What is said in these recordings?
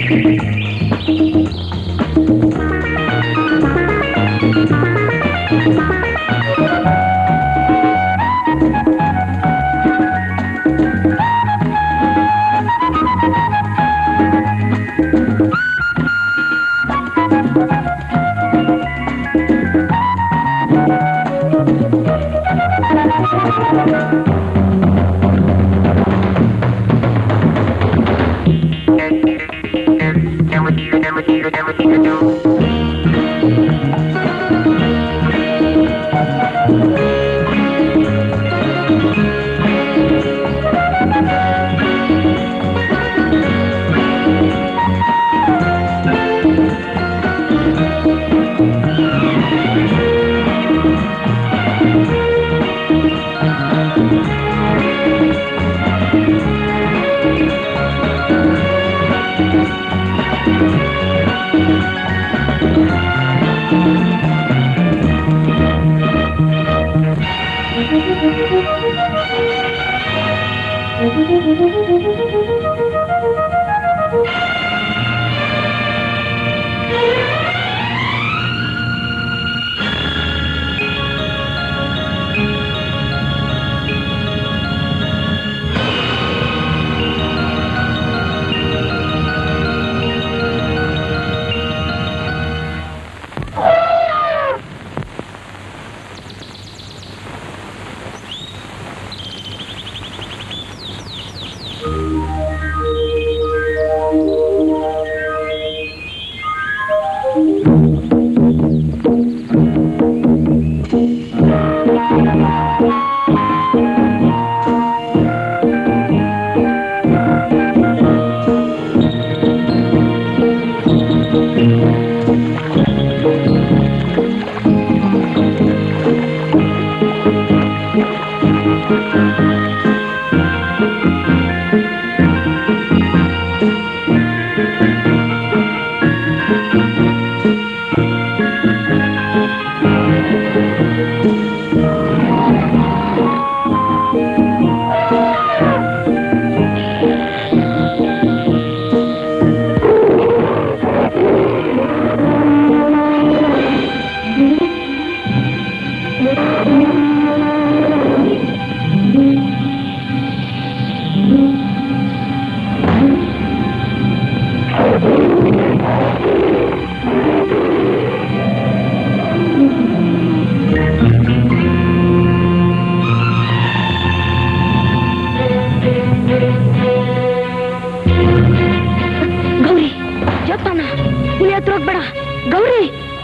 ಗೌರಿ ಜೋಪಾನ ಹುಲಿ ಹತ್ರ ಹೋಗ್ಬೇಡ ಗೌರಿ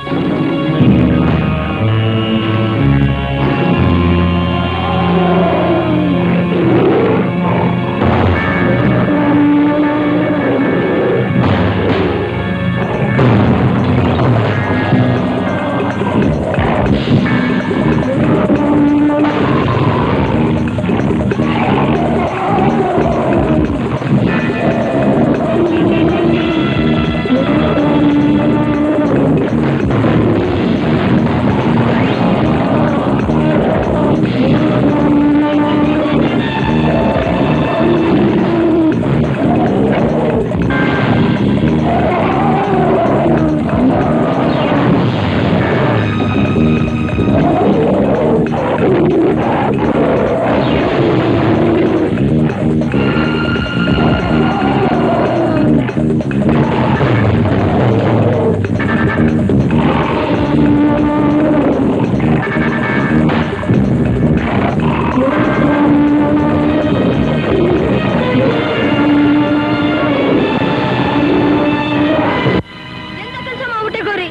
ಎಂತ ಕೆಲಸ ಮಾಡ್ಬಿಟ್ಟೆ ಗೌರಿ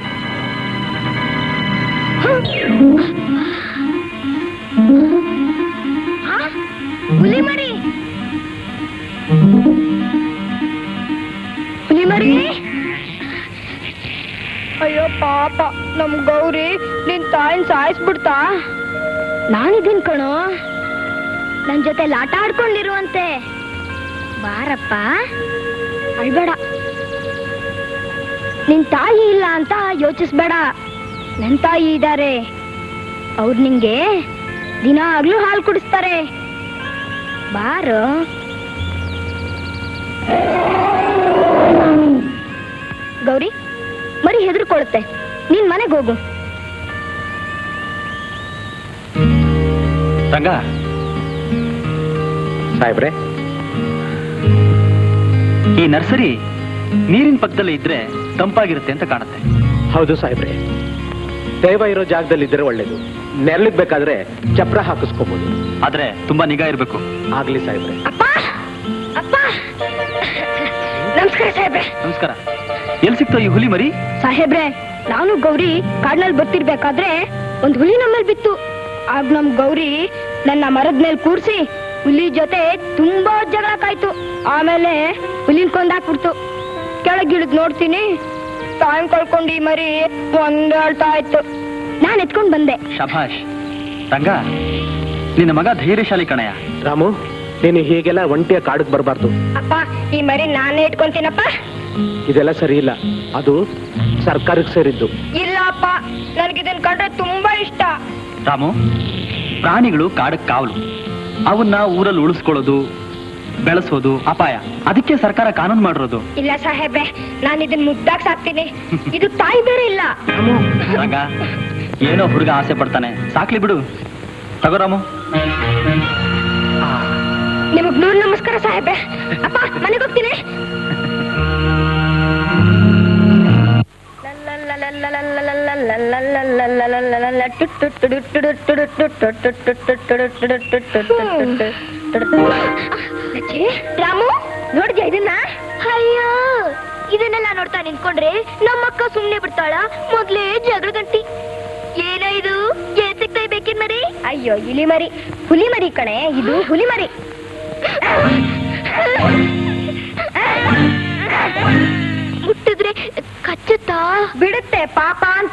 ಆ? ಹುಲಿ ಮರಿ ಹುಲಿ ಮರಿ ಅಯ್ಯೋ ಪಾಪ ನಮ್ ಗೌರಿ ನಿನ್ ತಾಯಿನ ಸಾಯಿಸ್ಬಿಡ್ತಾ ನಾನಿದ್ದೀನ್ ಕಣೋ ನನ್ ಜೊತೆ ಆಟ ಆಡ್ಕೊಂಡಿರುವಂತೆ ಬಾರಪ್ಪ ಅಳ್ಬೇಡ ನಿನ್ ತಾಯಿ ಇಲ್ಲ ಅಂತ ಯೋಚಿಸ್ಬೇಡ ನನ್ ತಾಯಿ ಇದ್ದಾರೆ ಅವ್ರು ನಿಂಗೆ ದಿನಾಗ್ಲೂ ಹಾಲು ಕುಡಿಸ್ತಾರೆ ಬಾರೋ ಗೌರಿ ಮರಿ ಹೆದರ್ಕೊಳುತ್ತೆ ನೀನ್ ಮನೆಗೆ ಹೋಗು ರಂಗ ಸಾಹೇಬ್ರೆ ಈ ನರ್ಸರಿ ನೀರಿನ ಪಕ್ಕದಲ್ಲೇ ಇದ್ರೆ ತಂಪಾಗಿರುತ್ತೆ ಅಂತ ಕಾಣುತ್ತೆ ಹೌದು ಸಾಹೇಬ್ರೆ ದೈವ ಇರೋ ಜಾಗದಲ್ಲಿ ಇದ್ರೆ ಒಳ್ಳೇದು ನೆರಳಿಗ್ ಬೇಕಾದ್ರೆ ಚಪ್ರ ಹಾಕಿಸ್ಕೋಬಹುದು ಆದ್ರೆ ತುಂಬಾ ನಿಗಾ ಇರ್ಬೇಕು ಆಗ್ಲಿ ಸಾಹೇಬ್ರೆ ಅಪ್ಪ ಅಪ್ಪ ನಮಸ್ಕಾರ ಸಾಹೇಬ್ರೆ ನಮಸ್ಕಾರ ಎಲ್ಲಿ ಸಿಕ್ತೋ ಈ ಹುಲಿ ಮರಿ ಸಾಹೇಬ್ರೆ ನಾನು ಗೌರಿ ಕಾಡ್ನಲ್ಲಿ ಬರ್ತಿರ್ಬೇಕಾದ್ರೆ ಒಂದ್ ಹುಲಿ ನಮ್ಮಲ್ಲಿ ಬಿತ್ತು ಆಗ ನಮ್ ಗೌರಿ ನನ್ನ ಮರದ ಮೇಲೆ ಕೂರ್ಸಿ ಹುಲಿ ಜೊತೆ ತುಂಬಾ ಜಗಳ ಕಾಯ್ತು ಆಮೇಲೆ ಹುಲಿನ ಕೊಂದಾಕ್ಬಿಡ್ತು ಕೆಳಗಿಳಿದ್ ನೋಡ್ತೀನಿ ಟೈಮ್ ಕಳ್ಕೊಂಡು ಈ ಮರಿ ಒಂದ್ ಹೇಳ್ತಾ ಇತ್ತು ನಾನ್ ಎತ್ಕೊಂಡ್ ಬಂದೆ ಶಭಾಷ್ ರಂಗ ನಿನ್ನ ಮಗ ಧೈರ್ಯಶಾಲಿ ಕಣಯ್ಯ ರಾಮು ನೀನು ಹೀಗೆಲ್ಲ ಒಂಟಿಯ ಕಾಡಕ್ ಬರಬಾರ್ದು ಅಪ್ಪ ಈ ಮರಿ ನಾನೇ ಇಟ್ಕೊಂತೀನಪ್ಪ ಇದೆಲ್ಲ ಸರಿ ಇಲ್ಲ ಅದು ಸರ್ಕಾರಕ್ಕೆ ಸೇರಿದ್ದು ಇಲ್ಲ ಅಪ್ಪ ನನ್ಗಿದನ್ ಕಂಡ್ರೆ ತುಂಬಾ ಇಷ್ಟ ರಾಮು ಪ್ರಾಣಿಗಳು ಕಾಡಕ್ ಕಾವಲು ಅವನ್ನ ಊರಲ್ಲಿ ಉಳಿಸ್ಕೊಳ್ಳೋದು ಬೆಳೆಸೋದು ಅಪಾಯ ಅದಕ್ಕೆ ಸರ್ಕಾರ ಕಾನೂನು ಮಾಡಿರೋದು ಇಲ್ಲ ಸಾಹೇಬ್ರೆ ನಾನು ಇದನ್ ಮುದ್ದಾಗ್ ಸಾಕ್ತೀನಿ ಇದು ತಾಯಿ ಬೇರೆ ಇಲ್ಲ ರಂಗ ಏನೋ ಹುಡುಗ ಆಸೆ ಪಡ್ತಾನೆ ಸಾಕ್ಲಿ ಬಿಡು ತಗೋ ರಾಮು ನಿಮಗ್ ನೂರು ನಮಸ್ಕಾರ ಸಾಹೇಬ್ರೆ ಅಪ್ಪ ಮನೆಗೆ ಹೋಗ್ತೀನಿ ಲಚ್ಚಿ, ರಾಮು ನೋಡಿದ್ಯಾ ಇದನ್ನ ಅಯ್ಯೋ ಇದನ್ನೆಲ್ಲ ನೋಡ್ತಾ ನಿಂತ್ಕೊಂಡ್ರೆ ನಮ್ಮಕ್ಕ ಸುಮ್ನೆ ಬಿಡ್ತಾಳ ಮೊದ್ಲೇ ಜಗಳ ಗಂಟಿ ಏನ ಇದು ಏತಕ್ ಬೇಕಿನ್ ಮರಿ ಅಯ್ಯೋ ಇಲಿ ಮರಿ ಹುಲಿ ಮರಿ ಕಣೆ ಇದು ಹುಲಿ ಮರಿ ಮುಟ್ಟಿದ್ರೆ ಕಚ್ಚುತ್ತಾ ಬಿಡುತ್ತೆ ಪಾಪ ಅಂತ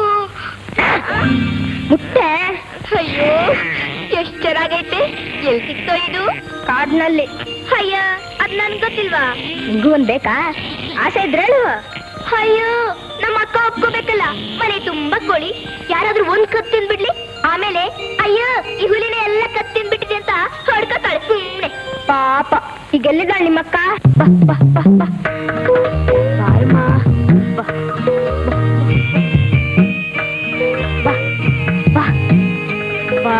ಮುಟ್ಟೆ ಅಯ್ಯೋ ಎಷ್ಟ್ ಚೆನ್ನಾಗೈತೆ ಎಲ್ ಸಿಕ್ತೋ ಇದು ಕಾಡ್ನಲ್ಲಿ ಅಯ್ಯ ಅದ್ ನನ್ ಗೊತ್ತಿಲ್ವಾ ನಿಂಗೂ ಒಂದ್ ಬೇಕಾ ಆಸೆ ಇದ್ರೇಳು ಅಯ್ಯೋ ನಮ್ಮ ಅಕ್ಕ ಒಪ್ಕೋಬೇಕಲ್ಲ ಮನೆ ತುಂಬಾ ಕೋಳಿ ಯಾರಾದ್ರೂ ಒಂದ್ ಕತ್ ತಿಂದ್ಬಿಡ್ಲಿ ಆಮೇಲೆ ಅಯ್ಯೋ ಈ ಹುಲಿನ ಎಲ್ಲ ಕತ್ ತಿಂದ್ಬಿಟ್ಟಿದೆ ಅಂತ ಹೊಡ್ಕೊತಾಳೆ ಸುಮ್ನೆ ಪಾಪ ಈಗೆಲ್ಲಿದ್ದಾಳೆ ನಿಮ್ಮಕ್ಕ ಬಾ ಬಾ ಬಾ ಬಾ ಬಾರಮ್ಮ. ಬಾ ಬಾ ಬಾ ಬಾ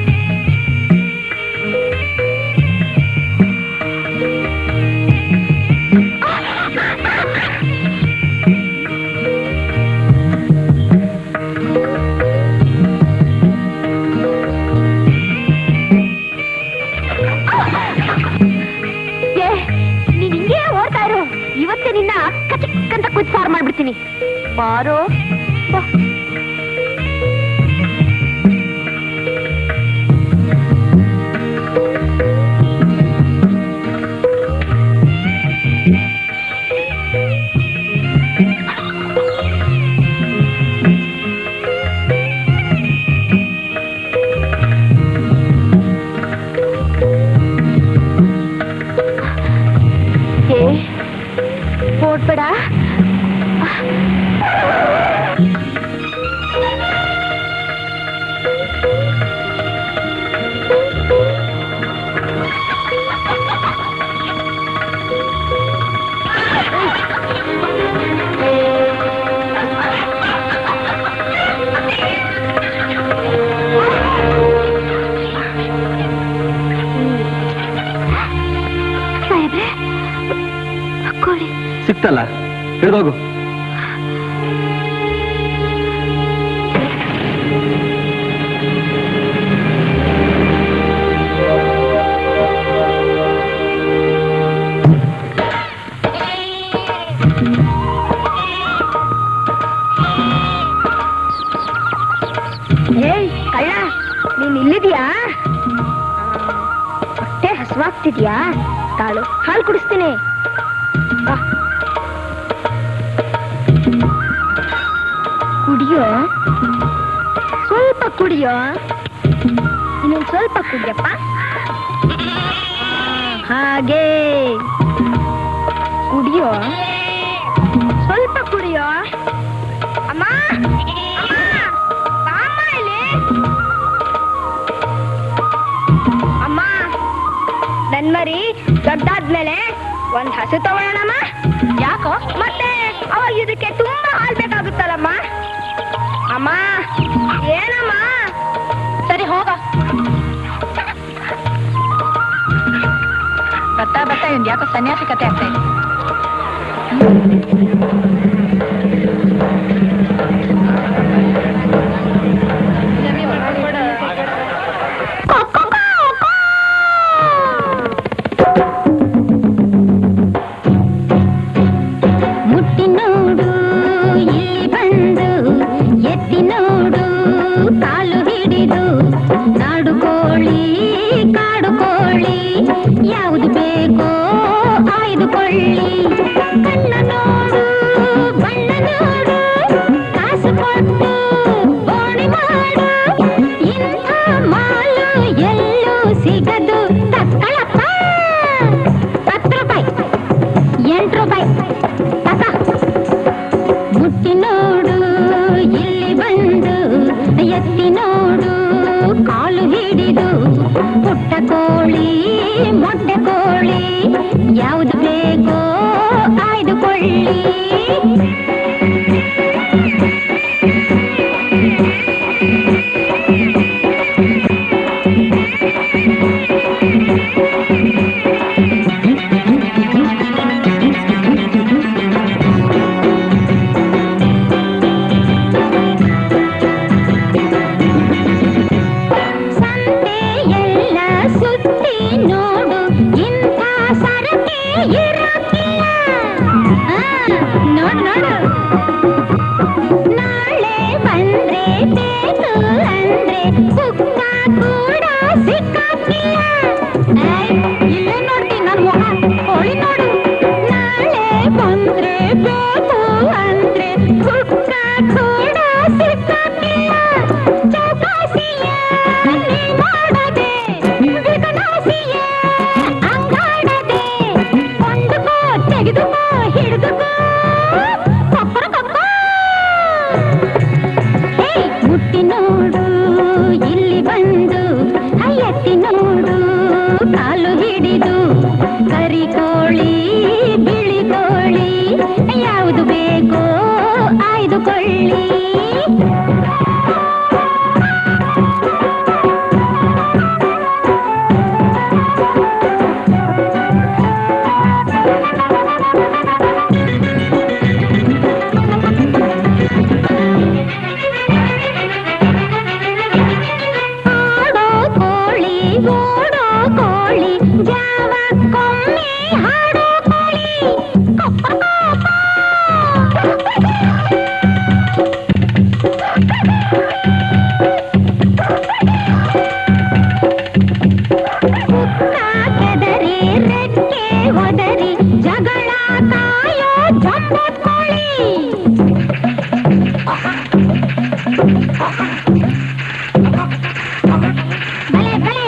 ಏ, ನೀನ್ ಹಿಂಗೆ ಓಡ್ತಾ ಇರು ಇವತ್ತೇ ನಿನ್ನ ಕಚಕ್ಕಂತ ಕುಚ್ ಸಾರು ಮಾಡ್ಬಿಡ್ತೀನಿ ಬಾರೋ ಬಾ. ಏ ಓಡ್ಬೇಡ ಸಾಹೇಬ್ರೆ ಕೋಳಿ ಸಿಕ್ತಲ್ಲ ಹಿಡ್ದೋಗು ಏಯ್ ಕಳ್ಳ ನೀನ್ ಇಲ್ಲಿದ್ಯಾ ಹೊಟ್ಟೆ ಹಸುವಾಗ್ತಿದ್ಯಾ ತಾಳು ಹಾಲು ಕುಡಿಸ್ತೀನಿ ಬಾ. ಕುಡಿಯೋ ಸ್ವಲ್ಪ ಕುಡಿಯೋ ಇನ್ನೊಂದ್ ಸ್ವಲ್ಪ ಕುಡಿಯಪ್ಪ ಹಾಗೆ ಕುಡಿಯೋ ಸ್ವಲ್ಪ ಕುಡಿಯೋ ಅಮ್ಮ ಅಮ್ಮ ಬಾಮ್ಮ ಇಲ್ಲಿ ಅಮ್ಮ ನನ್ ಮರಿ ದೊಡ್ಡಾದ್ಮೇಲೆ ಒಂದ್ ಹಸು ತಗೊಳ್ಳೋಣಮ್ಮ ಯಾಕ ಯಾಕೋ ಮತ್ತೆ ಅವಾಗ ಇದಕ್ಕೆ ತುಂಬಾ ಹಾಲ್ ಬೇಕಾಗುತ್ತಲ್ಲಮ್ಮ ಅಮ್ಮ ಏನಮ್ಮ ಸರಿ ಹೋಗ ಬರ್ತಾ ಬರ್ತಾ ಇವ್ನ್ ಯಾಕೋ ಸನ್ಯಾಸಿ ಕತೆ ಆಗ್ತಾ ಇದೆ ಮುಟ್ಟಿ ನೋಡು ಇಲ್ಲಿ ಬಂದು ಎತ್ತಿ ನೋಡು ಕಾಲು ಹಿಡಿದು ನಾಡು ಕೋಳಿ ಕಾಡು ಕೋಳಿ ಯಾವುದು ಬೇಕೋ ಆಯ್ದುಕೊಳ್ಳಿ ಕಣ್ಣ ನೋಡು ಬಣ್ಣ ನೋಡು ಕಾಸು ಕೊಟ್ಟು ಬೋಣಿ ಮಾಡು ಇಂಥ ಮಾಲು ಎಲ್ಲೂ ಸಿಗದು ತಕ್ಕಳಪ್ಪ ಹತ್ತು ರೂಪಾಯಿ ಎಂಟು ರೂಪಾಯಿ ತಕ ಮುಟ್ಟಿ ನೋಡು ಇಲ್ಲಿ ಬಂದು ಎತ್ತಿ ನೋಡು ಕಾಲು ಹಿಡಿದು ಪುಟ್ಟ ಕೋಳಿ ಮೊಟ್ಟೆ ಕೋಳಿ ಯಾವುದು ಬೇಕೋ ಆಯ್ದುಕೊಳ್ಳಿ ಸಂತೆ ಎಲ್ಲ ಸುತ್ತಿ ನೋಡು ಇಂಥ ಸರಕೆ ಇರಕ್ಕಿಲ್ಲ ಆ, ನೋಡು ನೋಡು ನಾಳೆ ಬಂದ್ರೆ ಬೇಕು ಅಂದ್ರೆ ಕುಕ್ಕ ಕೂಡ ಸಿಕ್ಕಾಕಿಲ್ಲ ಏಯ್, ಇಲ್ಲೇ ನೋಡ್ತೀನಿ ನನ್ ಮುಖ ಕೋಳಿ ನೋಡು ನಾಳೆ ಬಂದ್ರೆ ಬೇಕು ಅಂದ್ರೆ ಕುಕ್ಕ ಕೂಡ ಸಿಕ್ಕಾಕಿಲ್ಲ ಚೌಕಾಸಿಯ ನೀ ಮಾಡದೆ ವಿಕನಾಸಿಯ ಅಂಗಾಡದೆ ಕೊಂಡುಕೋ ತೆಗೆದುಕೋ ಹಿಡಿದುಕೋ ಕೊಕ್ಕರ ಕೊಕ್ಕೋ ಏಯ್, ಮುಟ್ಟಿ ನೋಡು ಇಲ್ಲಿ ಬಂದು ಎತ್ತಿ ನೋಡು ಕಾಲು ಹಿಡಿದು ಕರಿ ಕೋಳಿ ಬಿಳಿ ಕೋಳಿ ಯಾವುದು ಬೇಕೋ ಆಯ್ದುಕೊಳ್ಳಿ ಆಡೋ ಕೋಳಿ ಓಡೋ ಕೋಳಿ ಜಾವಕ್ಕೊಮ್ಮೆ ಹಾಡೋ ಕೋಳಿ ಕೊಪ್ಪ ಕೊಪ್ಪ. ಕುಕ್ಕ ಕೆದರಿ ರೆಕ್ಕೆ ಒದರಿ ಜಗಳ ಕಾಯೋ ಜಂಬೂತ್ ಕೋಳಿ ಭಲೆ ಭಲೆ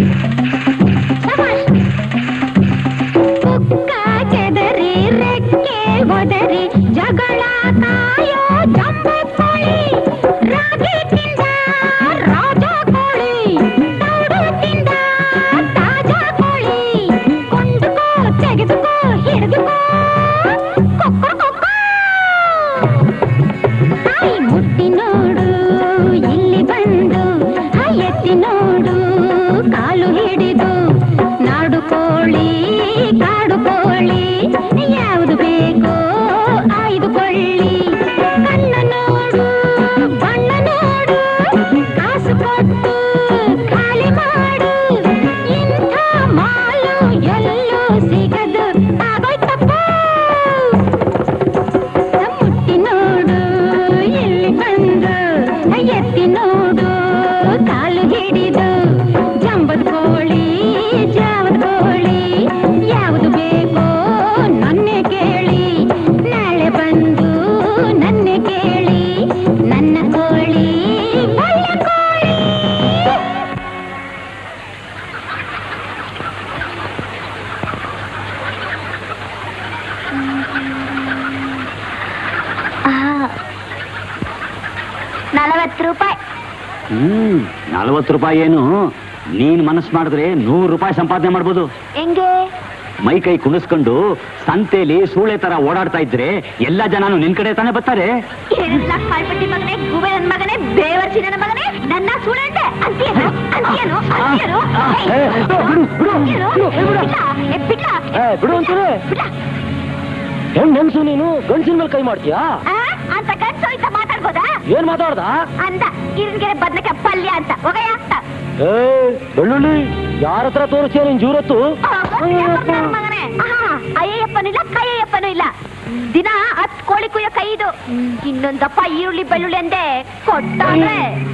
ಶಬಾಷ್ ಕುಕ್ಕ ಕೆದರಿ ರೆಕ್ಕೆ ಒದರಿ ಜಗಳ ಕಾಯೋ ಜಂಬೂ ಕೋಳಿ ರಾಗಿ ತಿಂದ ರಾಜ ಕೋಳಿ ತೌಡು ತಿಂದ ತಾಜಾ ಕೋಳಿ ಕೊಂಡುಕೋ ತೆಗೆದುಕೋ ಹಿಡಿದುಕೋ ಕೊಕ್ಕೋ ಕೊಕ್ಕೋ ತಾಯಿ ಮುಟ್ಟಿ ನೋಡು ಇಲ್ಲಿ ಬಂದು ಎತ್ತಿ ನೋಡು ಕಾಲು ಹಿಡಿದು ನಾಡು ಕೋಳಿ ಕಾಡು ಕೋಳಿ ಯಾವುದು ಬೇಕೋ ಆಯ್ದುಕೊಳ್ಳಿ ಕಣ್ಣ ನೋಡು ಬಣ್ಣ ನೋಡು ಕಾಸು ಕೊಟ್ಟು ಖಾಲಿ ಮಾಡು ಇಂಥ ಮಾಲು ಎಲ್ಲೂ ಸಿಗದು ಆಗೋಯ್ತಪ್ಪ ಮುಟ್ಟಿ ನೋಡು ಇಲ್ಲಿ ಬಂದು ಎತ್ತಿ ನೋಡು ಕಾಲು ಹಿಡಿದು ಜಂಬದ ಕೋಳಿ ಜಾವದ ಕೋಳಿ ಯಾವುದು ಬೇಕೋ ನನ್ನೆ ಕೇಳಿ ನಾಳೆ ಬಂದು ನನ್ನೆ ಕೇಳಿ ನನ್ನ ಕೋಳಿ ಒಳ್ಳೆ ಕೋಳಿ ನಲವತ್ತು ರೂಪಾಯಿ ಹ್ಮ್ ನಲ್ವತ್ತು ರೂಪಾಯಿ ಏನು ನೀನ್ ಮನಸ್ಸು ಮಾಡಿದ್ರೆ ನೂರು ರೂಪಾಯಿ ಸಂಪಾದನೆ ಮಾಡ್ಬೋದು ಹೆಂಗೆ ಮೈ ಕೈ ಕುಣಿಸ್ಕೊಂಡು ಸಂತೆಲಿ ಸೂಳೆ ತರ ಓಡಾಡ್ತಾ ಇದ್ರೆ ಎಲ್ಲಾ ಜನನು ನಿನ್ ಕಡೆ ತಾನೇ ಬರ್ತಾರೆ ಏನಿಲ್ಲ ಕಾಲ್ಪಟ್ಟಿ ಮಗನೇ ಗುಬೆ ನನ್ ಮಗನೇ ಬೇವರ್ಸಿ ನನ್ನ ಮಗನೇ ನನ್ನ ಸುಳ್ಳು ಅಂತೆ ಅಂತೀಯನು ಅಂತೀಯನು ಅಂತೀಯನು ಏ, ಬಿಡು, ಬಿಡು, ಅಂತೀಯನು? ಬಿಡು, ಏ, ಬಿಡು. ಬಿಡ್ಲ? ಏ, ಬಿಡ್ಲ? ಏ, ಬಿಡು ಅಂತೀನಿ. ಬಿಡ್ಲ? ಹೆಣ್ ಹೆಂಗ್ಸು ನೀನು ಗಂಡಸಿನ ಮೇಲೆ ಕೈ ಮಾಡ್ತೀಯಾ ಆ? ಅಂತ ಕನ್ಸು ಇಂತ ಮಾತಾಡ್ಬೋದಾ ಏನ್ ಮಾತಾಡ್ದ ಅಂದ ಇರಿನ್ಗೆರೆ ಬದ್ನಕ್ಕೆ ಪಲ್ಯ ಅಂತ ಹೋಗಯ್ಯ ಅಂತ ಏ ಬೆಳ್ಳುಳ್ಳಿ ಯಾರ ಹತ್ರ ತೋರಿಸ್ತೀಯ ನಿನ್ ಜೂರತ್ತು ಮಗನೇ ಅಯ್ಯಪ್ಪನಿಲ್ಲ ಕೈಯಪ್ಪನೂ ಇಲ್ಲ ದಿನ ಹತ್ ಕೋಳಿ ಕುಯ್ಯ ಕೈ ಇದು ಇನ್ನೊಂದಪ್ಪ ಈರುಳ್ಳಿ ಬೆಳ್ಳುಳ್ಳಿ ಅಂದೆ ಕೊಟ್ಟಾದ್ರೆ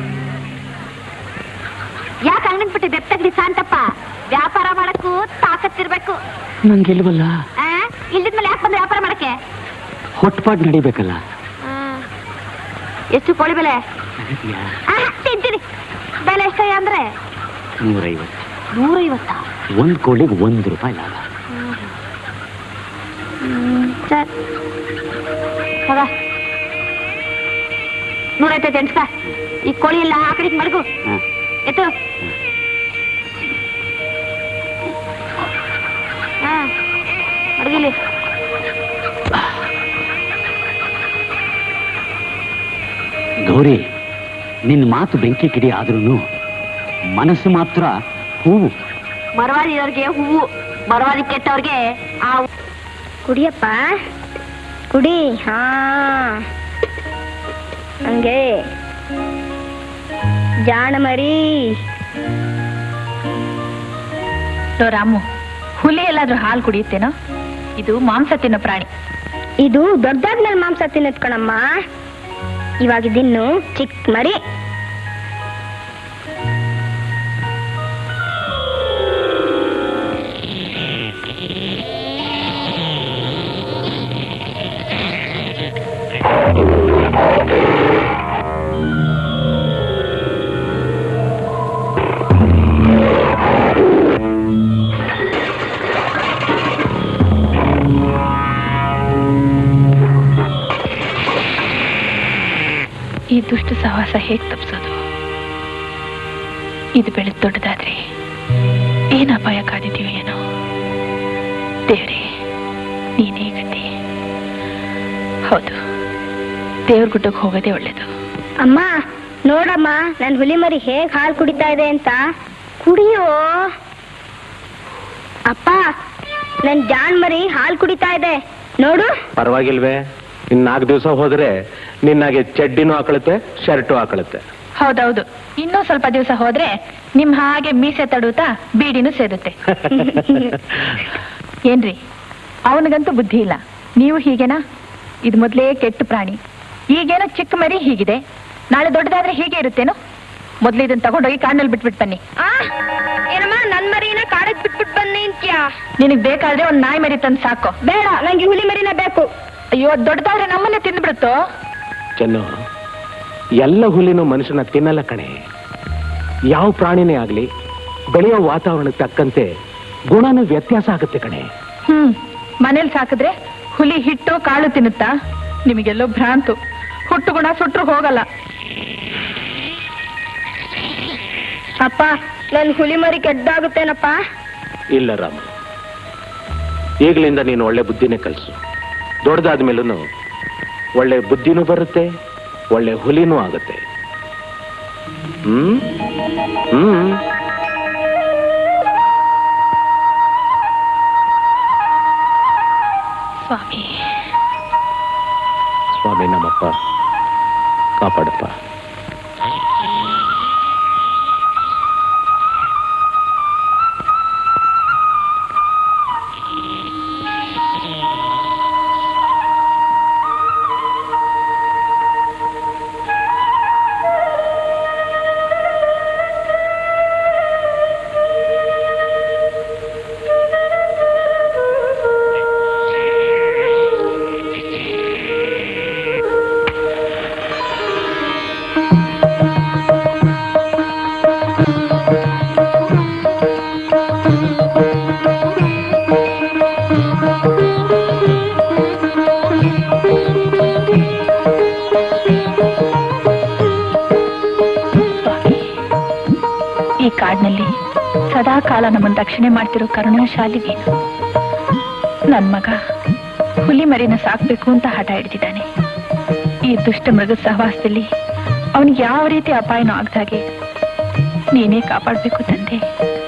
ಯಾಕೆ ಅಂಗಡಿ ಬಿಟ್ಟು ಬೆತ್ತಗಡಿ ಶಾಂತಪ್ಪ ವ್ಯಾಪಾರ ಮಾಡಕ್ಕೂ ತಾಕತ್ತಿರ್ಬೇಕು ನಂಗೆಲ್ವಲ್ಲ ಆ? ಇಲ್ದಿದ್ಮೇಲೆ ಯಾಕೆ ಬಂದು ವ್ಯಾಪಾರ ಮಾಡಕ್ಕೆ ಹೊಟ್ಪಾಟ್ ನಡಿಬೇಕಲ್ಲ ಆ. ಎಷ್ಟು ಕೋಳಿ ಬೆಲೆ ಆ, ತಿಂತೀನಿ ಬೆಲೆ ಎಷ್ಟಯ್ಯ ಅಂದ್ರೆ ನೂರೈವತ್ತು ನೂರೈವತ್ತ ಒಂದ್ ಕೋಳಿಗೆ ಒಂದ್ ರೂಪಾಯಿ ಲಾಭ ಸರ್ ಹೋಗ ನೂರೈತೈತೆ ಎಣ್ಸ್ಕ ಈ ಕೋಳಿ ಎಲ್ಲ ಆ ಕಡೆಗೆ ಮಡಗು ಹ್ಮ್. ಎತ್ತು ಹಾ ಮಡಗಿಲಿ ಗೌರಿ ನಿನ್ ಮಾತು ಬೆಂಕಿ ಕಿಡಿ ಆದ್ರೂನು ಮನಸ್ಸು ಮಾತ್ರ ಹೂವು ಮರವಾದಿ ಇರೋರ್ಗೆ ಹೂವು ಮರವಾದಿ ಕೆಟ್ಟವ್ರಿಗೆ ಆ ಕುಡಿಯಪ್ಪ ಕುಡಿ ಹಾ ಹಂಗೆ ಜಾಣ ಮರಿ ಲೋ ರಾಮು ಹುಲಿ ಎಲ್ಲಾದ್ರೂ ಹಾಲು ಕುಡಿಯುತ್ತೇನೋ ಇದು ಮಾಂಸ ತಿನ್ನೋ ಪ್ರಾಣಿ ಇದು ದೊಡ್ಡಾದ್ಮೇಲೆ ಮಾಂಸ ತಿನ್ನತ್ ಕಣಮ್ಮ ಇವಾಗ ಇದಿನ್ನು ಚಿಕ್ಕ ಮರಿ ಈ ದುಷ್ಟ ಸಹವಾಸ ಹೇಗ್ ತಪ್ಸೋದು ಇದು ಬೆಳೆದ್ ದೊಡ್ಡದಾದ್ರೆ ಏನ್ ಅಪಾಯ ಕಾದಿದೀಯೋ ಏನೋ ದೇವ್ರೆ ನೀನೇ ಗತಿ ಹೌದು ದೇವ್ರ ಗುಡ್ಡಕ್ಕೆ ಹೋಗೋದೇ ಒಳ್ಳೇದು ಅಮ್ಮ ನೋಡಮ್ಮ ನನ್ ಹುಲಿ ಮರಿ ಹೇಗ್ ಹಾಲು ಕುಡಿತಾ ಇದೆ ಅಂತ ಕುಡಿಯೋ ಅಪ್ಪ ನನ್ ಜಾನ್ ಮರಿ ಹಾಲು ಕುಡಿತಾ ಇದೆ ನೋಡು ಪರವಾಗಿಲ್ವೇ ಇನ್ ನಾಲ್ಕು ದಿವಸ ಹೋದ್ರೆ ನಿನ್ನಾಗೆ ಚಡ್ಡಿನೂ ಹಾಕೊಳುತ್ತೆ ಶರ್ಟು ಹಾಕೊಳುತ್ತೆ ಹೌದೌದು ಇನ್ನೂ ಸ್ವಲ್ಪ ದಿವಸ ಹೋದ್ರೆ ನಿಮ್ ಹಾಗೆ ಮೀಸೆ ತಡುತ್ತಾ ಬೀಡಿನೂ ಸೇರುತ್ತೆ ಏನ್ರಿ ಅವನಿಗಂತೂ ಬುದ್ಧಿ ಇಲ್ಲ ನೀವು ಹೀಗೇನಾ ಇದು ಮೊದ್ಲೇ ಕೆಟ್ಟ ಪ್ರಾಣಿ ಈಗೇನೋ ಚಿಕ್ಕ ಮರಿ ಹೀಗಿದೆ ನಾಳೆ ದೊಡ್ಡದಾದ್ರೆ ಹೀಗೆ ಇರುತ್ತೇನೋ ಮೊದ್ಲು ಇದನ್ನ ತಗೊಂಡೋಗಿ ಕಾಡಲ್ಲಿ ಬಿಟ್ಬಿಟ್ ಬನ್ನಿ ಆ ಏನಮ್ಮ ನನ್ ಮರಿನ ಕಾಡಕ್ ಬಿಟ್ಬಿಟ್ ಬನ್ನಿ ಅಂತ್ಯಾ ನಿನಗ್ ಬೇಕಾದ್ರೆ ಒಂದ್ ನಾಯಿ ಮರಿ ತಂದು ಸಾಕು ಬೇಡ ನಂಗೆ ಹುಲಿ ಮರಿನ ಬೇಕು ಅಯ್ಯೋ ದೊಡ್ಡದಾದ್ರೆ ನಮ್ಮನ್ನೇ ತಿಂದ್ಬಿಡುತ್ತೋ ಚೆನ್ನು ಎಲ್ಲ ಹುಲಿನೂ ಮನುಷ್ಯನ ತಿನ್ನಲ್ಲ ಕಣೆ ಯಾವ ಪ್ರಾಣಿನೇ ಆಗ್ಲಿ ಬೆಳೆಯೋ ವಾತಾವರಣಕ್ಕೆ ತಕ್ಕಂತೆ ಗುಣನೂ ವ್ಯತ್ಯಾಸ ಆಗುತ್ತೆ ಕಣೆ ಹ್ಮ್ ಮನೇಲಿ ಸಾಕಿದ್ರೆ ಹುಲಿ ಹಿಟ್ಟು ಕಾಳು ತಿನ್ನುತ್ತಾ ನಿಮಗೆಲ್ಲೋ ಭ್ರಾಂತು ಹುಟ್ಟು ಗುಣ ಸುಟ್ರು ಹೋಗಲ್ಲ ಅಪ್ಪ ನನ್ ಹುಲಿ ಮರಿ ಕೆದ್ದಾಗುತ್ತೇನಪ್ಪ ಇಲ್ಲ ರಾಮ ಈಗಲಿಂದ ನೀನು ಒಳ್ಳೆ ಬುದ್ಧಿನೇ ಕಲಿಸು ದೊಡ್ಡದಾದ ಮೇಲೂ ಒಳ್ಳೆ ಬುದ್ಧಿನೂ ಬರುತ್ತೆ ಒಳ್ಳೆ ಹುಲಿನೂ ಆಗುತ್ತೆ ಹ್ಮ್ ಹ್ಮ್ ಸ್ವಾಮಿ ಸ್ವಾಮಿ ನಮ್ಮಪ್ಪ ಕಾಪಾಡಪ್ಪ ಸ್ವಾಮಿ ಈ ಕಾಡಿನಲ್ಲಿ ಸದಾ ಕಾಲ ನಮ್ಮನ್ನು ರಕ್ಷಣೆ ಮಾಡ್ತಿರೋ ಕರುಣಾಶಾಲಿ ನೀನು ನನ್ ಮಗ ಹುಲಿ ಮರಿನ ಸಾಕ್ಬೇಕು ಅಂತ ಹಠ ಹಿಡ್ದಿದ್ದಾನೆ ಈ ದುಷ್ಟ ಮೃಗದ ಸಹವಾಸದಲ್ಲಿ ಅವನಿಗೆ ಯಾವ ರೀತಿ ಅಪಾಯನೂ ಆಗ್ದಾಗೆ ನೀನೇ ಕಾಪಾಡ್ಬೇಕು ತಂದೆ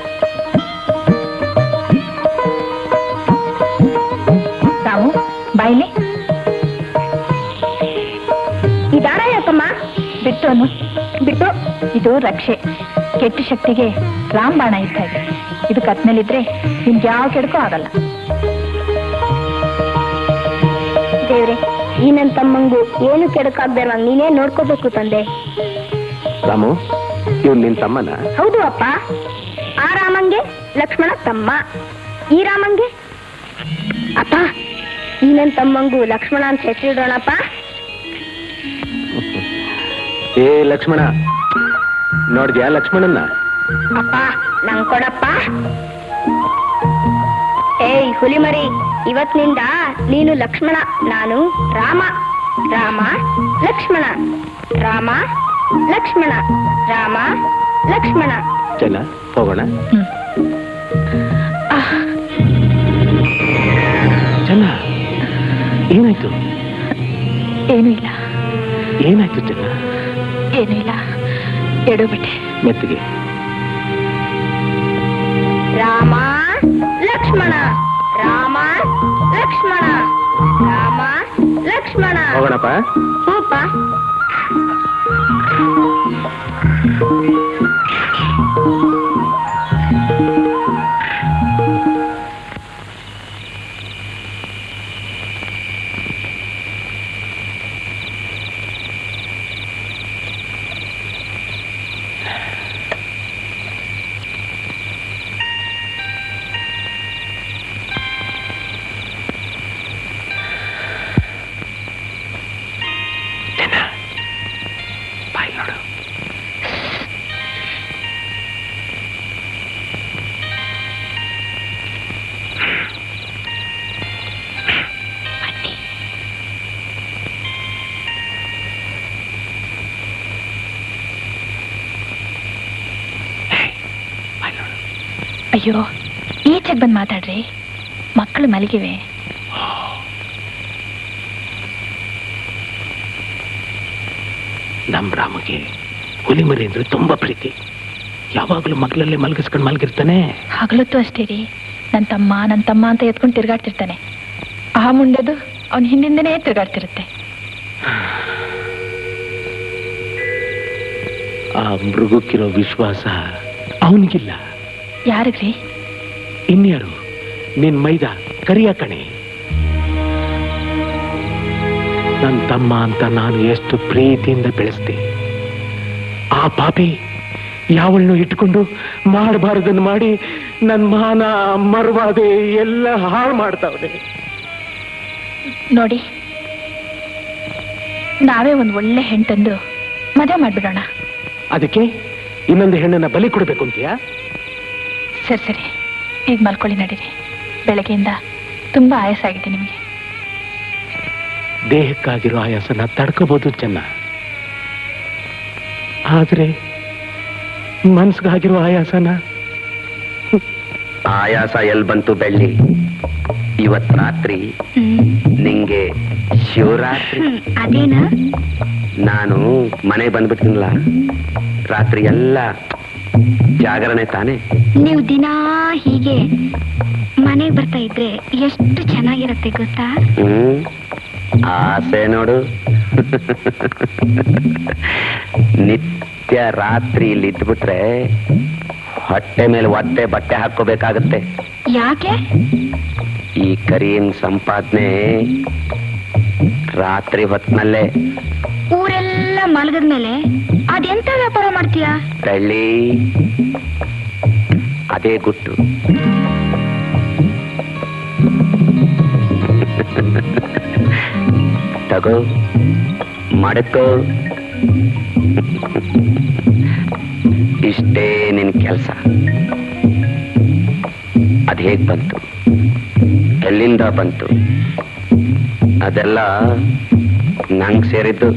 ರಾಮು ಬಾಯ್ಲಿ ಈ ದಾರ ಯಾಕಮ್ಮ ಬಿಟ್ಟು ಅನ್ನು ಬಿಟ್ಟು ಇದು ರಕ್ಷೆ ಕೆಟ್ಟ ಶಕ್ತಿಗೆ ರಾಮಬಾಣ ಇರ್ತಾ ಇದೆ ಇದು ಕತ್ನಲ್ಲಿದ್ರೆ ನಿಮ್ಗೆ ಯಾವ ಕೆಡಕೂ ಆಗಲ್ಲ ದೇವ್ರೆ ಈ ನನ್ ತಮ್ಮಂಗು ಏನು ಕೆಡಕಾಗ್ದಿರ ನೀನೇ ನೋಡ್ಕೋಬೇಕು ತಂದೆ ರಾಮು ಇವ್ನು ನಿನ್ ತಮ್ಮನ ಹೌದು ಅಪ್ಪ ಆ ರಾಮಂಗೆ ಲಕ್ಷ್ಮಣ ತಮ್ಮ ಈ ರಾಮಂಗೆ ಅಪ್ಪ ಈ ನನ್ ತಮ್ಮಂಗು ಲಕ್ಷ್ಮಣ ಅಂತ ಹೆಸರಿಡೋಣಪ್ಪ ಏ ಲಕ್ಷ್ಮಣ ನೋಡ್ದ್ಯಾ ಲಕ್ಷ್ಮಣನ್ನ ಅಪ್ಪ ನಂಗ್ ಕೊಡಪ್ಪ ಏಯ್ ಹುಲಿಮರಿ ಇವತ್ತಿನಿಂದ ನೀನು ಲಕ್ಷ್ಮಣ ನಾನು ರಾಮ ರಾಮ ಲಕ್ಷ್ಮಣ ರಾಮ ಲಕ್ಷ್ಮಣ ರಾಮ ಲಕ್ಷ್ಮಣ ಚೆನ್ನ ಹೋಗೋಣ ಹ್ಮ್ ಚೆನ್ನ ಏನಾಯ್ತು ಏನೂ ಇಲ್ಲ ಏನಾಯ್ತು ಚೆನ್ನ ಏನೂ ಇಲ್ಲ ಎಡು ಬಿಟ್ಟೆ ಮೆತ್ತಿಗೆ ರಾಮ ಲಕ್ಷ್ಮಣ ರಾಮ ಲಕ್ಷ್ಮಣ ರಾಮ ಲಕ್ಷ್ಮಣ ಹೋಗೋಣಪ್ಪ ಹೂಪ ಚೆನ್ನ ಬಾಯ್ ನೋಡು ಬಾಯ್ ನೋಡು ಅಯ್ಯೋ ಈಚೆಗೆ ಬಂದು ಮಾತಾಡ್ರಿ ಮಕ್ಕಳು ಮಲಗಿವೆ ನಮ್ ರಾಮಗೆ ಹುಲಿ ಮರಿ ಅಂದ್ರೆ ತುಂಬಾ ಪ್ರೀತಿ ಯಾವಾಗ್ಲೂ ಮಗ್ಲಲ್ಲೇ ಮಲಗಿಸ್ಕೊಂಡು ಮಲಗಿರ್ತಾನೆ ಹಗಲೊತ್ತು ಅಷ್ಟೇ ರೀ ನನ್ನ ತಮ್ಮ ನನ್ನ ತಮ್ಮ ಅಂತ ಎತ್ಕೊಂಡು ತಿರ್ಗಾಡ್ತಿರ್ತಾನೆ ಆ ಮುಂಡೆದು ಅವನ ಹಿಂದಿಂದನೇ ತಿರ್ಗಾಡ್ತಿರುತ್ತೆ ಆ ಮೃಗಕ್ಕಿರೋ ವಿಶ್ವಾಸ ಅವನಿಗಿಲ್ಲ ಯಾರಿಗ್ರಿ ಇನ್ಯಾರು ನಿನ್ ಮೈದ ಕರಿಯ ಕಣೆ ನನ್ನ ತಮ್ಮ ಅಂತ ನಾನು ಎಷ್ಟು ಪ್ರೀತಿಯಿಂದ ಬೆಳೆಸ್ದೆ ಆ ಪಾಪಿ ಯಾವಳನ್ನು ಇಟ್ಕೊಂಡು ಮಾಡಬಾರದನ್ನು ಮಾಡಿ ನನ್ನ ಮಾನ ಮರ್ವಾದೆ ಎಲ್ಲ ಹಾಳು ಮಾಡ್ತಾವನೆ ನೋಡಿ ನಾವೇ ಒಂದು ಒಳ್ಳೆ ಹೆಣ್ಣು ಮದುವೆ ಮಾಡ್ಬಿಡೋಣ ಅದಕ್ಕೆ ಇನ್ನೊಂದು ಹೆಣ್ಣನ್ನ ಬಲಿ ಕೊಡಬೇಕು ಅಂತೀಯಾ ಸರಿ ಸರಿ ಈಗ ಮಲ್ಕೊಳ್ಳಿ ನಡೀರಿ ಬೆಳಗ್ಗೆಯಿಂದ ತುಂಬಾ ಆಯಾಸ ಆಗಿದೆ ನಿಮಗೆ ದೇಹಕ್ಕಾಗಿರೋ ಆಯಾಸನ ತಡ್ಕೋಬಹುದು ಚೆನ್ನ ಆದ್ರೆ ಮನ್ಸ್ಗಾಗಿರೋ ಆಯಾಸನ ಆಯಾಸ ಎಲ್ ಬಂತು ಬೆಳ್ಳಿ ಇವತ್ ರಾತ್ರಿ ನಿಂಗೆ ಶಿವರಾತ್ರಿ ಅದೇನಾ ನಾನು ಮನೆಗೆ ಬಂದ್ಬಿಡ್ತೀನಲ್ಲ ರಾತ್ರಿ ಎಲ್ಲ ಜಾಗರಣೆ ತಾನೆ ನೀವು ದಿನಾ ಹೀಗೆ ಮನೆಗೆ ಬರ್ತಾ ಇದ್ರೆ ಎಷ್ಟು ಚೆನ್ನಾಗಿರತ್ತೆ ಗೊತ್ತಾ ಹ್ಮ್ ಆಸೆ ನೋಡು ನಿತ್ಯ ರಾತ್ರಿ ಇಲ್ಲಿ ಇದ್ಬಿಟ್ರೆ ಹೊಟ್ಟೆ ಮೇಲೆ ಒದ್ದೆ ಬಟ್ಟೆ ಹಾಕೋಬೇಕಾಗತ್ತೆ ಯಾಕೆ ಈ ಕರಿಯನ್ ಸಂಪಾದನೆ ರಾತ್ರಿ ಹೊತ್ನಲ್ಲೇ ಊರೆಲ್ಲ ಮಲಗದ ಮೇಲೆ ಅದೆಂತ ವ್ಯಾಪಾರ ಮಾಡ್ತೀಯಾ ಬೆಳ್ಳಿ ಅದೇ ಗುಟ್ಟು ತಗೋ ಮಡಕೋ ಇಷ್ಟೇ ನಿನ್ ಕೆಲಸ ಅದ್ ಹೇಗ್ ಬಂತು ಎಲ್ಲಿಂದ ಬಂತು ಅದೆಲ್ಲ ನಂಗ್ ಸೇರಿದ್ದು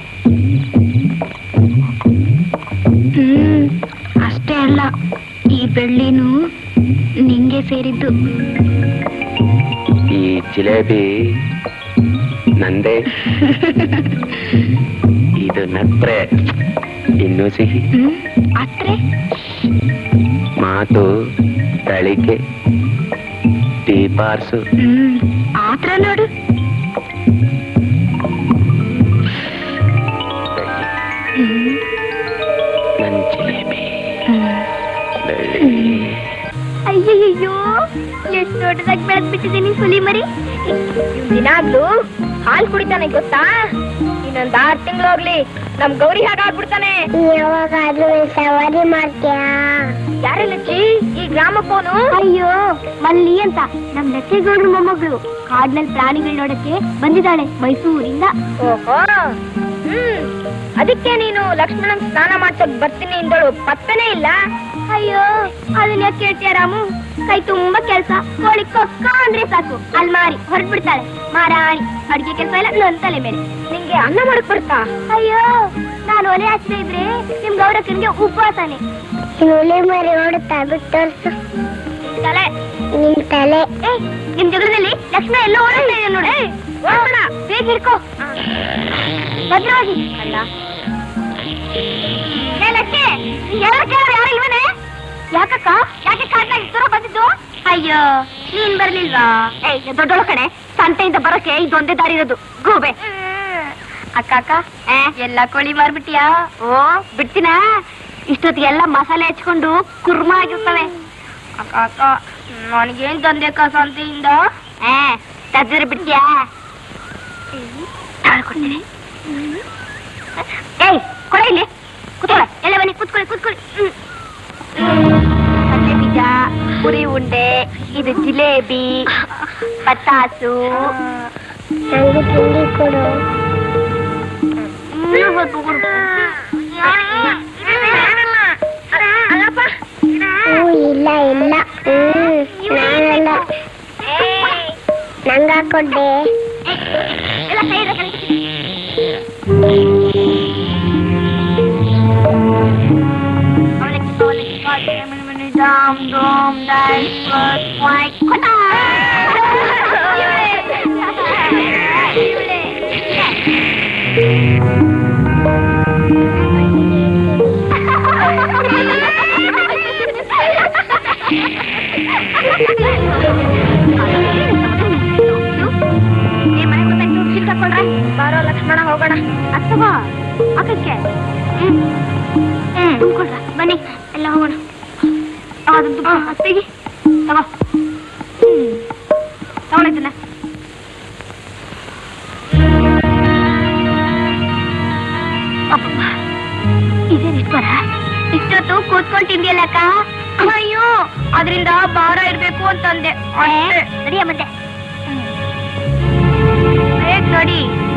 ಹ್ಮ್ ಅಷ್ಟೇ ಅಲ್ಲ ಈ ಬೆಳ್ಳಿನೂ ನಿಂಗೆ ಸೇರಿದ್ದು ಈ ಈ ಜಿಲೇಬಿ ನಂದೇ ಇದು ನಟ್ರೆ ಇನ್ನೂ ಸಿಹಿ ಅತ್ರೆ ಮಾತು ತಳಿಕೆ ದೀಪಾರ್ಸು ಹ್ಮ್ ಆತ್ರ ನೋಡು ನನ್ ಜಿಲೇಬಿ ಬೆಳ್ಳಿ ಅಯ್ಯಯ್ಯೋ ಎಷ್ಟು ದೊಡ್ಡದಾಗಿ ಬೆಳೆದ್ಬಿಟ್ಟಿದ್ದೀನಿ ಹುಲಿ ಮರಿ ದಿನಾಗ್ಲೂ ಹಾಲು ಕುಡಿತಾನೆ ಗೊತ್ತಾ ಇನ್ನೊಂದ್ ಆರ್ ತಿಂಗಳು ಹೋಗ್ಲಿ ನಮ್ ಗೌರಿ ಹಾಗಾಗ್ಬಿಡ್ತಾನೆ ಯಾವಾಗಾದ್ರೂ ಸವಾರಿ ಮಾಡ್ತೀಯಾ ಯಾರೆಲ್ಲಚ್ಚಿ ಈ ಗ್ರಾಮಫೋನು ಅಯ್ಯೋ ಮಲ್ಲಿ ಅಂತ ನಮ್ ಲಕ್ಷ್ಮೇಗೌಡ್ರ ಮೊಮ್ಮಗಳು ಕಾಡ್ನಲ್ಲಿ ಪ್ರಾಣಿಗಳು ನೋಡಕ್ಕೆ ಬಂದಿದ್ದಾಳೆ ಮೈಸೂರಿಂದ ಓಹೋ ಹ್ಮ್ ಅದಕ್ಕೆ ನೀನು ಲಕ್ಷ್ಮಣನ್ ಸ್ನಾನ ಮಾಡ್ಸಕ್ ಬರ್ತೀನಿ ಇಂದಳು ಪತ್ತನೇ ಇಲ್ಲ ಅಯ್ಯೋ ಅದನ್ನ ಯಾಕೆ ಕೇಳ್ತೀಯ ರಾಮು ಕೈ ತುಂಬಾ ಕೆಲ್ಸ ಕೋಳಿ ಕೊಕ್ಕ ಅಂದ್ರೆ ಸಾಕು ಅಲ್ಮಾರಿ ಹೊರಟ್ಬಿಡ್ತಾಳೆ ಮಾರಾಣಿ ಅಡ್ಗೆ ಕೆಲಸ ಎಲ್ಲ ನನ್ ತಲೆ ಮೇಲೆ ನಿಂಗೆ ಅನ್ನ ಮಾಡಕ್ ಬರ್ತಾ ಅಯ್ಯೋ ನಾನು ಒಲೆ ಹಚ್ಚದೆ ಇದ್ರೆ ನಿಮ್ ಗೌರಕ್ಕನ್ಗೆ ಉಪವಾಸನೆ ಒಲೆ ಮರಿ ಓಡುತ್ತಾ ಬಿಟ್ಟು ತಲೆ ನಿಮ್ ತಲೆ ಏ ನಿಮ್ ಜಗದಲ್ಲಿ ಲಕ್ಷ್ಮಣ ಎಲ್ಲ ಓಡಾಡ್ತಾ ಇದೆ ನೋಡಿ ಓಡೋಣ ಬೇಗ ಹಿಡ್ಕೋ ಭದ್ರವಾಗಿ ಅಲ್ಲ ಏ ಲಕ್ಷ್ಮಿ ಎಲ್ಲ ಕೇಳೋರು ಯಾರು ಇಲ್ವನೇ ಯಾಕಕ್ಕ ಯಾಕೆ ಕಾಡ್ನಾಗ ದೂರ ಬಂದಿದ್ದು ಅಯ್ಯೋ ನೀನ್ ಬರ್ಲಿಲ್ವಾ ಏ ದೊಡ್ಡೊಳ ಕಡೆ ಸಂತೆಯಿಂದ ಬರೋಕೆ ಇದೊಂದೇ ದಾರಿ ಇರೋದು ಗೂಬೆ ಅಕ್ಕ ಅಕ್ಕ ಎಲ್ಲ ಕೋಳಿ ಮಾರ್ಬಿಟ್ಟಿಯಾ ಓ ಬಿಡ್ತೀನ ಇಷ್ಟೊತ್ತಿಗೆಲ್ಲ ಮಸಾಲೆ ಹಚ್ಕೊಂಡು ಕುರ್ಮ ಆಗಿರ್ತವೆ ಅಕ್ಕ ಅಕ್ಕ ನನಗೇನ್ ತಂದೆ ಅಕ್ಕ ಸಂತೆಯಿಂದ ಏ ತಜ್ಜರ್ ಬಿಡ್ತೀಯಾ ತಾಳ್ಕೊಡ್ತೀನಿ ಏಯ್ ಕೊಡ ಇಲ್ಲಿ ಕೂತ್ಕೊಳ್ಳ ಎಲ್ಲ ಬನ್ನಿ ಕೂತ್ಕೊಳ್ಳಿ ಕೂತ್ಕೊಳ್ಳಿ ಹ್ಮ್ ಕಡಲೆ ಬೀಜ ಪುರಿ ಉಂಡೆ ಇದು ಜಿಲೇಬಿ ಪತ್ತಾಸು ನಂಗೆ ತಿಂಡಿ ಕೊಡು ಹ್ಞೂ ಇಲ್ಲ ಇಲ್ಲ ಹ್ಮ್ ನಾನಲ್ಲ ನಂಗ ಹಾಕೊಡ್ಡೆ ಬಾರೋ ಲಕ್ಷ್ಮಣ ಹೋಗೋಣ ಅತ್ತವ ಅಕ್ಕಕ್ಕೆ ಹ್ಮ್ ಹ್ಮ್ ತುಂಬ್ಕೊಳ್ರ ಬನ್ನಿ ಎಲ್ಲ ಹೋಗೋಣ ಅದೊಂದು ತೆಗಿ ತಗೋ ಹ್ಮ್ ತಗೊಳಿದ್ದನ್ನ ಇದೇನಿಷ್ಟು ಬರ ಇಷ್ಟೊತ್ತು ಕೂತ್ಕೊಂಡು ತಿಂದಿಯಲ್ಲಕ್ಕ ಅಯ್ಯೋ ಅದರಿಂದ ಭಾರ ಇರ್ಬೇಕು ಅಂತಂದೆ ಅಷ್ಟೇ. ನಡಿಯ ಮತ್ತೆ ಬೇಗ ನೋಡಿ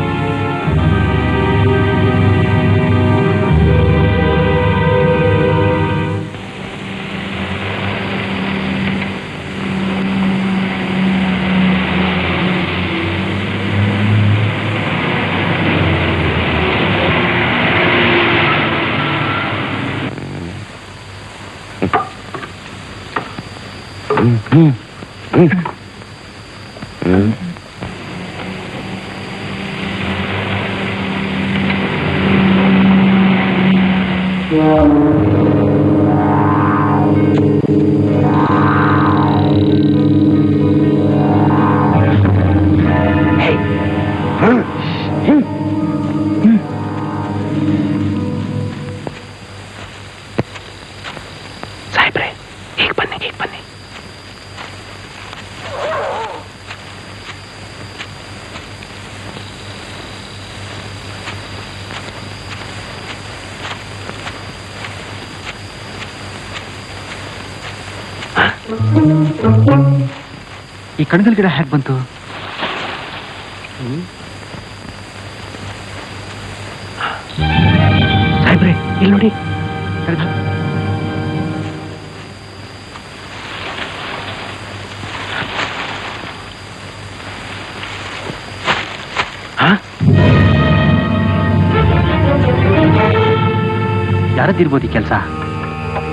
ಸಾಹೇಬ್ರೆ ಹೀಗೆ ಬನ್ನಿ ಹೀಗೆ ಬನ್ನಿ ಈ ಕಣಗಲ್ ಗಿಡ ಹೇಗೆ ಬಂತು ಸಾಹೇಬ್ರೆ ಇಲ್ಲಿ ನೋಡಿ ಹಾ ಯಾರದ್ದಿರ್ಬೋದು ಈ ಕೆಲಸ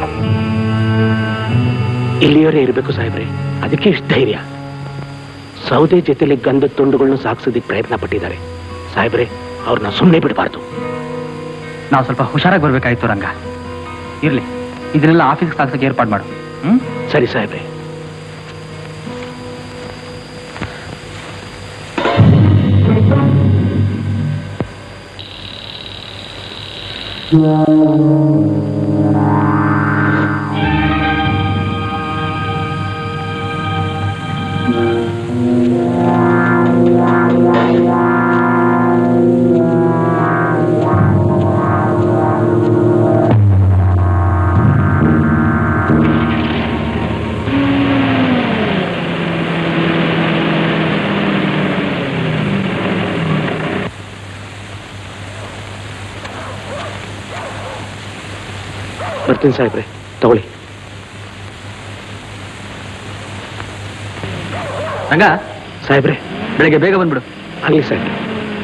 ಇಲ್ಲಿಯವರೇ ಇರಬೇಕು ಸಾಹೇಬ್ರೆ ಅದಕ್ಕೆ ಇಷ್ಟು ಧೈರ್ಯ ಸೌದೆ ಜೊತೆಲಿ ಗಂಧದ ತುಂಡುಗಳನ್ನ ಸಾಗಿಸೋದಕ್ಕೆ ಪ್ರಯತ್ನ ಪಟ್ಟಿದ್ದಾರೆ ಸಾಹೇಬ್ರೆ ಅವ್ರನ್ನ ಸುಮ್ಮನೆ ಬಿಡಬಾರ್ದು ನಾವು ಸ್ವಲ್ಪ ಹುಷಾರಾಗಿ ಬರ್ಬೇಕಾಯ್ತು ರಂಗ ಇರ್ಲಿ ಇದನ್ನೆಲ್ಲ ಆಫೀಸ್ಗೆ ಸಾಗ್ಸಕ್ಕೆ ಏರ್ಪಾಡು ಮಾಡು ಹ್ಮ್ ಸರಿ ಸಾಹೇಬ್ರೆ ಬರ್ತೀನಿ ಸಾಹೇಬ್ರೆ ತಗೊಳ್ಳಿ ರಂಗ ಸಾಹೇಬ್ರೆ ಬೆಳಗ್ಗೆ ಬೇಗ ಬಂದ್ಬಿಡು ಆಗಲಿ ಸಾಹೇಬ್ರೆ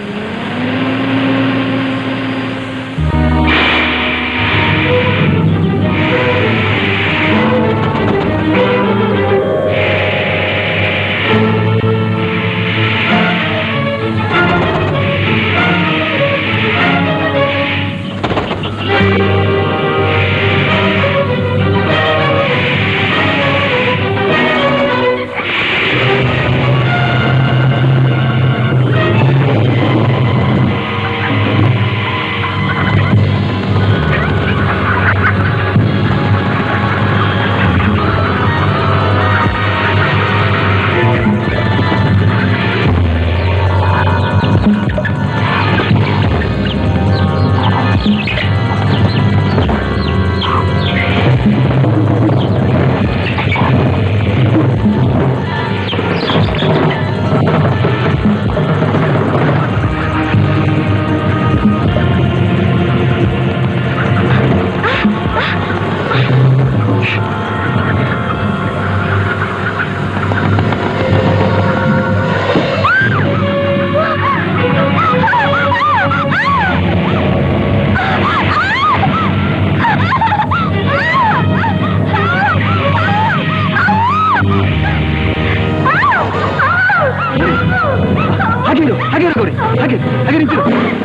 ಹಾಗೆ ಇರು ಹಾಗೆ ಇರು ಗೌರಿ ಹಾಗೆ ಹಾಗೆ ನಿಂತಿರು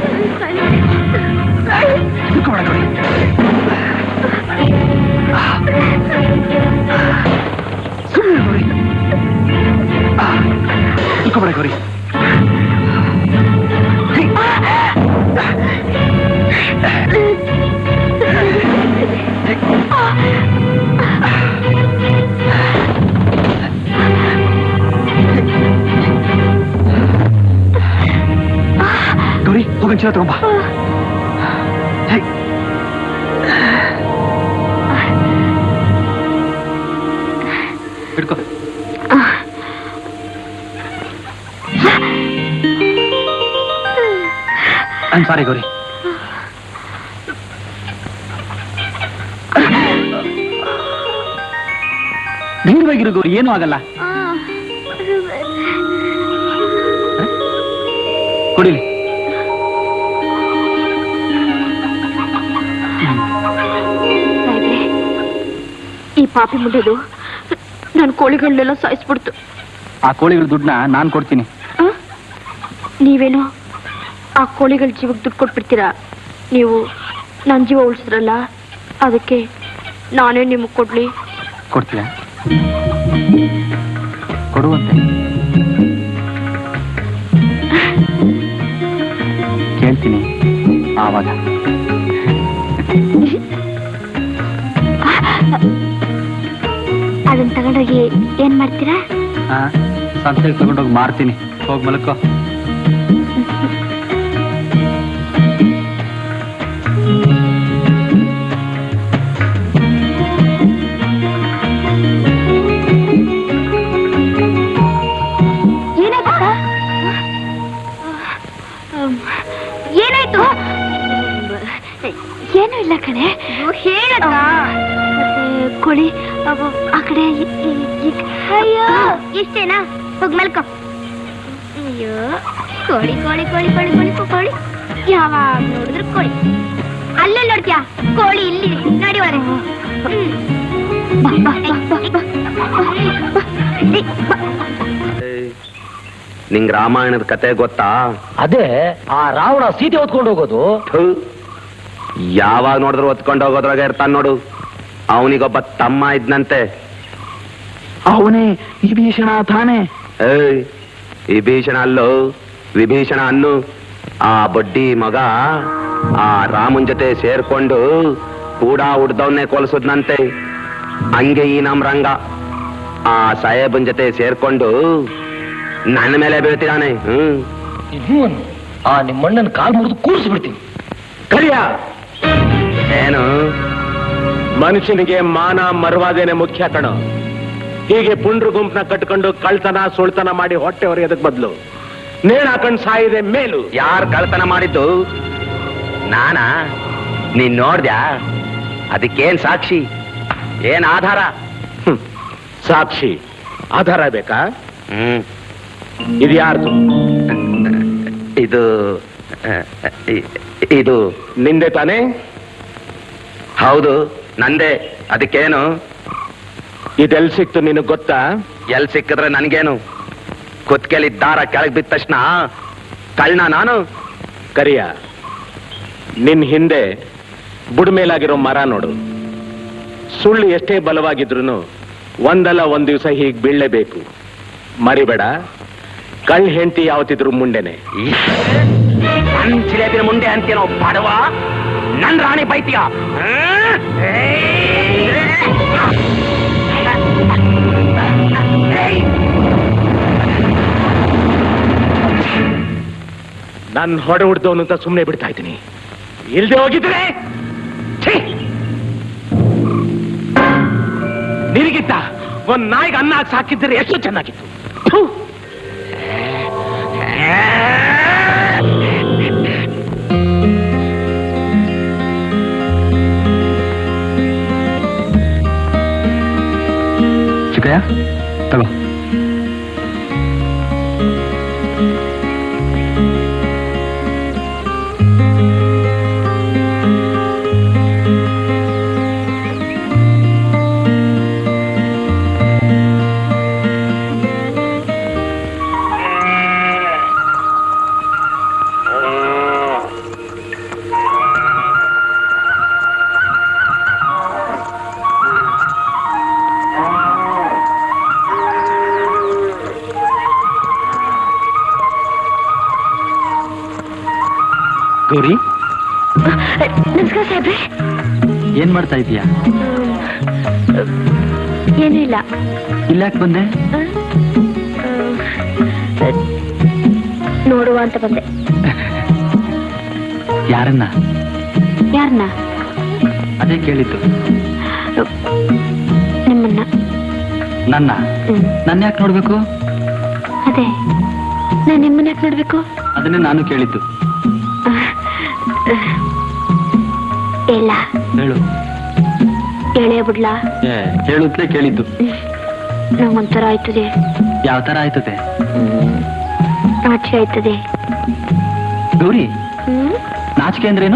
ನಿಂತ್ಕೊಬೇಡ ಗೌರಿ ಸುಮ್ಮನೆ ಗೌರಿ ಆ, ನಿಂತ್ಕೊಬೇಡ ಗೌರಿ ಗೌರಿ ಹೋಗನ್ ಚೀಲ ತಗೊಂಬ ಹೇ. ಹಿಡ್ಕೊ ಐಮ್ ಸಾರಿ ಗೌರಿ ಧೈರ್ಯವಾಗಿರು ಗೌರಿ ಏನೂ ಆಗಲ್ಲ ಕುಡಿಲಿ ಸಾಯ್ಬ್ರೆ, ಈ ಪಾಪಿ ಮುಂಡೆದು ನನ್ನ ಕೋಳಿಗಳನ್ನೆಲ್ಲ ಸಾಯಿಸ್ಬಿಡ್ತು ಆ ಕೋಳಿಗಳ ದುಡ್ಡನ್ನ ನಾನ್ ಕೊಡ್ತೀನಿ ಆ? ನೀವೇನು ಆ ಕೋಳಿಗಳ ಜೀವಕ್ಕೆ ದುಡ್ಡು ಕೊಟ್ಬಿಡ್ತೀರಾ ನೀವು ನನ್ನ ಜೀವ ಉಳಿಸಿದ್ರಲ್ಲ ಅದಕ್ಕೆ ನಾನೇ ನಿಮಗೆ ಕೊಡ್ಲಿ ಕೊಡ್ತೀಯ ಕೊಡುವಂತೆ ಕೇಳ್ತೀನಿ ಆವಾಗ ಅದನ್ನ ತಗೊಂಡೋಗಿ ಏನ್ ಮಾಡ್ತೀರಾ ಆ, ಸಂತೆಗೆ ತಗೊಂಡೋಗಿ ಮಾರ್ತೀನಿ ಹೋಗಿ ಮಲ್ಕೋ ಏನಾಯ್ತು ಏನಾಯ್ತು ಏನು ಇಲ್ಲ ಕಣೆ ಹೇಳಕ್ಕ ಕೋಳಿ ಅವು ಆ ಕಡೆ ಇ- ಇ- ಈ- ಅಯ್ಯೋ ಇಷ್ಟೇನಾ ಹೋಗ್ ಮಲ್ಕೋ ಅಯ್ಯೋ ಕೋಳಿ ಕೋಳಿ ಕೋಳಿ ಕೋಳಿ ಕೋಳಿ ಕೋ- ಕೋಳಿ ಯಾವಾಗ ನೋಡಿದ್ರು ಕೋಳಿ ಅಲ್ಲೇ ನೋಡ್ತೀಯಾ ಕೋಳಿ ಇಲ್ಲಿ ನೋಡಿ ಒಳಗೆ ಹ್ಮ್. ಬಾ, ಬಾ, ಬಾ, ಬಾ, ಬಾ, ಬಾ, ಬಾ. ಏ, ಬಾ. ನಿಂಗ್ ರಾಮಾಯಣದ ಕತೆ ಗೊತ್ತಾ ಅದೇ ಆ ರಾವಣ ಸೀತೆ ಹೊತ್ಕೊಂಡು ಹೋಗೋದು ಥು. ಯಾವಾಗ ನೋಡಿದ್ರು ಒತ್ಕೊಂಡು ಹೋಗೋದ್ರಾಗ ಇರ್ತಾನ ನೋಡು ಅವನಿಗೊಬ್ಬ ತಮ್ಮ ಇದ್ನಂತೆ ಅವನೇ ವಿಭೀಷಣ ತಾನೆ ಏಯ್ ವಿಭೀಷಣ ಅಲ್ಲೋ ವಿಭೀಷಣ ಅನ್ನು ಆ ಬಡ್ಡಿ ಮಗ ಆ ರಾಮನ್ ಜೊತೆ ಸೇರ್ಕೊಂಡು ಕೂಡ ಹುಡ್ದವನ್ನೇ ಕೊಲ್ಸದ್ನಂತೆ ಹಂಗೆ ಈ ನಮ್ ರಂಗ ಆ ಸಾಹೇಬನ್ ಜೊತೆ ಸೇರ್ಕೊಂಡು ನನ್ನ ಮೇಲೆ ಬೀಳ್ತಿದ್ದಾನೆ ಹ್ಮ್ ಆ ನಿಮ್ಮಣ್ಣನ ಕಾಲ್ ಮುರಿದು ಕೂರಿಸ್ಬಿಡ್ತೀನಿ ಕರಿಯ ಏನು ಮನುಷ್ಯನಿಗೆ ಮಾನ ಮರ್ವಾದೇನೆ ಮುಖ್ಯ ಕಣ ಹೀಗೆ ಪುಂಡ್ರು ಗುಂಪನ್ನ ಕಟ್ಕೊಂಡು ಕಳ್ತನ ಸುಳ್ತನ ಮಾಡಿ ಹೊಟ್ಟೆ ಹೊರೆಯೋದಕ್ ಬದಲು ನೇಣ್ ಹಾಕೊಂಡ್ ಸಾಯಿದೆ ಮೇಲು ಯಾರ್ ಕಳ್ತನ ಮಾಡಿದ್ದು ನಾನಾ ನೀನ್ ನೋಡ್ದ್ಯಾ ಅದಕ್ಕೇನ್ ಸಾಕ್ಷಿ ಏನ್ ಆಧಾರ ಹ್ಮ್. ಸಾಕ್ಷಿ ಆಧಾರ ಬೇಕಾ ಹ್ಮ್ ಇದು ಯಾರ್ದು ಇದು ಅಹ್, ಇ- ಇದು ನಿಂದೆ ತಾನೇ ಹೌದು ನಂದೇ ಅದಕ್ಕೇನು ಇದೆಲ್ ಸಿಕ್ತು ನಿನಗ್ ಗೊತ್ತಾ ಎಲ್ ಸಿಕ್ಕಿದ್ರೆ ನನ್ಗೇನು ಕುತ್ಕೆಲಿ ದಾರ ಕೆಳಗ್ ಬಿದ್ದ ತಕ್ಷಣ ಕಳ್ಳ ನಾನು ಕರಿಯ ನಿನ್ ಹಿಂದೆ ಬುಡ್ಮೇಲಾಗಿರೋ ಮರ ನೋಡು ಸುಳ್ಳು ಎಷ್ಟೇ ಬಲವಾಗಿದ್ರು ಒಂದಲ್ಲ ಒಂದ್ ದಿವಸ ಹೀಗ್ ಬೀಳಲೇಬೇಕು ಮರಿಬೇಡ ಕಳ್ ಹೆಂಡತಿ ಯಾವತ್ತಿದ್ರು ಮುಂಡೆನೆ ಈ ನನ್ ಜಿಲೇಬಿನ ಮುಂದೆ ಅಂತೇನೋ ಬಡವ ನನ್ ರಾಣಿ ಬೈತಿಯ ನನ್ ಹೊಡೆ ಹುಡ್ದವನು ಅಂತ ಸುಮ್ಮನೆ ಬಿಡ್ತಾ ಇದ್ದೀನಿ ಇಲ್ದೆ ಹೋಗಿದ್ರೆ ಛೀ! ನಿನಗಿತ್ತ ಒಂದ್ ನಾಯಿಗೆ ಅನ್ನ ಹಾಕಿ ಸಾಕಿದ್ರೆ ಎಷ್ಟು ಚೆನ್ನಾಗಿತ್ತು ಥು! ಚಿಕ್ಕಯ್ಯ ತಗೋ ಗೌರಿ ನಮಸ್ಕಾರ ಸಾಹೇಬ್ರೆ ಏನ್ ಮಾಡ್ತಾ ಇದೀಯಾ ಏನೂ ಇಲ್ಲ ಇಲ್ಲಾಕ್ ಬಂದೆ ನೋಡುವ ಅಂತ ಬಂದೆ ಯಾರನ್ನ ಯಾರನ್ನ ಅದೇ ಕೇಳಿದ್ದು ನಿಮ್ಮನ್ನ ನನ್ನ ಹ್ಮ್. ನನ್ನ ಯಾಕೆ ನೋಡ್ಬೇಕು ಅದೇ ನಾನು ನಿಮ್ಮನ್ನ ಯಾಕೆ ನೋಡ್ಬೇಕು ಅದನ್ನೇ ನಾನು ಕೇಳಿದ್ದು ಇಲ್ಲ ಹೇಳು ಎಳೆಯ ಬಿಡ್ಲಾ ಏ ಹೇಳುತ್ತಲೇ ಕೇಳಿದ್ದು ನಂಗೊಂಥರ ಆಯ್ತದೆ ಯಾವ ತರ ಆಯ್ತದೆ ಹ್ಮ್. ನಾಚಿಕೆ ಆಯ್ತದೆ ಗೌರಿ ಹ್ಮ್ ನಾಚಿಕೆ ಅಂದ್ರೇನು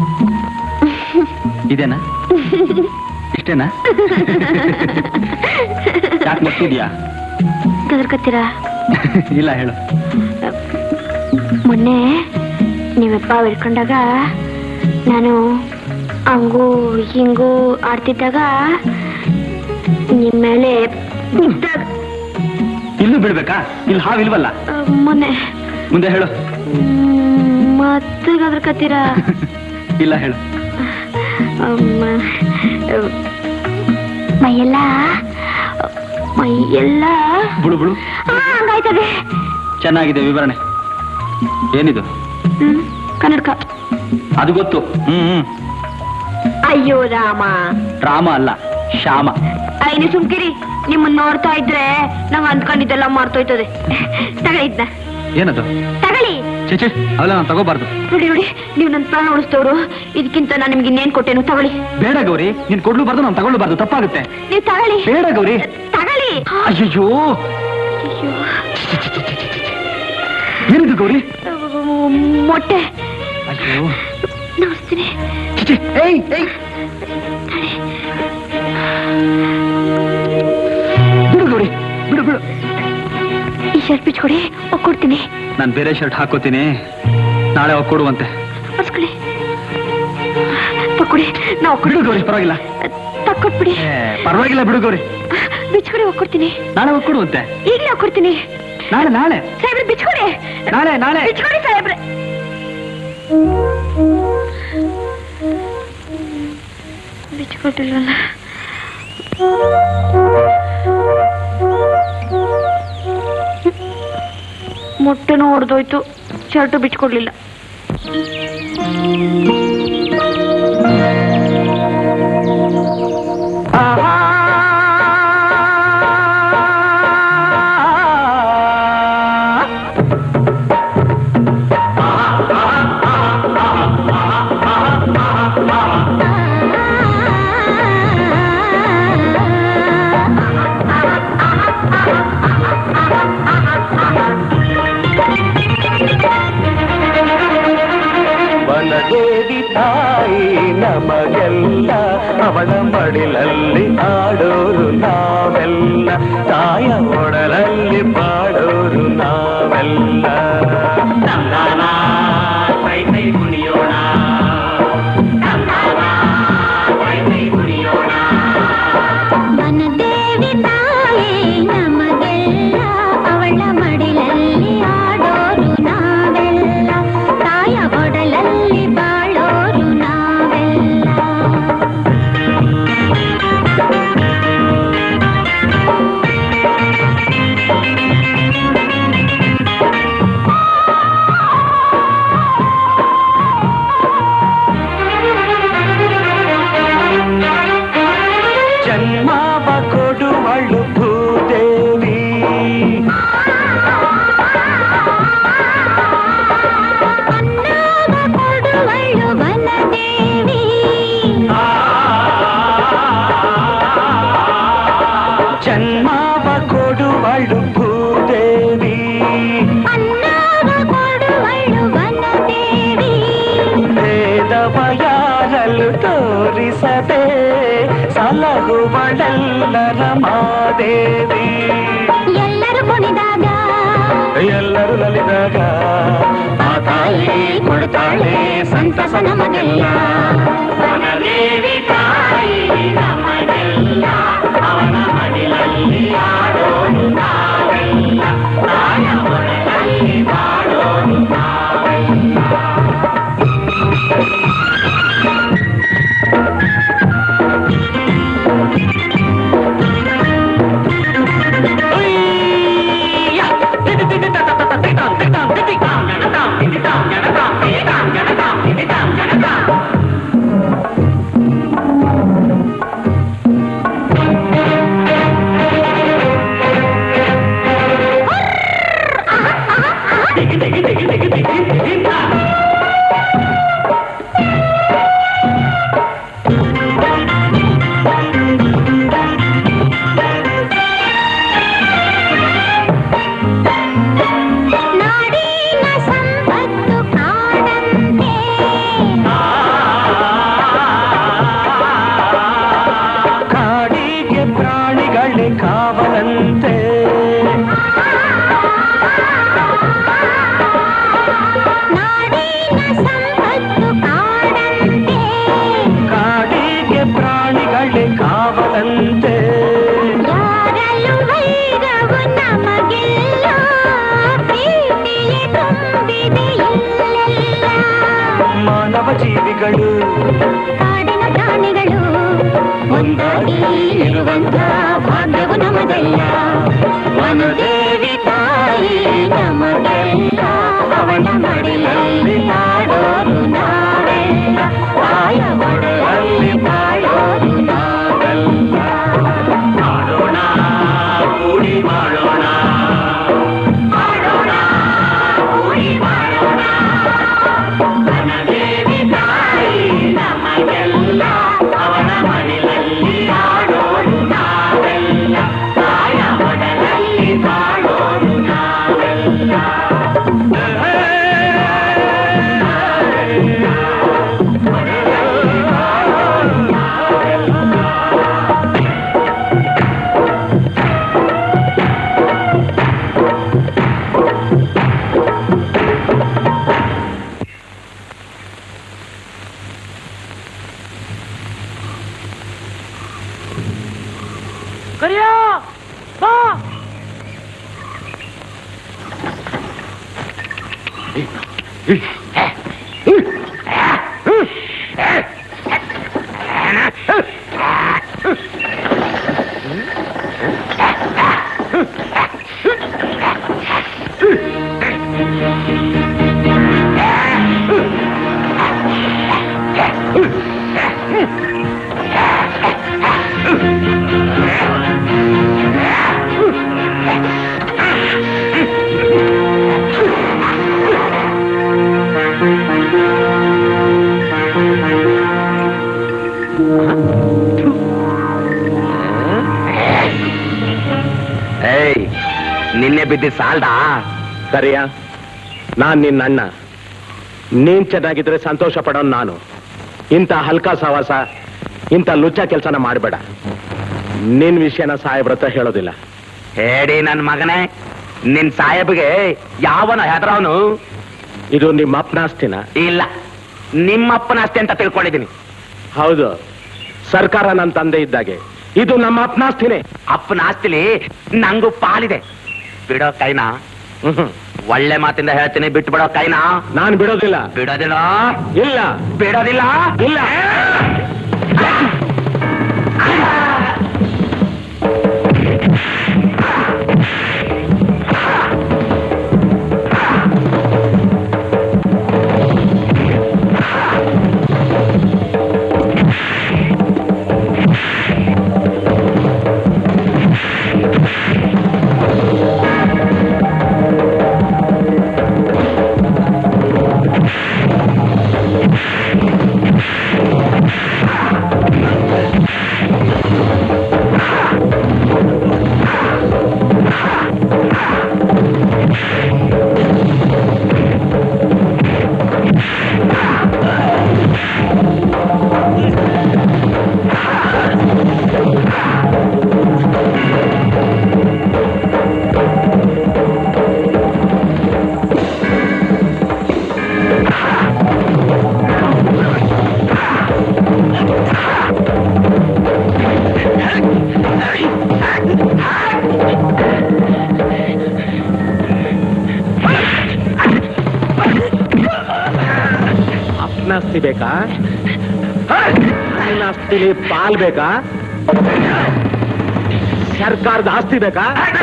ಇದೇನಾ ಇಷ್ಟೇನಾ ಯಾಕೆ ಮರ್ತಿದ್ಯಾ ಗದರ್ಕತ್ತೀರಾ ಇಲ್ಲ ಹೇಳು ಮೊನ್ನೆ ನೀವಪ್ಪ ಹಿಡ್ಕೊಂಡಾಗ ನಾನು ಹಂಗೂ ಹಿಂಗೂ ಆಡ್ತಿದ್ದಾಗ ನಿಮ್ಮ ಮೇಲೆ ಬಿದ್ದಾಗ ಇಲ್ಲೂ ಬಿಡ್ಬೇಕಾ ಇಲ್ಲಿ ಹಾವಿಲ್ವಲ್ಲ ಆ, ಮೊನ್ನೆ ಮುಂದೆ ಹೇಳು ಮ್, ಮತ್ತೆ ಗದರ್ಕತ್ತೀರಾ ಇಲ್ಲ ಹೇಳು ಅಮ್ಮ, ಮೈಯೆಲ್ಲ ಮೈಯೆಲ್ಲ ಬುಳು ಬುಳು ಆ, ಹಂಗಾಯ್ತದೆ ಚೆನ್ನಾಗಿದೆ ವಿವರಣೆ ಏನಿದು ಹ್ಮ್ ಕನ್ನಡಕ ಅದು ಗೊತ್ತು ಹ್ಮ್ ಹ್ಮ್ ಅಯ್ಯೋ ರಾಮ ರಾಮ ಅಲ್ಲ ಶ್ಯಾಮ ಐನು ಸುಮ್ಕಿರಿ ನಿಮ್ಮನ್ನ ನೋಡ್ತಾ ಇದ್ರೆ ನಾವ್ ಅಂದ್ಕೊಂಡಿದ್ದೆಲ್ಲ ಮಾರ್ತೋಯ್ತದೆ ತಗೊಳ್ಳಿ ಇದ್ನ ಏನದು ತಗೊಳ್ಳಿ ಚೇಚೆ ಅವೆಲ್ಲ ನಾನು ತಗೋಬಾರ್ದು ನೋಡಿ ನೋಡಿ ನೀವು ನನ್ನ ಪ್ರಾಣ ಉಳಿಸ್ತವ್ರು ಇದಕ್ಕಿಂತ ನಾನು ನಿಮ್ಗೆ ಇನ್ನೇನ್ ಕೊಟ್ಟೇನು ತಗೊಳ್ಳಿ ಬೇಡ ಗೌರಿ ನೀನ್ ಕೊಡ್ಲೂಬಾರ್ದು ನಾನು ತಗೊಳ್ಬಾರ್ದು ತಪ್ಪಾಗುತ್ತೆ ನೀವು ತಗೊಳ್ಳಿ ಬೇಡ ಗೌರಿ ತಗೊಳ್ಳಿ ಅಯ್ಯೋ ಅಯ್ಯೋ. ಏನಿದು ಗೌರಿ ಮೊಟ್ಟೆ ಅಯ್ಯೋ ನೋಡ್ತೀನಿ ಚಿಚಿ ಏಯ್ ಏಯ್ ಬಿಡು ಗೌರಿ ಬಿಡು ಬಿಡು ಶರ್ಟ್ ಬಿಚ್ಕೊಡಿ ಒಕ್ಕೊಡ್ತೀನಿ ನಾನು ಬೇರೆ ಶರ್ಟ್ ಹಾಕೋತೀನಿ ನಾಳೆ ಕೊಡುವಂತೆ ಹೊಸ್ಕೊಡಿ ತಕ್ಕೊಡಿ ನಾ ಬಿಡು ಗೌರಿ ಪರವಾಗಿಲ್ಲ ತಕ್ಕೊಟ್ಬಿಡಿ ಏ, ಪರವಾಗಿಲ್ಲ ಬಿಡು ಗೌರಿ ಬಿಚ್ಕೊಡಿ ಒಕ್ಕೊಡ್ತೀನಿ ನಾಳೆ ಕೊಡುವಂತೆ ಈಗಲೇ ಒಕ್ಕೊಡ್ತೀನಿ ನಾಳೆ ನಾಳೆ ಸಾಹೇಬ್ರೆ ಬಿಚ್ಕೊಡಿ ನಾಳೆ ನಾಳೆ ಬಿಚ್ಕೊಡಿ ಸಾಹೇಬ್ರೆ ಬಿಚ್ಕೊಟ್ಟಿಲ್ವಲ್ಲ ಮೊಟ್ಟೆನೂ ಹೊಡೆದೋಯ್ತು ಶರ್ಟು ಬಿಚ್ಕೊಡ್ಲಿಲ್ಲ ವನದೇವಿ ತಾಯಿ ನಮಗೆಲ್ಲ ಅವಳ ಮಡಿಲಲ್ಲಿ ಆಡೋರು ನಾವೆಲ್ಲ ತಾಯ ಒಡಲಲ್ಲಿ ಬಾಡೋರು ನಾವೆಲ್ಲ ವನದೇವಿ ತಾಯಿ ನಮಗೆಲ್ಲ ಅವಳ ಮಡಿಲಲ್ಲಿ ಆಡೋರು ನಾವೆಲ್ಲ ತಾಯ ಒಡಲಲ್ಲಿ ಬಾಳೋರು ನಾವೆಲ್ಲ ಜನ್ಮಾವ ಕೊಡುವಳು ಭೂದೇವಿ ಅನ್ನಾಗ ಕೊಡುವಳು ವನದೇವಿ ಜನ್ಮಾವ ಕೊಡುವಳು ಭೂದೇವಿ ಅನ್ನಾಗ ಕೊಡುವಳು ವನದೇವಿ ಭೇದವ ಯಾರಲು ತೋರಿಸದೆ ಸಲಹುವಳೆಲ್ಲರ ಮಾದೇವಿ ಎಲ್ಲರೂ ಕುಣಿದಾಗ ಎಲ್ಲರೂ ನಲಿದಾಗ ಆ ತಾಯಿ ಕೊಡ್ತಾಳೆ ಸಂತಸ ನಮಗೆಲ್ಲ ವನದೇವಿ ತಾಯಿ ನಮಗೆಲ್ಲ ಅವನ ಮಡಿಲಲ್ಲಿ ಆಡೋನು ನಾವೆಲ್ಲ ತಾಯ ಒಡಲಲ್ಲಿ ಬಾಡೋನು ನಾವೆಲ್ಲ ನಾಡಿನ ಸಂಪತ್ತು ಕಾಣಂತೆ ಕಾಡಿಗೆ ಪ್ರಾಣಿಗಳೇ ಕಾವಲಂತೆ ನಾಡಿನ ಸಂಪತ್ತು ಕಾಣಂತೆ ಕಾಡಿಗೆ ಪ್ರಾಣಿಗಳೇ ಕಾವಲಂತೆ ಯಾರಲ್ಲೂ ವೈರವು ನಮಗಿಲ್ಲ ಪ್ರೀತಿಯೇ ತುಂಬಿದೆ ಎಲ್ಲೆಲ್ಲ ಮಾನವ ಜೀವಿಗಳು ಕಾಡಿನ ಪ್ರಾಣಿಗಳು ಒಂದಾಗಿ ಇರುವಂತ ಭಾಗ್ಯವು ನಮದೆಲ್ಲ ವನದೇವಿ ತಾಯಿ ನಮಗೆಲ್ಲ ಅವನ ಮಡಿಲಲ್ಲಿ ಆಡೋರು ನಾವೆಲ್ಲ ತಾಯ ಒಡಲಲ್ಲಿ ಬಾಳೋರು ನಾವೆಲ್ಲ ಮಾಡೋಣ ಕೂಡಿ ಮಾಡೋಣ ಮಾಡೋಣ ಕೂಡಿ ಮಾಡೋಣ ವನದೇವಿ ತಾಯಿ ನಮಗೆಲ್ಲ ಅವನ ಮಡಿಲಲ್ಲಿ ಆಡೋರು ನಾವೆಲ್ಲ ತಾಯ ಒಡಲಲ್ಲಿ ಬಾಳೋರು ನಾವೆಲ್ಲ ಏಯ್ ನಿನ್ನೆ ಬಿದ್ದಿ ಸಾಲ್ಡಾ ಸರಿಯಾ ನಾನ್ ನಿನ್ನ ಅಣ್ಣ ನೀನ್ ಚೆನ್ನಾಗಿದ್ರೆ ಸಂತೋಷ ಪಡೋನ್ ನಾನು ಇಂಥ ಹಲ್ಕಾ ಸವಾಸ ಇಂಥ ಲುಚ್ಚ ಕೆಲಸನ ಮಾಡಬೇಡ ನಿನ್ ವಿಷಯನ ಸಾಹೇಬ್ರ ಹತ್ರ ಹೇಳೋದಿಲ್ಲ ಹೇಳಿ ನನ್ ಮಗನೇ ನಿನ್ ಸಾಹೇಬ್ಗೆ ಯಾವನ ಹೆದರವನು ಇದು ನಿಮ್ಮ ಅಪ್ಪನ ಆಸ್ತಿನ ಇಲ್ಲ ನಿಮ್ಮಪ್ಪನ ಅಷ್ಟೇ ಅಂತ ತಿಳ್ಕೊಂಡಿದ್ದೀನಿ ಹೌದು ಸರ್ಕಾರ ನನ್ನ ತಂದೆ ಇದ್ದಾಗೆ ಇದು ನಮ್ಮ ಅಪ್ಪನ ಆಸ್ತಿನೇ ಅಪ್ಪನ ಆಸ್ತಿಲಿ ನಂಗೂ ಪಾಲಿದೆ ಬಿಡೋ ಕೈನಾ ಹ್ಮ್. ಒಳ್ಳೆ ಮಾತಿಂದ ಹೇಳ್ತೀನಿ ಬಿಟ್ಟು ಬಿಡೋ ಕೈನಾ ನಾನ್ ಬಿಡೋದಿಲ್ಲ ಬಿಡೋದಿಲ್ಲ ಇಲ್ಲ ಬಿಡೋದಿಲ್ಲ ಇಲ್ಲ ಅಪ್ಪನ ಆಸ್ತಿ ಬೇಕಾ ನನ್ನ ಆಸ್ತಿಲಿ ಪಾಲ್ ಬೇಕಾ ಸರ್ಕಾರದ ಆಸ್ತಿ ಬೇಕಾ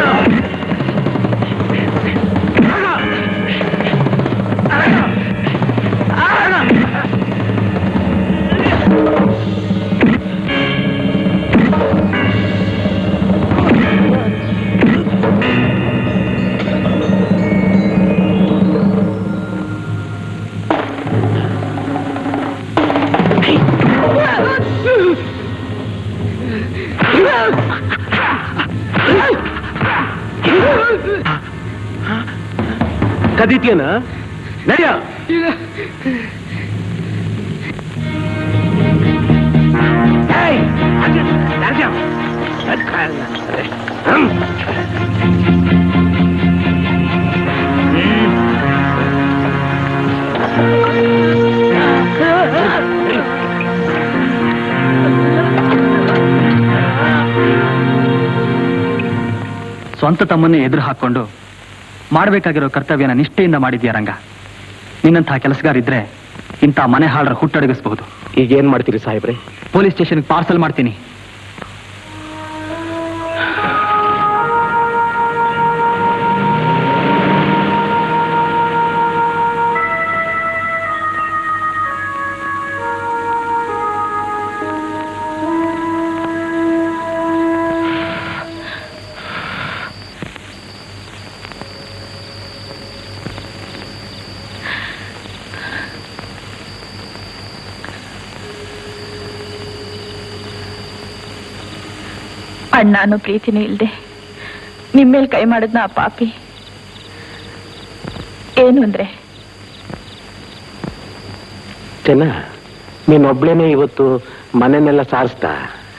ಕದೀತಿಯನ ನಡೆಯ ಸ್ವಂತ ತಮ್ಮನ್ನೇ ಎದುರು ಹಾಕೊಂಡು ಮಾಡಬೇಕಾಗಿರೋ ಕರ್ತವ್ಯನ ನಿಷ್ಠೆಯಿಂದ ಮಾಡಿದ್ಯಾ ರಂಗ ನಿನ್ನಂಥ ಕೆಲಸಗಾರ ಇದ್ರೆ ಇಂಥ ಮನೆ ಹಾಳರ ಹುಟ್ಟಡಗಿಸಬಹುದು ಈಗ ಏನ್ ಮಾಡ್ತೀರಿ ಸಾಹೇಬ್ರೆ ಪೊಲೀಸ್ ಸ್ಟೇಷನ್ಗೆ ಪಾರ್ಸಲ್ ಮಾಡ್ತೀನಿ ಅಣ್ಣ ಅನ್ನೋ ಪ್ರೀತಿನೂ ಇಲ್ದೆ ನಿಮ್ಮೇಲ್ ಕೈ ಮಾಡಿದ್ನ ಆ ಪಾಪಿ ಏನು ಅಂದ್ರೆ ಚೆನ್ನ ನೀನೊಬ್ಳೇನೆ ಇವತ್ತು ಮನೆನೆಲ್ಲ ಸಾರಿಸ್ತಾ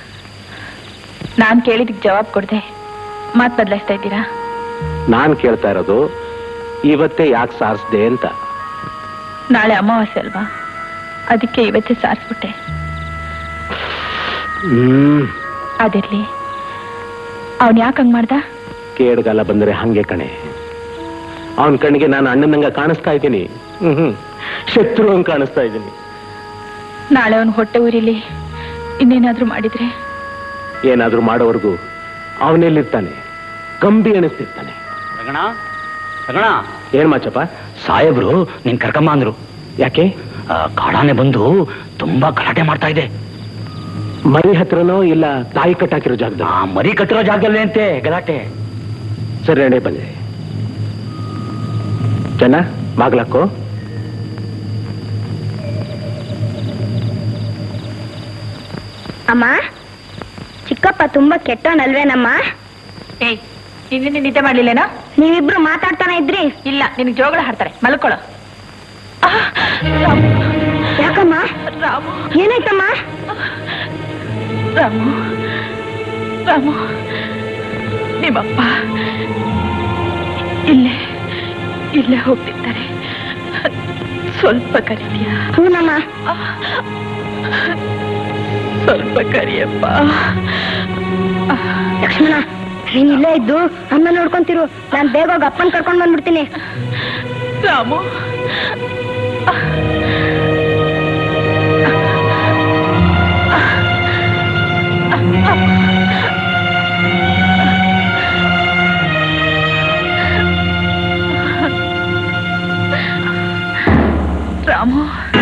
ನಾನ್ ಕೇಳಿದಕ್ ಜವಾಬ್ ಕೊಡ್ದೆ ಮಾತ್ ಬದಲಾಯಿಸ್ತಾ ಇದ್ದೀರಾ ನಾನ್ ಕೇಳ್ತಾ ಇರೋದು ಇವತ್ತೇ ಯಾಕೆ ಸಾರಿಸ್ದೆ ಅಂತ ನಾಳೆ ಅಮಾವಾಸ್ಯೆ ಅಲ್ವಾ ಅದಕ್ಕೆ ಇವತ್ತೇ ಸಾರಿಸ್ಬಿಟ್ಟೆ ಹ್ಮ್ ಅದಿರ್ಲಿ ಅವನ್ ಯಾಕೆ ಹಂಗ್ ಮಾಡ್ದ ಕೇಡ್ಗಾಲ ಬಂದರೆ ಹಂಗೆ ಕಣೆ ಅವನ ಕಣ್ಣಿಗೆ ನಾನು ಅಣ್ಣನಂಗ ಕಾಣಿಸ್ತಾ ಇದ್ದೀನಿ ಹ್ಮ್ ಹ್ಮ್ ಶತ್ರು ಹಂಗ್ ಕಾಣಿಸ್ತಾ ಇದ್ದೀನಿ ನಾಳೆ ಅವನ್ ಹೊಟ್ಟೆ ಊರಿಲಿ ಇನ್ನೇನಾದ್ರೂ ಮಾಡಿದ್ರೆ ಏನಾದ್ರೂ ಮಾಡೋವರೆಗೂ ಅವನೆಲ್ಲಿರ್ತಾನೆ ಕಂಬಿ ಎಣಿಸ್ತಿರ್ತಾನೆ ರಗಣ ರಗಣ ಏನ್ ಮಾಚಪ್ಪ ಸಾಹೇಬ್ರು ನಿನ್ ಕರ್ಕಮ್ಮ ಅಂದ್ರು ಯಾಕೆ ಆ, ಕಾಡಾನೆ ಬಂದು ತುಂಬಾ ಗಲಾಟೆ ಮಾಡ್ತಾ ಇದೆ ಮರಿ ಹತ್ರನೋ ಇಲ್ಲ ತಾಯಿ ಕಟ್ಟಾಕಿರೋ ಜಾಗದ ಆ ಮರಿ ಕಟ್ಟಿರೋ ಜಾಗದಲ್ಲೇ ಅಂತೆ ಗಲಾಟೆ ಸರಿ ನಡೆ ಬಂದೆ ಚೆನ್ನ ಬಾಗ್ಲಾಕೋ ಅಮ್ಮ ಚಿಕ್ಕಪ್ಪ ತುಂಬಾ ಕೆಟ್ಟವನಲ್ವೇನಮ್ಮ ಏಯ್ ನಿನ್ನೆ ನಿದ್ದೆ ಮಾಡ್ಲಿಲ್ಲೇನೋ ನೀವಿಬ್ರು ಮಾತಾಡ್ತಾನೆ ಇದ್ರಿ ಇಲ್ಲ ನಿನಗೆ ಜೋಗಳ ಹಾಡ್ತಾರೆ ಮಲ್ಕೊಳ್ಳೋ ಯಾಕಮ್ಮ ರಾಮು ಏನಾಯ್ತಮ್ಮ ರಾಮು ರಾಮು ನಿಮ್ಮಪ್ಪ ಇಲ್ಲೇ ಇಲ್ಲೇ ಹೋಗ್ತಿದ್ದಾರೆ ಸ್ವಲ್ಪ ಕರಿತೀಯ ಹೂನಮ್ಮ ಸ್ವಲ್ಪ ಕರಿಯಪ್ಪ ಲಕ್ಷ್ಮಣ ನೀನ್ ಇಲ್ಲೇ ಇದ್ದು ಅಮ್ಮ ನೋಡ್ಕೊಂತಿರು ನಾನ್ ಬೇಗ ಹೋಗಿ ಅಪ್ಪನ್ ಕರ್ಕೊಂಡ್ ಬಂದ್ಬಿಡ್ತೀನಿ ರಾಮು ರಾಮು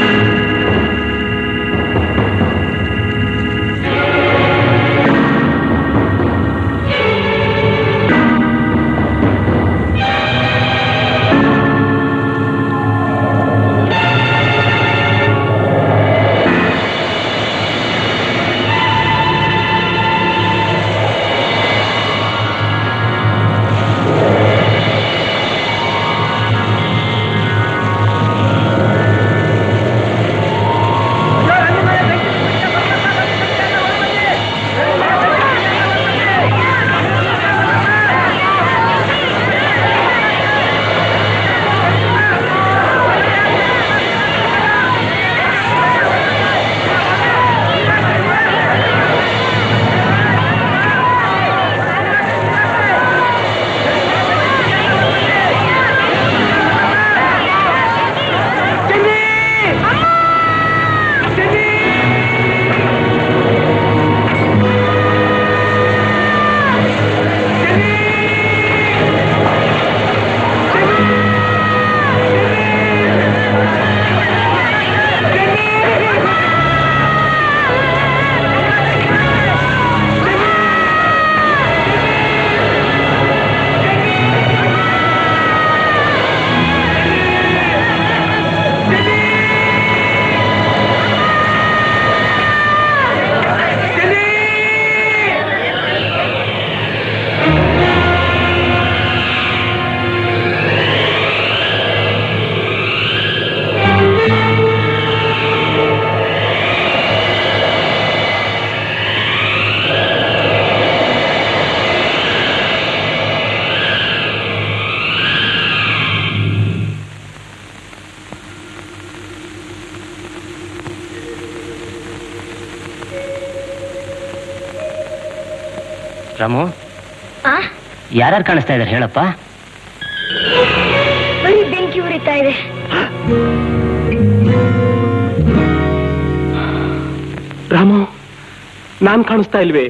ರಾಮು ಆ ಯಾರ್ಯಾರು ಕಾಣಿಸ್ತಾ ಇದಾರೆ ಹೇಳಪ್ಪ ಬರೀ ಬೆಂಕಿ ಉರಿತಾ ಇದೆ ರಾಮು ನಾನ್ ಕಾಣಿಸ್ತಾ ಇಲ್ವೇ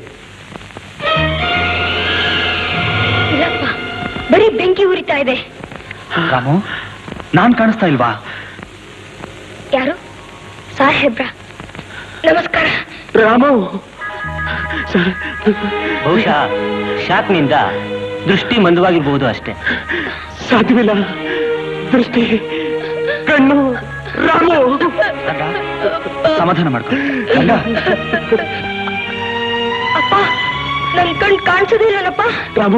ಇಲ್ಲಪ್ಪ ಬರೀ ಬೆಂಕಿ ಉರಿತಾ ಇದೆ ರಾಮು ನಾನ್ ಕಾಣಿಸ್ತಾ ಇಲ್ವಾ ಯಾರು ಸಾಹೇಬ್ರ ನಮಸ್ಕಾರ ರಾಮು ಸರ್ ಬಹುಶಃ ಶಾಕ್ನಿಂದ ದೃಷ್ಟಿ ಮಂದವಾಗಿರ್ಬಹುದು ಅಷ್ಟೇ ಸಾಧ್ಯವಿಲ್ಲ ದೃಷ್ಟಿ ಕಣ್ಣು ರಾಮು ಸಮಾಧಾನ ಮಾಡ್ಕೊ ರಂಗ, ಅಪ್ಪ ನನ್ ಕಣ್ ಕಾಣಿಸೋದಿಲ್ಲನಪ್ಪ ರಾಮು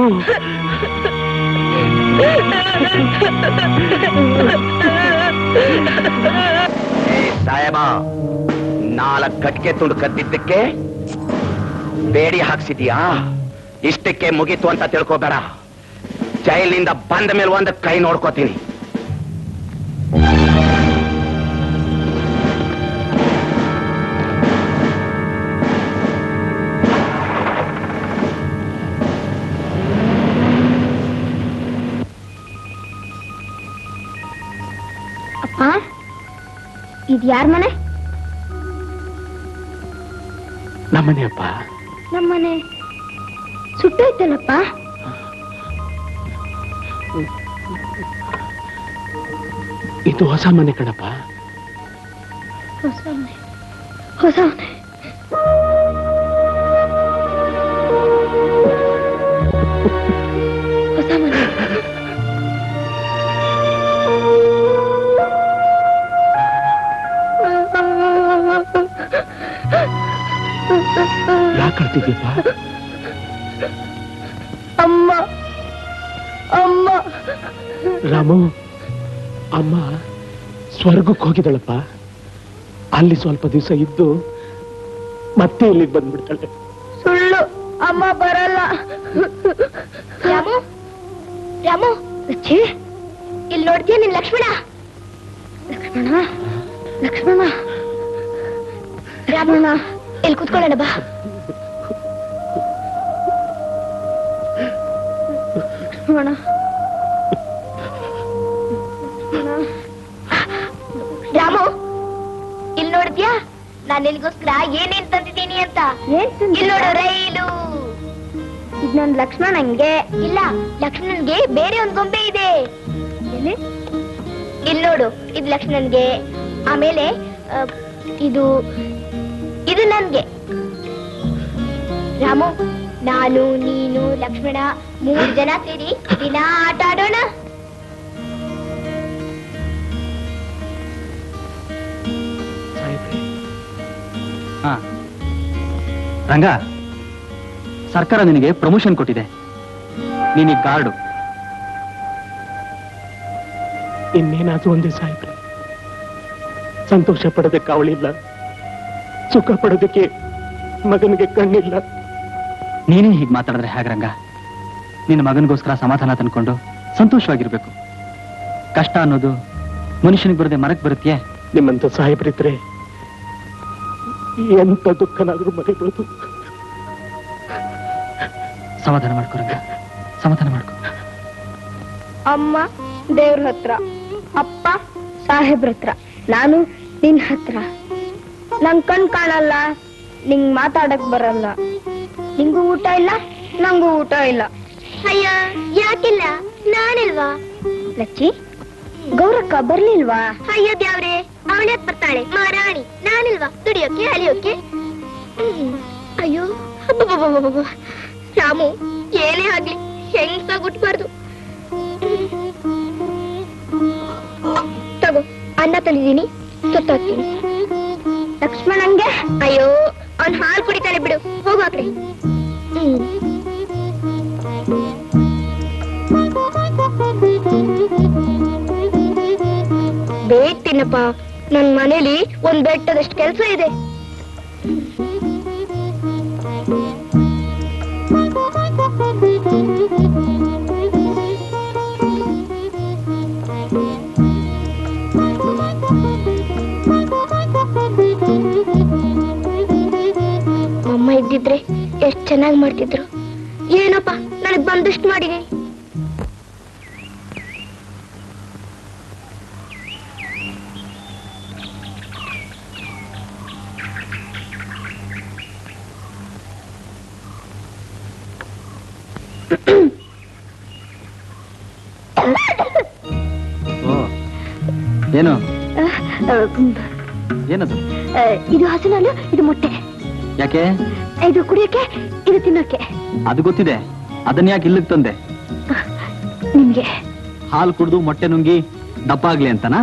ಸಾಹೇಬ ನಾಲ್ಕು ಕಟ್ಗೆ ತುಂಡು ಕದ್ದಿದ್ದಕ್ಕೆ ಬೇಡಿ ಹಾಕ್ಸಿದ್ಯಾ ಇಷ್ಟಕ್ಕೆ ಮುಗೀತು ಅಂತ ತಿಳ್ಕೊಬೇಡ ಜೈಲಿನಿಂದ ಬಂದ ಮೇಲೆ ಒಂದು ಕೈ ನೋಡ್ಕೋತೀನಿ ಇದು ಯಾರ ಮನೆ ನಮ್ಮನೆಯಪ್ಪ ನಮ್ಮನೆ ಸುಟ್ಟೋಯ್ತಲ್ಲಪ್ಪ ಇದು ಹೊಸ ಮನೆ ಕಣಪ್ಪ ಹೊಸ ಮನೆ ಹೊಸ ಮನೆ ಹೊಸ ಮನೆ ಯಾಕೆ ಕಳ್ತಿದ್ಯಪ್ಪ ಅಮ್ಮ ಅಮ್ಮ ರಾಮು ಅಮ್ಮ ಸ್ವರ್ಗಕ್ಕೆ ಹೋಗಿದಳಪ್ಪ ಅಲ್ಲಿ ಸ್ವಲ್ಪ ದಿವಸ ಇದ್ದು ಮತ್ತೆ ಇಲ್ಲಿಗೆ ಬಂದ್ಬಿಡ್ತಾಳೆ ಸುಳ್ಳು ಅಮ್ಮ ಬರಲ್ಲ ರಾಮು ರಾಮು ಛೀ, ಇಲ್ಲಿ ನೋಡ್ತೀಯ ನಿನ್ ಲಕ್ಷ್ಮಣ ಲಕ್ಷ್ಮಣ ಲಕ್ಷ್ಮಣ ರಾಮಣ್ಣ ಇಲ್ಲಿ ಕುತ್ಕೊಳ್ಳೋಣ ಬಾ ಲಕ್ಷ್ಮಣ ರಾಮು ಇಲ್ಲಿ ನೋಡ್ತೀಯಾ ನಾನ್ ನಿನ್ಗೋಸ್ಕರ ಏನೇನ್ ತಂದಿದ್ದೀನಿ ಅಂತ ಇಲ್ಲಿ ನೋಡು ರೈಲು ಇದು ನನ್ ಲಕ್ಷ್ಮಣನ್ಗೆ ಇಲ್ಲ ಲಕ್ಷ್ಮಣನ್ಗೆ ಬೇರೆ ಒಂದ್ ಗೊಂಬೆ ಇದೆ ಎಲ್ಲಿ ಇಲ್ಲಿ ನೋಡು ಇದು ಲಕ್ಷ್ಮಣನ್ಗೆ ಆಮೇಲೆ ಆ, ಇದು ಇದು ನನ್ಗೆ ರಾಮು ನಾನು ನೀನು ಲಕ್ಷ್ಮಣ ಮೂರ್ ಜನ ಸೇರಿ ದಿನ ಆಟ ಆಡೋಣ ಹಾ ರಂಗ ಸರ್ಕಾರ ನಿನಗೆ ಪ್ರಮೋಷನ್ ಕೊಟ್ಟಿದೆ ನೀನೀಗ ಗಾರ್ಡು ಇನ್ನೇನಾದ್ರೂ ಒಂದೇ ಸಾಯ್ಬ್ರೆ ಸಂತೋಷ ಪಡೋದಕ್ಕೆ ಅವಳಿಲ್ಲ ಸುಖ ಪಡೋದಕ್ಕೆ ಮಗನಿಗೆ ಕಣ್ಣಿಲ್ಲ ನೀನೇ ಹೀಗೆ ಮಾತಾಡಿದ್ರೆ ಹೇಗೆ ರಂಗ ನಿನ್ನ ಮಗನಿಗೋಸ್ಕರ ಸಮಾಧಾನ ತಂದ್ಕೊಂಡು ಸಂತೋಷವಾಗಿರ್ಬೇಕು ಕಷ್ಟ ಅನ್ನೋದು ಮನುಷ್ಯನಿಗೆ ಬರದೆ ಮರಕ್ಕೆ ಬರುತ್ತೆಯೇ ನಿಮ್ಮಂತ ಸಾಹೇಬ್ರಿದ್ರೆ ಎಂತ ದುಃಖನಾದ್ರೂ ಮರಿಬೋದು ಸಮಾಧಾನ ಮಾಡ್ಕೊ ರಂಗ ಸಮಾಧಾನ ಮಾಡ್ಕೊ ಅಮ್ಮ ದೇವ್ರ ಹತ್ರ ಅಪ್ಪ ಸಾಹೇಬ್ರ ಹತ್ರ ನಾನು ನಿನ್ ಹತ್ರ ನಂಗ್ ಕಣ್ ಕಾಣಲ್ಲ ನಿಂಗ್ ಮಾತಾಡಕ್ ಬರಲ್ಲ ನಿಂಗೂ ಊಟ ಇಲ್ಲ ನಂಗೂ ಊಟ ಇಲ್ಲ ಅಯ್ಯ ಯಾಕಿಲ್ಲ ನಾನಿಲ್ವಾ ಲಚ್ಚಿ ಗೌರಕ್ಕ ಬರ್ಲಿಲ್ವಾ ಅಯ್ಯೋ ದ್ಯಾವ್ರೆ ಅವಳೇ ಬರ್ತಾಳೆ ಮಹಾರಾಣಿ ನಾನಿಲ್ವಾ ದುಡಿಯೋಕೆ ಅಲಿಯೋಕೆ ಹ್ಮ್. ಅಯ್ಯೋ ಅಬ್ಬಬ್ಬಬ್ಬಬ್ಬಬ್ಬ. ರಾಮು ಏನೇ ಆಗ್ಲಿ ಹೆಂಗ್ಸಾಗ್ ಹುಟ್ಬಾರ್ದು ತಗೋ ಅನ್ನ ತಂದಿದ್ದೀನಿ ಸುತ್ತಾಕ್ತೀನಿ ಲಕ್ಷ್ಮಣಂಗೆ ಅಯ್ಯೋ ಅವ್ನ್ ಹಾಲು ಕುಡಿತಾನೆ ಬಿಡು ಹೋಗು ಆ ಕಡೆ ಹ್ಮ್ ಬೇಗ ತಿನ್ನಪ್ಪ ನನ್ ಮನೇಲಿ ಒಂದ್ ಬೆಟ್ಟದಷ್ಟು ಕೆಲ್ಸ ಇದೆ ಅಮ್ಮ ಇದ್ದಿದ್ರೆ ಎಷ್ಟ್ ಚೆನ್ನಾಗಿ ಮಾಡ್ತಿದ್ರು ಏನಪ್ಪ ನನಗ್ ಬಂದಷ್ಟು ಮಾಡಿದೀನಿ ಓ ಏನು ಏನದು ಇದು ಹಸುನಲ್ಲ ಇದು ಮೊಟ್ಟೆ ಯಾಕೆ ಇದು ಕುಡಿಯಕ್ಕೆ ಇದು ತಿನ್ನೋಕೆ ಅದು ಗೊತ್ತಿದೆ ಅದನ್ನ ಯಾಕೆ ಇಲ್ಲಿಗೆ ತಂದೆ ನಿಮ್ಗೆ ಹಾಲು ಕುಡಿದು ಮೊಟ್ಟೆ ನುಂಗಿ ದಪ್ಪ ಆಗ್ಲಿ ಅಂತನಾ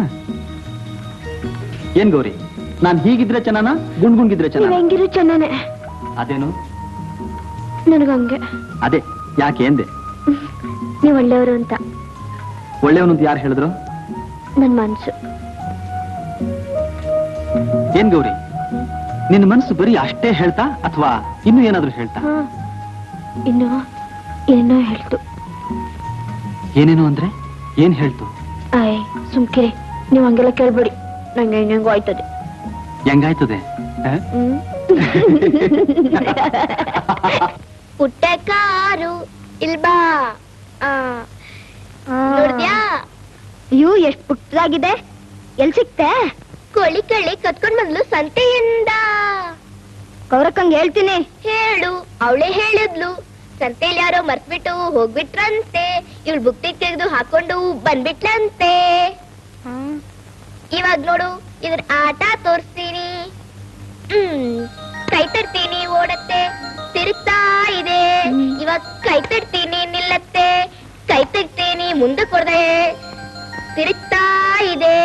ಏನ್ ಗೌರಿ ನಾನ್ ಹೀಗಿದ್ರೆ ಚೆನ್ನಾನ ಗುಂಡ್ ಗುಂಗಿದ್ರೆ ನೀವ್ ಚೆನ್ನಾನ ಹೆಂಗಿರು ಚೆನ್ನಾನೆ ಅದೇನು ನನಗಂಗೆ ಅದೇ ಯಾಕೆ ಎಂದೆ ನೀವ್ ಒಳ್ಳೆಯವರು ಅಂತ ಒಳ್ಳೆಯವನು ಅಂತ ಯಾರು ಹೇಳಿದ್ರು ನನ್ ಮನ್ಸು ಏನ್ ಗೌರಿ ನಿನ್ನ ಮನಸ್ಸು ಬರೀ ಅಷ್ಟೇ ಹೇಳ್ತಾ ಅಥವಾ ಇನ್ನು ಏನಾದ್ರೂ ಹೇಳ್ತಾ ಹಾ ಇನ್ನು ಏನೋ ಹೇಳ್ತು ಏನೇನು ಅಂದ್ರೆ ಏನ್ ಹೇಳ್ತು ಆಯ್ ಸುಮ್ಕಿರಿ ನೀವ್ ಹಂಗೆಲ್ಲ ಕೇಳ್ಬೇಡಿ ನಂಗೆ ಹೆಂಗೆಂಗೋ ಆಯ್ತದೆ ಹೆಂಗಾಯ್ತದೆ ಆ? ಪುಟ್ಟ ಕಾರು ಇಲ್ಬಾ ನೋಡ್ದ್ಯಾ ಅಯ್ಯೋ ಎಷ್ಟ್ ಪುಟ್ಟದಾಗಿದೆ ಎಲ್ ಸಿಕ್ತೆ ಕೋಳಿ ಕಳ್ಳಿ ಕತ್ಕೊಂಡ್ ಬಂದ್ಲು ಸಂತೆಯಿಂದ ಗೌರಕ್ಕಂಗ್ ಹೇಳ್ತೀನಿ ಹೇಳು ಅವಳೇ ಹೇಳಿದ್ಲು ಸಂತೆಯಲ್ಲಿ ಯಾರೋ ಮರ್ತ್ಬಿಟ್ಟು ಹೋಗ್ಬಿಟ್ರಂತೆ ಇವಳು ಬುಕ್ತಿ ತೆಗೆದು ಹಾಕೊಂಡು ಬಂದ್ಬಿಟ್ಲಂತೆ ಇವಾಗ ನೋಡು ಇದ್ರ ಆಟ ತೋರಿಸ್ತೀನಿ ಹ್ಮ್ ಕೈ ತರ್ತೀನಿ ಓಡತ್ತೆ ತಿರುಗ್ತಾ ಇದೆ ಇವಾಗ ಕೈ ತರ್ತೀನಿ ನಿಲ್ಲತ್ತೆ ಕೈ ತೆಗ್ತೀನಿ ಮುಂದೆ ಕೊಡದೆ ತಿರುಗ್ತಾ ಇದೆ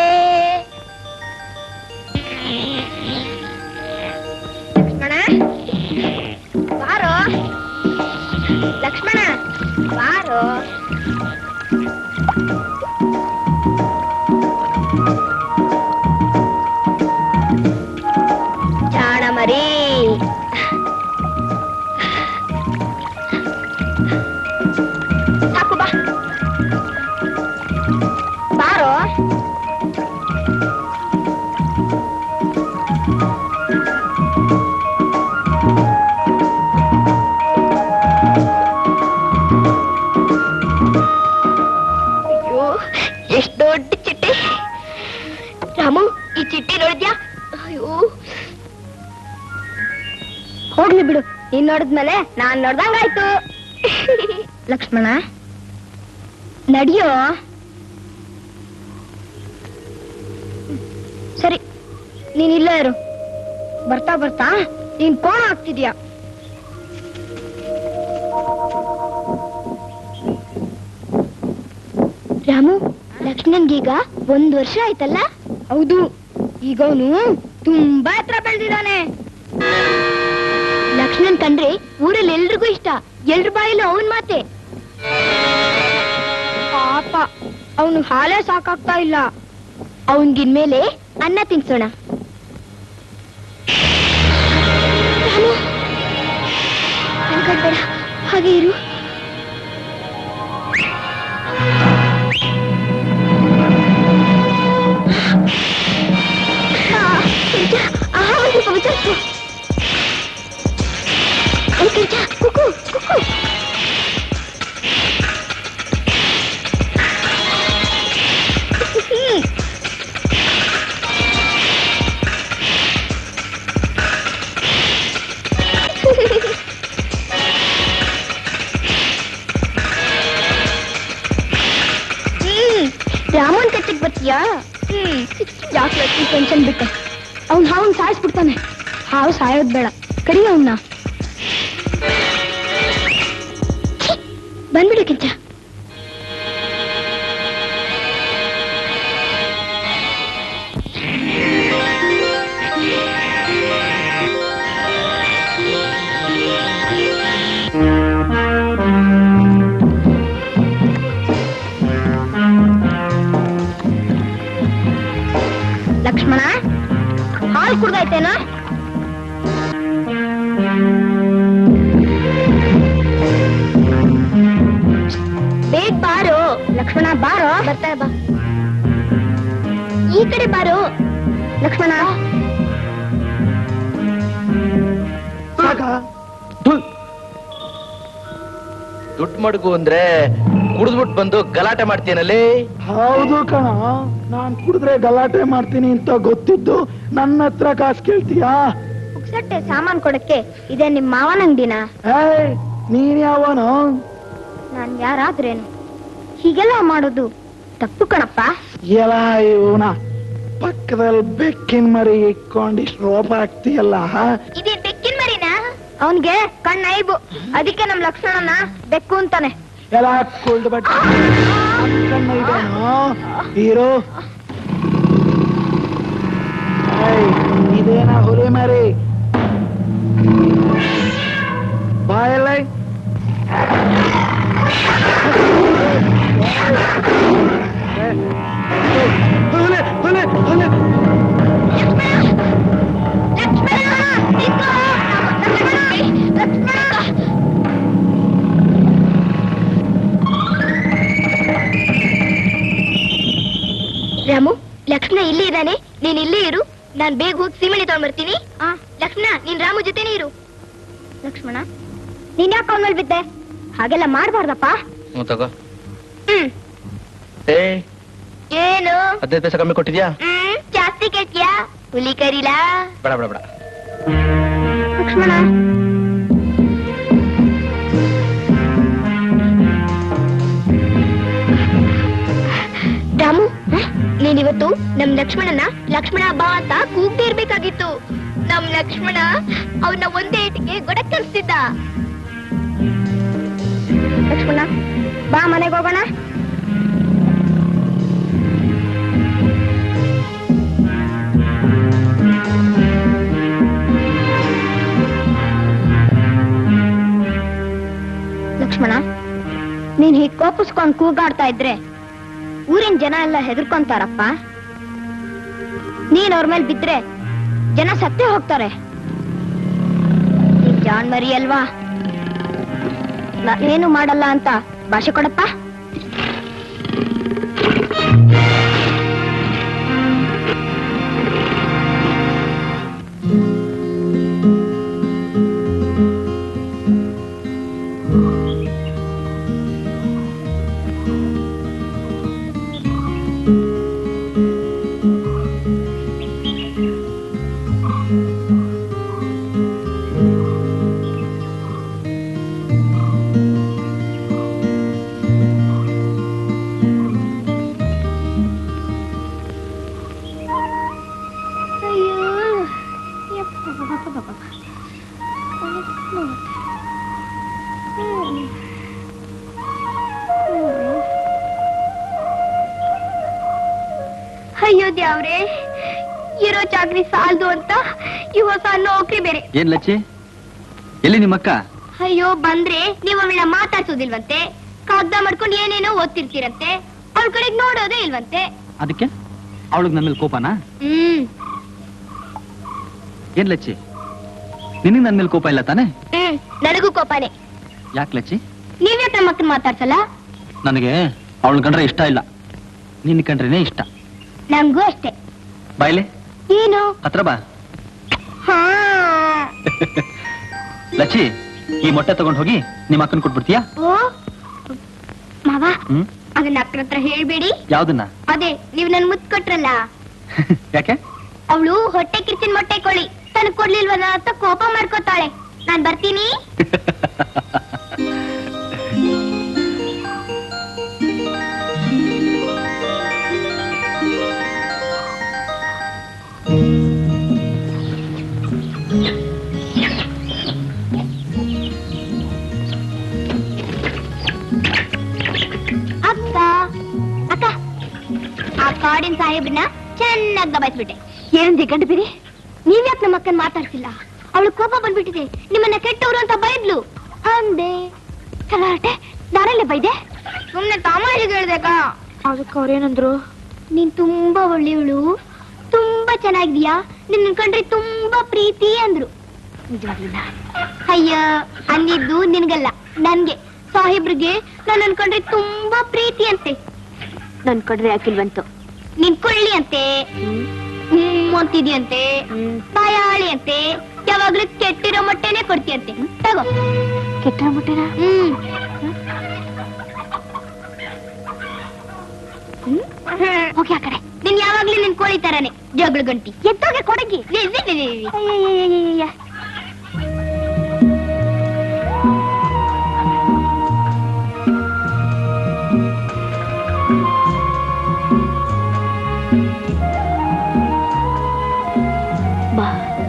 ಲಕ್ಷ್ಮಣ ಬಾರೋ ಲಕ್ಷ್ಮಣ ಬಾರೋ ಜಾಣ ಮರಿ ಸಾಕು ಬಾ ಬಾರೋ ಅಯ್ಯೋ ಎಷ್ಟ್ ದೊಡ್ಡ ಚಿಟ್ಟೆ ರಾಮು ಈ ಚಿಟ್ಟೆ ನೋಡಿದ್ಯಾ ಅಯ್ಯೋ ಹೋಗ್ಲಿ ಬಿಡು ನೀನ್ ನೋಡಿದ್ಮೇಲೆ ನಾನ್ ನೋಡ್ದಂಗಾಯ್ತು ಲಕ್ಷ್ಮಣ ನಡಿಯೋ ಸರಿ ನೀನ್ ಇಲ್ಲೇ ಇರು ಬರ್ತಾ ಬರ್ತಾ ನೀನ್ ಕೋಣ ಆಗ್ತಿದ್ಯಾ ರಾಮು ಲಕ್ಷ್ಮಣನ್ಗೀಗ ಒಂದ್ ವರ್ಷ ಆಯ್ತಲ್ಲ ಹೌದು ಈಗ ಅವನು ತುಂಬಾ ಹತ್ರ ಬೆಳೆದಿದ್ದಾನೆ ಲಕ್ಷ್ಮಣನ್ ಕಂಡ್ರೆ ಊರಲ್ಲಿ ಎಲ್ರಿಗೂ ಇಷ್ಟ ಎಲ್ರ ಬಾಯಲ್ಲೂ ಅವನ್ ಮಾತೆ ಪಾಪ ಅವನು ಹಾಲೇ ಸಾಕಾಗ್ತಾ ಇಲ್ಲ ಅವನ್ಗಿನ್ಮೇಲೆ ಅನ್ನ ತಿನ್ಸೋಣ ರಾಮು, ಅನ್ಕೊಳ್ಬೇಡ ಹಾಗೆ ಇರು ಆ, ಕಿರ್ಚ, ಆಹಾ, ಒಂದು ಸ್ವಲ್ಪ ವಿಚಾರಿಸು. ಏ, ಕಿರ್ಚ, ಕುಕ್ಕು, ಕುಕ್ಕು. ಹ್ಮ್. ಹ್ಮ್ ರಾಮನ್ ಕಚ್ಚಕ್ ಬರ್ತೀಯಾ ಹ್ಮ್ ಯಾಕೆ ಟೆನ್ಷನ್ ಬಿಟ್ಟೆ ಅವ್ನ್ ಹಾವನ್ ಸಾಯಿಸ್ಬಿಡ್ತಾನೆ ಹಾವು ಸಾಯೋದ್ ಬೇಡ ಕಡಿ ಅವನ್ನ ಬಂದ್ಬಿಡು ಕಿಂಚ ಲಕ್ಷ್ಮಣ ಹಾಲು ಕುಡ್ದೈತೇನಾ ಬೇಗ ಬಾರೋ ಲಕ್ಷ್ಮಣ ಬಾರೋ ಬರ್ತಾ ಬಾ ಈ ಕಡೆ ಬಾರೋ ಲಕ್ಷ್ಮಣ ದುಡ್ಡು ಮಡಗು ಅಂದ್ರೆ ಕುಡಿದ್ಬಿಟ್ಟು ಬಂದು ಗಲಾಟೆ ಮಾಡ್ತೀನಲ್ಲಿ ಹೌದು ಕಣ ನಾನ್ ಕುಡಿದ್ರೆ ಗಲಾಟೆ ಮಾಡ್ತೀನಿ ಅಂತ ಗೊತ್ತಿದ್ದು ನನ್ನ ಹತ್ರ ಕಾಸು ಕೇಳ್ತೀಯಾ ಪುಕ್ಸಟ್ಟೆ ಸಾಮಾನ್ ಕೊಡಕ್ಕೆ ಇದೇ ನಿಮ್ ಮಾವನ ಅಂಗಡಿನ ಏಯ್ ನೀನ್ ಯಾವನು ನಾನ್ ಯಾರಾದ್ರೇನು ಹೀಗೆಲ್ಲ ಮಾಡೋದು ತಪ್ಪು ಕಣಪ್ಪ ಎಲ್ಲ ಇವನ ಪಕ್ಕದಲ್ಲಿ ಬೆಕ್ಕಿನ ಮರಿ ಇಟ್ಕೊಂಡಿಷ್ಟು ರೋಪ ಹಾಕ್ತೀಯಲ್ಲ ಇದೇ ಬೆಕ್ಕಿನ ಮರಿನ ಅವನ್ಗೆ ಕಣ್ಣ ಐಬು ಅದಕ್ಕೆ ನಮ್ ಲಕ್ಷ್ಮಣನ ಬೆಕ್ಕು ಅಂತಾನೆ ಎಲ್ಲ ಕುಳ್ದು ಬಟ್ಟೆ ಹಾಕ್ಕೊಂಡು ಇದಾನು ಹೀರೋ ಏಯ್, ಇದೇನ ಹುಲಿ ಮರಿ ಬಾಯಲ್ಲ ಹುಲಿ ಹುಲಿ ಹುಲಿ ರಾಮು ಲಕ್ಷ್ಮಣ ಇಲ್ಲಿ ಇದ್ದಾನೆ ನೀನ್ ಇಲ್ಲೇ ಇರು ನಾನ್ ಬೇಗ ಹೋಗಿ ಸೀಮಣಿ ತಗೊಂಡ್ಬರ್ತೀನಿ ಲಕ್ಷ್ಮಣ ನೀನ್ ರಾಮು ಜೊತೆನೇ ಇರು ಲಕ್ಷ್ಮಣ ನೀನ್ ಯಾಕೆ ಅವನ ಮೇಲೆ ಬಿದ್ದೆ ಹಾಗೆಲ್ಲ ಮಾಡ್ಬಾರ್ದಪ್ಪ ಹ್ಞೂ ತಗೋ ಹ್ಮ್ ಏ ಏನು ಹದಿನೈದು ಪೈಸೆ ಕಮ್ಮಿ ಕೊಟ್ಟಿದ್ಯಾ ಹ್ಮ್ ಜಾಸ್ತಿ ಕೇಳ್ತೀಯಾ ಹುಲಿ ಕರೀಲಾ ಬೇಡ ಬೇಡ ಬೇಡ ಲಕ್ಷ್ಮಣ ರಾಮು ನೀನಿವತ್ತು ನಮ್ ಲಕ್ಷ್ಮಣನ ಲಕ್ಷ್ಮಣ ಬಾ ಅಂತ ಕೂಗ್ದೇ ಇರ್ಬೇಕಾಗಿತ್ತು ನಮ್ ಲಕ್ಷ್ಮಣ ಅವನ ಒಂದೇ ಏಟಿಗೆ ಗೊಡಕ್ ಕರ್ಸ್ತಿದ್ದ ಲಕ್ಷ್ಮಣ ಬಾ ಮನೆಗೆ ಹೋಗೋಣ ಲಕ್ಷ್ಮಣ ನೀನ್ ಹೀಗ್ ಕೋಪಿಸ್ಕೊಂಡ್ ಕೂಗಾಡ್ತಾ ಇದ್ರೆ ಊರಿನ ಜನ ಎಲ್ಲ ಹೆದರ್ಕೊಂತಾರಪ್ಪ ನೀನ್ ಅವ್ರ ಮೇಲೆ ಬಿದ್ರೆ ಜನ ಸತ್ತೇ ಹೋಗ್ತಾರೆ ನೀನ್ ಜಾನ್ ಮರಿ ಅಲ್ವಾ ಏನು ಮಾಡಲ್ಲ ಅಂತ ಭಾಷೆ ಕೊಡಪ್ಪ ಅಯ್ಯೋ ದ್ಯಾವ್ರೆ ಇರೋ ಚಾಕ್ರಿ ಸಾಲ್ದು ಅಂತ ಈ ಹೊಸ ನೌಕರಿ ಬೇರೆ ಏನ್ ಲಚ್ಚಿ ಎಲ್ಲಿ ನಿಮ್ಮಕ್ಕ ಅಯ್ಯೋ ಬಂದ್ರೆ ನೀವು ಅವಳನ್ನ ಮಾತಾಡ್ಸೋದಿಲ್ವಂತೆ ಕಾಗ್ದ ಮಾಡ್ಕೊಂಡು ಏನೇನೋ ಓದ್ತಿರ್ತೀರಂತೆ ಅವಳ ಕಡೆಗ್ ನೋಡೋದೇ ಇಲ್ವಂತೆ ಅದಕ್ಕೆ ಅವಳಿಗೆ ನನ್ನ ಮೇಲೆ ಕೋಪನಾ ಹ್ಮ್ ಏನ್ ಲಚ್ಚಿ ನಿನಗೆ ನನ್ನ ಮೇಲೆ ಕೋಪ ಇಲ್ಲ ತಾನೆ ಹ್ಮ್ ನನಗೂ ಕೋಪನೆ ಯಾಕೆ ಲಚ್ಚಿ ನೀವ್ಯಾಕೆ ನಮ್ಮ ಮಕ್ಕಳು ಮಾತಾಡ್ಸಲ್ಲ ನನಗೆ ಅವಳು ಕಂಡ್ರೆ ಇಷ್ಟ ಇಲ್ಲ ನಿನ್ನ ಕಂಡ್ರೇನೆ ಇಷ್ಟ ನಂಗೂ ಅಷ್ಟೇ ಬಾಯ್ಲೆ ಏನು ಹತ್ರ ಬಾ ಹಾ ಲಚ್ಚಿ ಈ ಮೊಟ್ಟೆ ತಗೊಂಡ್ ಹೋಗಿ ನಿಮ್ಮ ಅಕ್ಕನ್ ಕೊಟ್ಬಿಡ್ತೀಯಾ ಓ ಮಾವ ಹ್ಮ್ ಅದನ್ನ ಅಕ್ಕನ ಹತ್ರ ಹೇಳ್ಬೇಡಿ ಯಾವ್ದನ್ನ ಅದೇ ನೀವ್ ನನ್ ಮುತ್ ಕೊಟ್ರಲ್ಲ ಯಾಕೆ ಅವಳು ಹೊಟ್ಟೆ ಕಿರ್ಚಿನ ಮೊಟ್ಟೆ ಕೊಳಿ ತನಗ್ ಕೊಡ್ಲಿಲ್ವಲ್ಲ ಅಂತ ಕೋಪ ಮಾಡ್ಕೋತಾಳೆ ನಾನ್ ಬರ್ತೀನಿ ಅಕ್ಕ ಅಕ್ಕ ಆ ಕಾಡಿನ ಸಾಹೇಬ್ರನ್ನ ಚೆನ್ನಾಗಿ ದಬಾಯಿಸ್ಬಿಟ್ಟೆ ಏನಂದಿ ಗಂಡು ಬಿರಿ ನೀವ್ಯಾಕೆ ನಮ್ಮ ಅಕ್ಕನ್ ಮಾತಾಡ್ಸಿಲ್ಲ ಅವಳು ಕೋಪ ಬಂದ್ಬಿಟ್ಟಿದೆ ನಿಮ್ಮನ್ನ ಕೆಟ್ಟವ್ರು ಅಂತ ಬೈದ್ಲು ಅಂದೆ ಕಲಾಟೆ ನಾನಲ್ಲೇ ಬೈದೆ ಸುಮ್ನೆ ತಮಾಷೆಗೆ ಹೇಳ್ಬೇಕಾ ಅದಕ್ಕೆ ಅವ್ರೇನಂದ್ರು ನೀನ್ ತುಂಬಾ ಒಳ್ಳೆಯವಳು ತುಂಬಾ ಚೆನ್ನಾಗಿದ್ಯಾ ನಿನ್ನ ಕಂಡ್ರೆ ತುಂಬಾ ಪ್ರೀತಿ ಅಂದ್ರು ನಿಜವಾಗ್ಲೂನಾ? ಅಯ್ಯ ಅಂದಿದ್ದು ನಿನ್ಗಲ್ಲ ನನ್ಗೆ ಸಾಹೇಬ್ರಿಗೆ ನಾನು ಅನ್ಕೊಂಡ್ರೆ ತುಂಬಾ ಪ್ರೀತಿ ಅಂತೆ ನನ್ ಕಡ್ರೆ ಹಾಕಿಲ್ವಂತು ನಿನ್ ಕೊಳ್ಳಿ ಅಂತೆ ಹ್ಮ್ ಅಂತಿದ್ಯಂತೆ ಬಾಯಾಳಿ ಅಂತೆ ಯಾವಾಗ್ಲೂ ಕೆಟ್ಟಿರೋ ಮೊಟ್ಟೆನೆ ಕೊಡ್ತೀಯಂತೆ ತಗೋ ಕೆಟ್ಟಿರೋ ಮೊಟ್ಟೆನ ಹ್ಮ್ ಹ್ಮ್? ಹೋಗಿ ಆ ಕಡೆ ನೀನ್ ಯಾವಾಗ್ಲೂ ನಿನ್ ಕೋಳಿ ತರಾನೆ ಜಗಳ ಗಂಟಿ ಎದ್ದೋಗೆ ಕೊಡಗಿ ಅಯ್ಯಯ್ಯಯ್ಯಯ್ಯಯ್ಯ. ಬಾ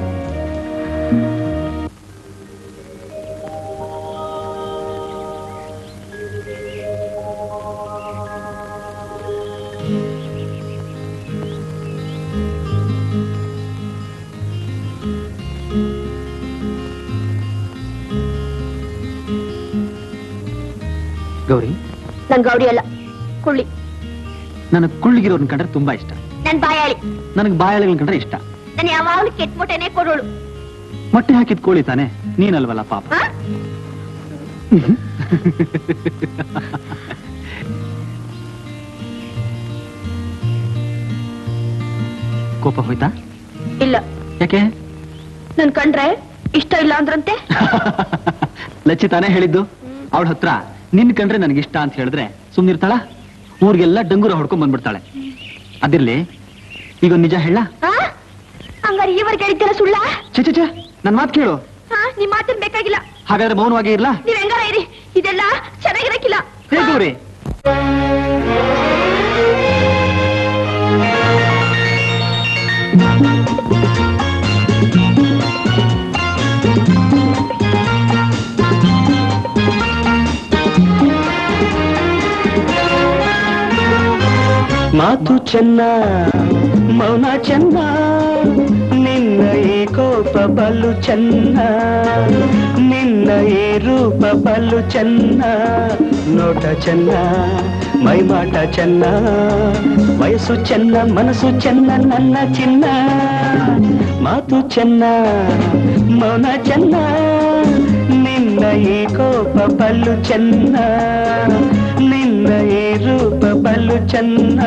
ಗೌರಿ ನನ್ ಗೌರಿ ಅಲ್ಲ ಕುಳ್ಳಿ ನನಗೆ ಕುಳ್ಳಿಗಿರೋನ್ ಕಂಡ್ರೆ ತುಂಬಾ ಇಷ್ಟ ನನ್ ಬಾಯಾಳಿ ನನಗೆ ಬಾಯಾಳಿಗಳ್ ಕಂಡ್ರೆ ಇಷ್ಟ ನಾನು ಯಾವಾಗ್ಲೂ ಕೆಟ್ಟ ಮೊಟ್ಟೆನೆ ಕೊಡೋಳು ಮೊಟ್ಟೆ ಹಾಕಿದ್ ಕೋಳಿ ತಾನೆ ನೀನಲ್ವಲ್ಲ ಪಾಪ ಹಾ? ಕೋಪ ಹೋಯ್ತಾ ಇಲ್ಲ ಯಾಕೆ ನನ್ ಕಂಡ್ರೆ ಇಷ್ಟ ಇಲ್ಲ ಅಂದ್ರಂತೆ ಲಚ್ಚಿ ತಾನೇ ಹೇಳಿದ್ದು ಅವಳ ಹತ್ರ ನಿನ್ ಕಂಡ್ರೆ ನನಗಿಷ್ಟ ಅಂತ ಹೇಳಿದ್ರೆ ಸುಮ್ನಿರ್ತಾಳ ಊರಿಗೆಲ್ಲ ಡಂಗೂರ ಹೊಡ್ಕೊಂಡ್ ಬಂದ್ಬಿಡ್ತಾಳೆ ಅದಿರ್ಲಿ ಈಗ ಒಂದ್ ನಿಜ ಹೇಳ ಆ? ಹಂಗಾರೆ ಈವರೆಗೆ ಹೇಳಿದ್ದೆಲ್ಲ ಸುಳ್ಳ ಚೆ ಚೆ, ಚೆ ನನ್ ಮಾತು ಕೇಳು ಹಾ ನಿಮ್ ಮಾತನ್ ಬೇಕಾಗಿಲ್ಲ ಹಾಗಾದ್ರೆ ಮೌನವಾಗಿ ಇರ್ಲಾ ನೀವ್ ಹೆಂಗಾರ ಇರಿ ಇದೆಲ್ಲ ಚೆನ್ನಾಗಿರಕ್ಕಿಲ್ಲ ಹೇ ಗೌರಿ ಮಾತು ಚೆನ್ನ ಮೌನ ಚೆನ್ನ ನಿನ್ನ ಈ ಕೋಪ ಬಲು ಚೆನ್ನ ನಿನ್ನ ಈ ರೂಪ ಬಲು ಚೆನ್ನ ನೋಟ ಚೆನ್ನ ಮೈಮಾಟ ಚೆನ್ನ ವಯಸ್ಸು ಚೆನ್ನ ಮನಸ್ಸು ಚೆನ್ನ ನನ್ನ ಚಿನ್ನ ಮಾತು ಚೆನ್ನ ಮೌನ ಚೆನ್ನ ನಿನ್ನ ಈ ಕೋಪ ಬಲು ಚೆನ್ನ ನಿನ್ನ ಈ ರೂಪ ಬಲು ಚೆನ್ನ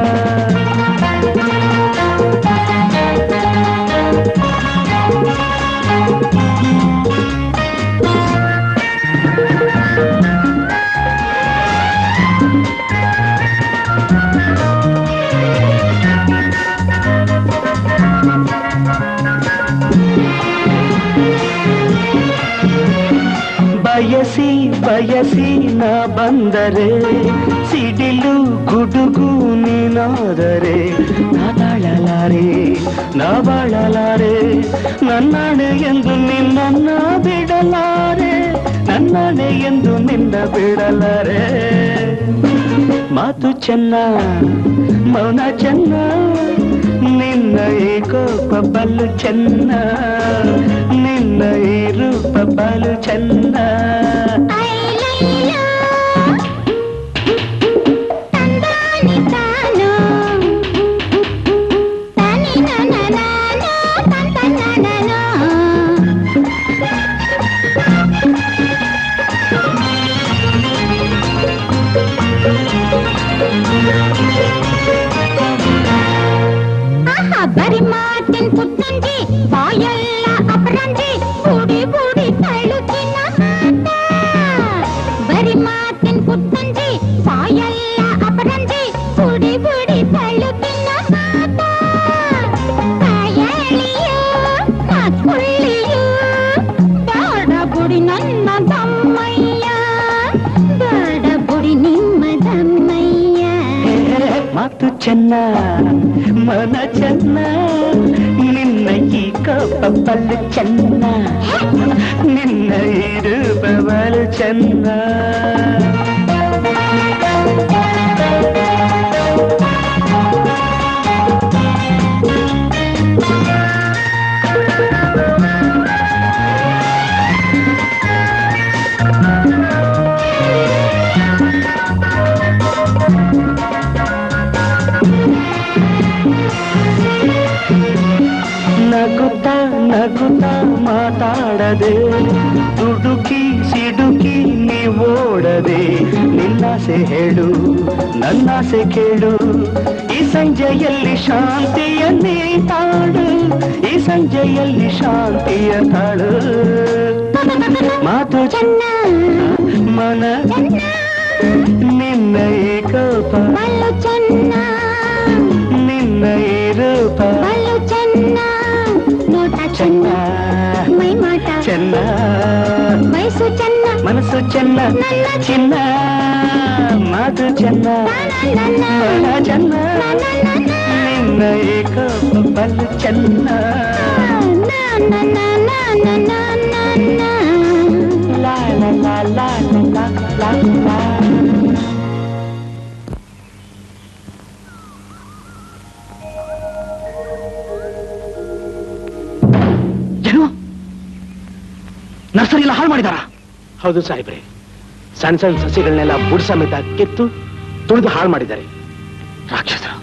ಬಯಸಿ ಬಯಸಿ ನಾ ಬಂದರೆ ಸಿಡಿಲು ಗುಡುಗು ನೀನಾದರೆ ನಾ ಬಾಳಲಾರೆ ನಾ ಬಾಳಲಾರೆ ನನ್ನಾಣೆ ಎಂದು ನಿನ್ನನ್ನ ಬಿಡಲಾರೆ ನನ್ನಾಣೆ ಎಂದು ನಿನ್ನ ಬಿಡಲಾರೆ ಮಾತು ಚೆನ್ನ ಮೌನ ಚೆನ್ನ ನಿನ್ನ ಈ ಕೋಪ ಬಲು ಚೆನ್ನ ನಿನ್ನ ಈ ರೂಪ ಬಲು ಚೆನ್ನ ಬರಿ ಮಾತಿನ ಪುಟ್ಟಂಜಿ ಬಾಯೆಲ್ಲ ಅಪರಂಜಿ ಬುಡಿ ಬುಡಿ ತಳುಕಿನ ಮಾತ ಬರಿ ಮಾತಿನ ಪುಟ್ಟಂಜಿ ಬಾಯೆಲ್ಲ ಅಪರಂಜಿ ಬುಡಿ ಬುಡಿ ತಳುಕಿನ ಮಾತ ಬಾಯಳಿಯೋ ಮಾತ್ಕೊಳ್ಳಿಯೋ ಬೇಡ ಬುಡಿ ನನ್ನ ದಮ್ಮಯ್ಯ ಬೇಡ ಬುಡಿ ನಿಮ್ಮ ದಮ್ಮಯ್ಯ ಮಾತು ಚೆನ್ನ ಮನ ಚೆನ್ನ ನಿನ್ನ ಈ ಕೋಪ ಬಲು ಚೆನ್ನ ನಿನ್ನ ಈ ರೂಪ ಬಲು ಚೆನ್ನ ನಗುತ್ತ ನಗುತ್ತ ಮಾತಾಡದೆ ದುಡುಕಿ ಸಿಡುಕಿ ನೀವೋಡದೆ ನಿನ್ನಾಸೆ ಹೇಳು ನನ್ನಾಸೆ ಕೇಳು ಈ ಸಂಜೆಯಲ್ಲಿ ಶಾಂತಿಯ ನೀ ತಾಳು ಈ ಸಂಜೆಯಲ್ಲಿ ಶಾಂತಿಯ ತಾಳು ಮಾತು ಚೆನ್ನ ಮನ ನಿನ್ನ ಈ ಕೋಪ ಬಲ್ಲು ಚೆನ್ನ ನಿನ್ನ ಈ ರೂಪ ಬಲ್ಲು ಚೆನ್ನ ನೋಟ ಚೆನ್ನ ಮೈ ಮಾಟ ಚೆನ್ನ ವಯಸ್ಸು ಚೆನ್ನ ಮನಸ್ಸು ಚೆನ್ನ ಚಿನ್ನ ಮಾತು ಚೆನ್ನ ಮನ ಚೆನ್ನ ನಿನ್ನ ಈ ಕೋಪ ಬಲು ಚೆನ್ನ ಲಾ ಲಾ ಲಾ ಲಾ ಲಾ ಲಾ ಲಾ ಏನು ನರ್ಸರಿ ಎಲ್ಲ ಹಾಳು ಮಾಡಿದಾರ ಹೌದು ಸಾಹೇಬ್ರೆ ಸಣ್ಣ ಸಣ್ಣ ಸಸಿಗಳನ್ನೆಲ್ಲ ಬುಡ್ ಸಮೇತ ಕಿತ್ತು ತುಳಿದು ಹಾಳು ಮಾಡಿದ್ದಾರೆ ರಾಕ್ಷಸರು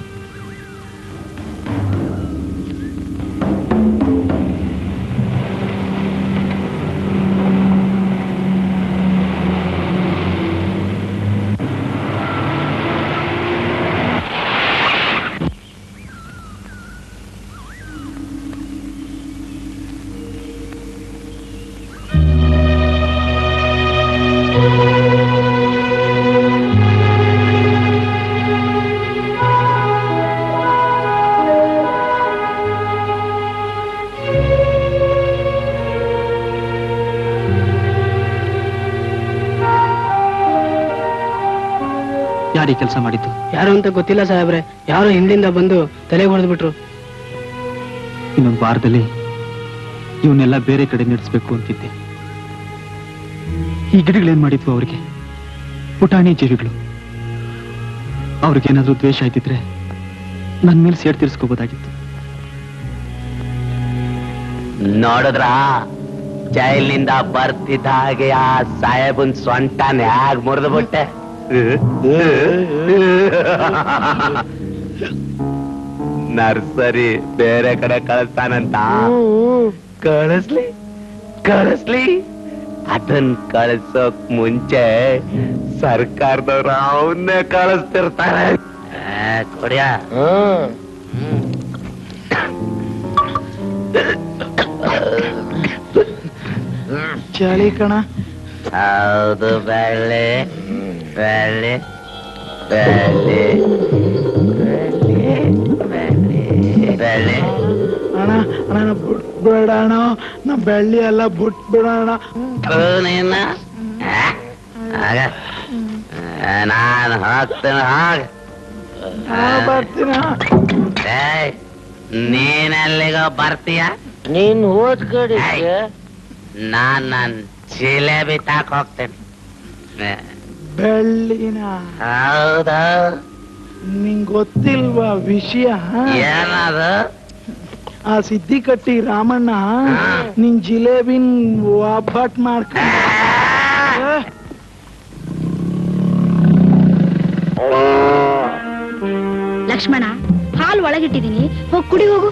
ಆ ಯಾರು ಈ ಕೆಲಸ ಮಾಡಿದ್ದು ಯಾರು ಅಂತ ಗೊತ್ತಿಲ್ಲ ಸಾಹೇಬ್ರೆ ಯಾರೋ ಹಿಂದಿಂದ ಬಂದು ತಲೆಗೆ ಹೊಡೆದ್ಬಿಟ್ರು ಇನ್ನೊಂದು ವಾರದಲ್ಲಿ ಇವನ್ನೆಲ್ಲ ಬೇರೆ ಕಡೆ ನಡೆಸ್ಬೇಕು ಅಂತಿದ್ದೆ ಈ ಗಿಡಗಳೇನ್ ಮಾಡಿದ್ವು ಅವ್ರಿಗೆ ಪುಟಾಣಿ ಜೀವಿಗಳು ಅವ್ರಿಗೇನಾದ್ರೂ ದ್ವೇಷ ಆಯ್ತಿದ್ರೆ ನನ್ ಮೇಲೆ ಸೇಡ್ ತೀರ್ಸ್ಕೋಬೋದಾಗಿತ್ತು ನೋಡಿದ್ರ ಜೈಲಿನಿಂದ ಬರ್ತಿದ್ದ ಹಾಗೆ ಆ ಸಾಹೇಬನ್ ಸೊಂಟನ್ ಹ್ಯಾಗ್ ಮುರಿದು ಬಿಟ್ಟೆ ನರ್ಸರಿ ಬೇರೆ ಕಡೆ ಕಳಿಸ್ತಾನಂತ ಕಳಿಸ್ಲಿ ಕಳಿಸ್ಲಿ ಅದನ್ ಕಳಿಸೋಕ್ ಮುಂಚೆ ಸರ್ಕಾರದವ್ರು ಅವನ್ನೇ ಕಳಿಸ್ತಿರ್ತಾರೆ ಕೊಡಿಯ ಚಳಿ ಕಣ ಹೌದು ಬೆಳ್ಳಿ ಬೆಳ್ಳಿ ಬೆಳ್ಳಿ ಬೆಳ್ಳಿ ಬೆಳ್ಳಿ ಅಣ್ಣ ಅಣ್ಣ ನಾ ಬಿಟ್ಬೇಡ ಅಣ್ಣ ನಾ ಬೆಳ್ಳಿ ಎಲ್ಲ ಬಿಟ್ಬಿಡೋಣ ನೀನ ಆಗ ನಾನು ಹೋಗ್ತೇನೆ ಹಾಗ ಬರ್ತೀನ ಏಯ್, ನೀನೆಲ್ಲಿಗೋ ಬರ್ತೀಯ ನೀನ್ ಹೋದ್ ಕಡೆ ನಾನ್ ನನ್ ಜಿಲೇಬಿ ತಾಕ್ ಹೋಗ್ತೇನೆ ಬೆಳ್ಳಿನ ಹೌದಾ ನಿಂಗ್ ಗೊತ್ತಿಲ್ವಾ ವಿಷಯ ಏನದು ಆ ಸಿದ್ದಿ ಕಟ್ಟಿ ರಾಮಣ್ಣ ನಿನ್ ಜಿಲೇಬಿನ್ ವಾಪಾಟ್ ಮಾಡ್ಕೊಂಡ ಲಕ್ಷ್ಮಣ ಹಾಲು ಒಳಗಿಟ್ಟಿದೀನಿ ಹೋಗಿ ಕುಡಿ ಹೋಗು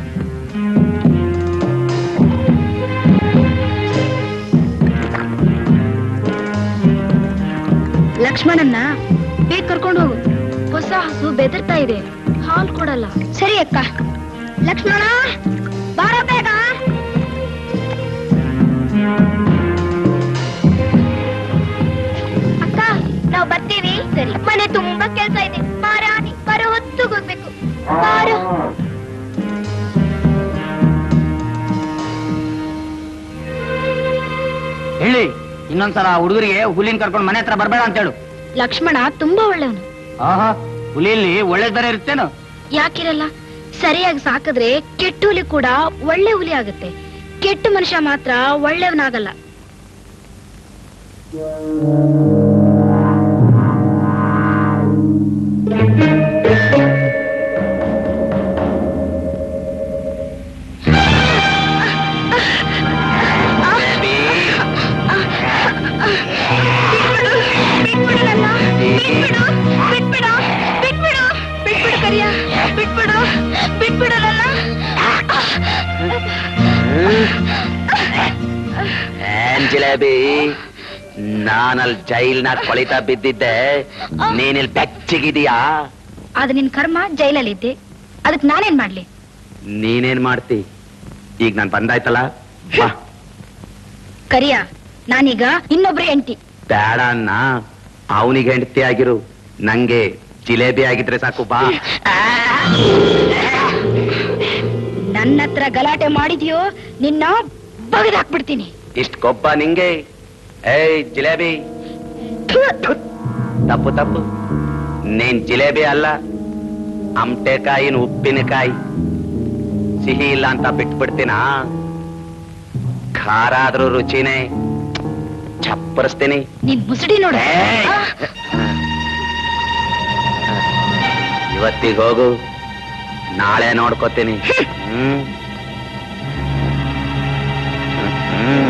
ಲಕ್ಷ್ಮಣನ್ನ ಬೇಗ ಕರ್ಕೊಂಡು ಹೋಗು ಹೊಸ ಹಸು ಬೆದರ್ತಾ ಇದೆ ಹಾಲು ಕೊಡಲ್ಲ ಸರಿ ಅಕ್ಕ ಲಕ್ಷ್ಮಣ ಬಾರ ಬೇಗ ಅಕ್ಕ ನಾವು ಬರ್ತೀವಿ ಸರಿ ಮನೆ ತುಂಬಾ ಕೆಲ್ಸ ಇದೆ ಮಾರಾಣಿ ಬರೋ ಹೊತ್ತು ಹೋಗ್ಬೇಕು ಬಾರೋ ಹೇಳಿ ಇನ್ನೊಂದ್ಸಲ ಹುಡುಗರಿಗೆ ಹುಲಿನ ಕರ್ಕೊಂಡು ಮನೆ ಹತ್ರ ಬರ್ಬೇಡ ಅಂತ ಹೇಳು ಲಕ್ಷ್ಮಣ ತುಂಬಾ ಒಳ್ಳೆಯವನು ಆಹಾ ಹುಲಿಯಲ್ಲಿ ಒಳ್ಳೆ ಬೇರೆ ಇರ್ತೇನು ಯಾಕಿರಲ್ಲ ಸರಿಯಾಗಿ ಸಾಕಿದ್ರೆ ಕೆಟ್ಟ ಹುಲಿ ಕೂಡ ಒಳ್ಳೆ ಹುಲಿ ಆಗುತ್ತೆ ಕೆಟ್ಟ ಮನುಷ್ಯ ಮಾತ್ರ ಒಳ್ಳೆಯವನಾಗಲ್ಲ ಬಿಟ್ಬಿಡು ಬಿಟ್ಬಿಡು ಬಿಟ್ಬಿಡು ಕರಿಯ ಬಿಟ್ಬಿಡು ಬಿಟ್ಬಿಡಲ್ಲ ಏನ್ ಜಿಲೇಬಿ ನಾನಲ್ಲಿ ಜೈಲ್ನಾಗ ಕೊಳಿತಾ ಬಿದ್ದಿದ್ದೆ ನೀನಿಲ್ ಬೆಚ್ಚಗಿದೀಯಾ ಅದು ನಿನ್ ಕರ್ಮ ಜೈಲಲ್ಲಿ ಇದ್ದೆ ಅದಕ್ ನಾನೇನ್ ಮಾಡ್ಲಿ ನೀನೇನ್ ಮಾಡ್ತಿ ಈಗ ನಾನ್ ಬಂದಾಯ್ತಲ್ಲ ಬಾ ಕರಿಯ ನಾನೀಗ ಇನ್ನೊಬ್ರ ಹೆಂಡತಿ ಬೇಡ ಅನ್ನ ಅವನಿಗೆ ಹೆಂಡತಿ ಆಗಿರು ನಂಗೆ ಜಿಲೇಬಿ ಆಗಿದ್ರೆ ಸಾಕು ಬಾ ನನ್ನ ಹತ್ರ ಗಲಾಟೆ ಮಾಡಿದ್ಯೋ ನಿನ್ನ ಬಗದಾಕ್ಬಿಡ್ತೀನಿ ಇಷ್ಟ್ ಕೊಬ್ಬ ನಿಂಗೆ ಏಯ್ ಜಿಲೇಬಿ ತಪ್ಪು ತಪ್ಪು ನೀನ್ ಜಿಲೇಬಿ ಅಲ್ಲ ಅಮಟೆಕಾಯಿನ ಉಪ್ಪಿನಕಾಯಿ ಸಿಹಿ ಇಲ್ಲ ಅಂತ ಬಿಟ್ಬಿಡ್ತೀನ ಖಾರ ಆದ್ರೂ ರುಚಿನೇ ಚಪ್ಪರಿಸ್ತೀನಿ ನೀನ್ ಮುಸುಡಿ ನೋಡು ಏಯ್! ಆ, ಇವತ್ತಿಗೆ ಹೋಗು ನಾಳೆ ನೋಡ್ಕೋತೀನಿ ಹ್ಮ್ ಹ್ಮ್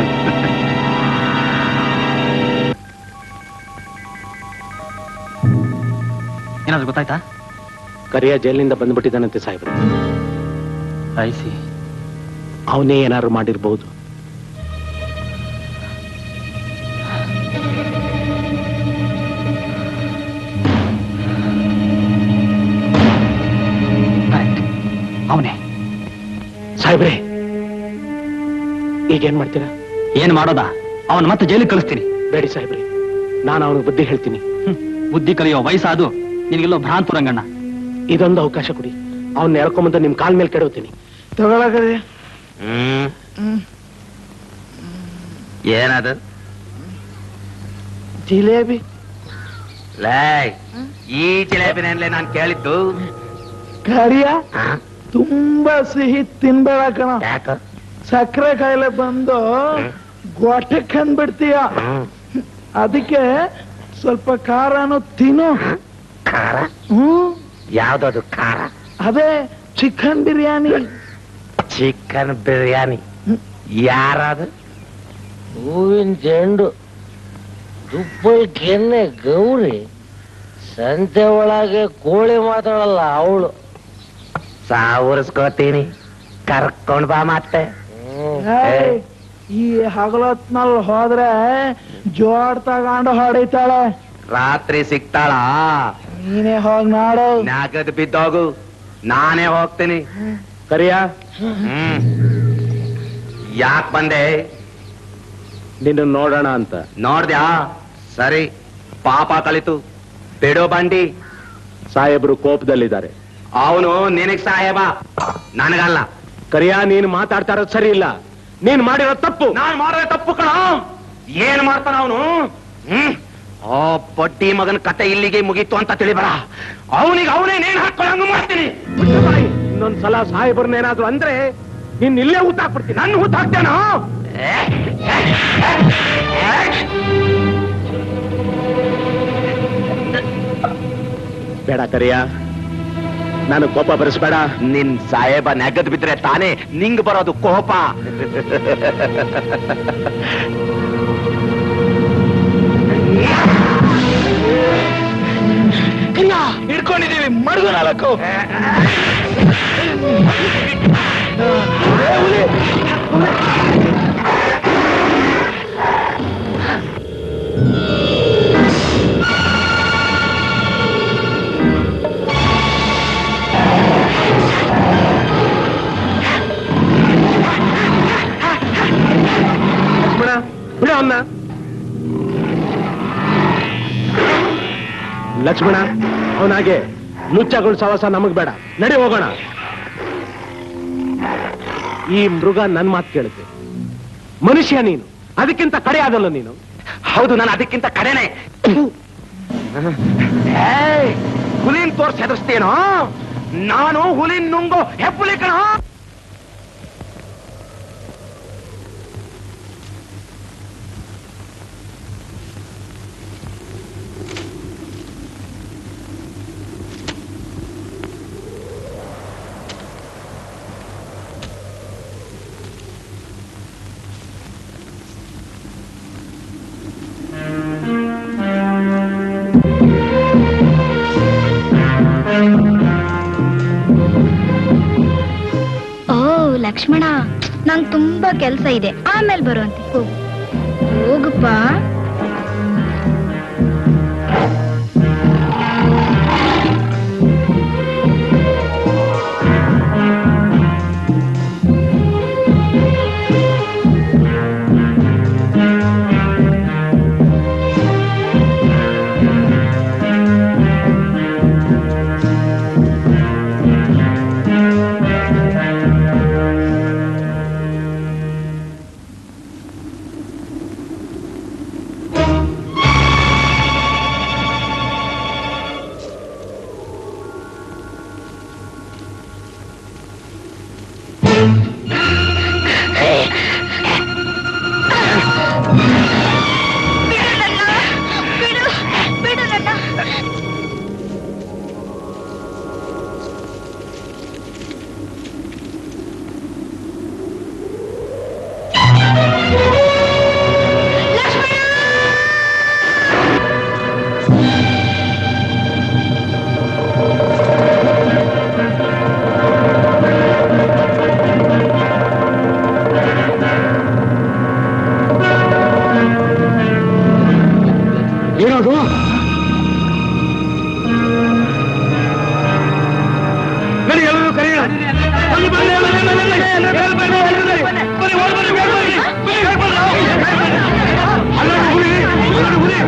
ಏನಾದ್ರು ಗೊತ್ತಾಯ್ತಾ ಕರಿಯ ಜೈಲಿನಿಂದ ಬಂದ್ಬಿಟ್ಟಿದ್ದಾನಂತೆ ಸಾಹೇಬ್ರೆ ಐಸಿ ಅವನೇ ಏನಾದ್ರು ಮಾಡಿರ್ಬಹುದು ಅವನೇ ಸಾಹೇಬ್ರೆ ಈಗೇನ್ ಮಾಡ್ತೀರಾ ಏನ್ ಮಾಡೋದಾ ಅವನ್ ಮತ್ತೆ ಜೈಲಿಗೆ ಕಳಿಸ್ತೀನಿ ಬೇಡಿ ಸಾಹೇಬ್ರೆ ನಾನು ಅವನಿಗೆ ಬುದ್ಧಿ ಹೇಳ್ತೀನಿ ಹ್ಮ್. ಬುದ್ಧಿ ಕಲಿಯೋ ವಯಸ್ಸಾದು ನಿನಗೆಲ್ಲೋ ಭ್ರಾಂತು ರಂಗಣ್ಣ ಇದೊಂದು ಅವಕಾಶ ಕೊಡಿ ಅವನ್ನ ಎಳ್ಕೊಂಬಂದು ನಿಮ್ ಕಾಲ್ ಮೇಲೆ ಕೆಡವುತ್ತೀನಿ ತಗೊಳಕರಿಯ ಹ್ಮ್ ಏನದು ಜಿಲೇಬಿ ಲೇ ಈ ಜಿಲೇಬಿನಲ್ಲೇ ನಾನು ಕೇಳಿದ್ದು ಕರಿಯ ತುಂಬಾ ಸಿಹಿ ತಿನ್ಬೇಡ ಕಣ ಸಕ್ಕರೆ ಕಾಯಿಲೆ ಬಂದು ಗೊಟ್ಟಕ್ಕೆ ಅಂದ್ಬಿಡ್ತೀಯ ಅದಕ್ಕೆ ಸ್ವಲ್ಪ ಖಾರನು ತಿನ್ನು ಖಾರ ಹ್ಮ್ ಯಾವ್ದದು ಖಾರ ಅದೇ ಚಿಕನ್ ಬಿರಿಯಾನಿ ಚಿಕನ್ ಬಿರಿಯಾನಿ ಯಾರಾದ ಹೂವಿನ ಚೆಂಡು ತುಪ್ಪದ ಕೆನ್ನೆ ಗೌರಿ ಸಂತೆ ಒಳಗೆ ಕೋಳಿ ಮಾತಾಡಲ್ಲ ಅವಳು ಸಾವರ್ಸ್ಕೋತೀನಿ ಕರ್ಕೊಂಡ್ ಬಾ ಮತ್ತೆ ಏಯ್, ಈ ಹಗಲೊತ್ನಲ್ಲಿ ಹೋದ್ರೆ ಜೋಡ್ ತಗೊಂಡು ಹೊಡಿತಾಳೆ ರಾತ್ರಿ ಸಿಗ್ತಾಳ ನೀನೇ ಹೋಗ್ ನಾಡು ನಾಗದ್ ಬಿದ್ದೋಗು ನಾನೇ ಹೋಗ್ತೀನಿ ಕರಿಯ ಹ್ಮ್ ಯಾಕ್ ಬಂದೆ ನಿನ್ನ ನೋಡೋಣ ಅಂತ ನೋಡ್ದ್ಯಾ ಸರಿ ಪಾಪ ಕಳಿತು ಬಿಡು ಬಂಡಿ ಸಾಹೇಬ್ರು ಕೋಪದಲ್ಲಿದ್ದಾರೆ ಅವನು ನಿನಗ್ ಸಾಹೇಬ ನನಗಲ್ಲ ಕರಿಯ ನೀನ್ ಮಾತಾಡ್ತಾ ಇರೋದು ಸರಿ ಇಲ್ಲ ನೀನ್ ಮಾಡಿರೋ ತಪ್ಪು ನಾನ್ ಮಾಡೋ ತಪ್ಪು ಕಣ ಏನ್ ಮಾಡ್ತಾನ ಅವನು ಹ್ಮ್ ಆ ಬಡ್ಡಿ ಮಗನ ಕತೆ ಇಲ್ಲಿಗೆ ಮುಗೀತು ಅಂತ ತಿಳಿಬರ ಅವನಿಗೆ ಅವನೇ ನೇಣು ಹಾಕೊಳ್ಳಂಗ ಮಾಡ್ತೀನಿ ಇನ್ನೊಂದ್ಸಲ ಸಾಹೇಬ್ರನ್ನೇನಾದ್ರು ಅಂದ್ರೆ ನೀನ್ ಇಲ್ಲೇ ಊತಾಕ್ಬಿಡ್ತೀನಿ ನನ್ನ ಹುತ್ತ ಹಾಕ್ತೇನ ಬೇಡ ಕರಿಯ ನಾನು ಕೋಪ ಬರೆಸ್ಬೇಡ ನಿನ್ ಸಾಹೇಬ ನೆಗದ್ ಬಿದ್ರೆ ತಾನೇ ನಿಂಗ್ ಬರೋದು ಕೋಪ ಹಿಡ್ಕೊಂಡಿದೀವಿ ಮಡ್ಗು ನಾಲ್ಕು ಲಕ್ಷ್ಮಣ ಬಿಡ ಅವನ್ನ ಲಕ್ಷ್ಮಣ ಅವನಾಗೆ ಲುಚ್ಚಗಳು ಸವಾಸ ನಮಗ್ ಬೇಡ ನಡಿ ಹೋಗೋಣ ಈ ಮೃಗ ನನ್ ಮಾತು ಕೇಳುತ್ತೆ ಮನುಷ್ಯ ನೀನು ಅದಕ್ಕಿಂತ ಕಡೆ ಆಗಲ್ಲ ನೀನು ಹೌದು ನಾನು ಅದಕ್ಕಿಂತ ಕಡೆನೆ ಏಯ್, ಹುಲಿನ್ ತೋರ್ಸಿ ಹೆದರ್ಸ್ತೇನೋ ನಾನು ಹುಲಿನ್ ನುಂಗೋ ಹೆಪ್ಪುಲಿ ಕಣ ಓ ಲಕ್ಷ್ಮಣ ನಂಗ್ ತುಂಬಾ ಕೆಲ್ಸ ಇದೆ ಆಮೇಲೆ ಬರುವಂತೆ ಹೋಗು ಹೋಗಪ್ಪ ಬಿಡು ಬಿಡು ನನ್ನ ಏನದು ನಡಿ ಎಲ್ಲರೂ ಕರೆಯೋಣ ಬನ್ನಿ, ಬನ್ನಿ, ಬನ್ನಿ, ಬನ್ನಿ, ಬನ್ನಿ, ಬನ್ನಿ, ಬನ್ನಿ, ಬನ್ನಿ, ಬನ್ನಿ, ಬನ್ನಿ, ಓಡ್ ಬನ್ನಿ, ಓಡ್ ಬನ್ನಿ, ಬನ್ನಿ, ಓಡ್ ಬನ್ನಿ. ಅಲ್ಲೊಂದು ಹುಲಿ, ಅಲ್ಲೊಂದು ಹುಲಿ.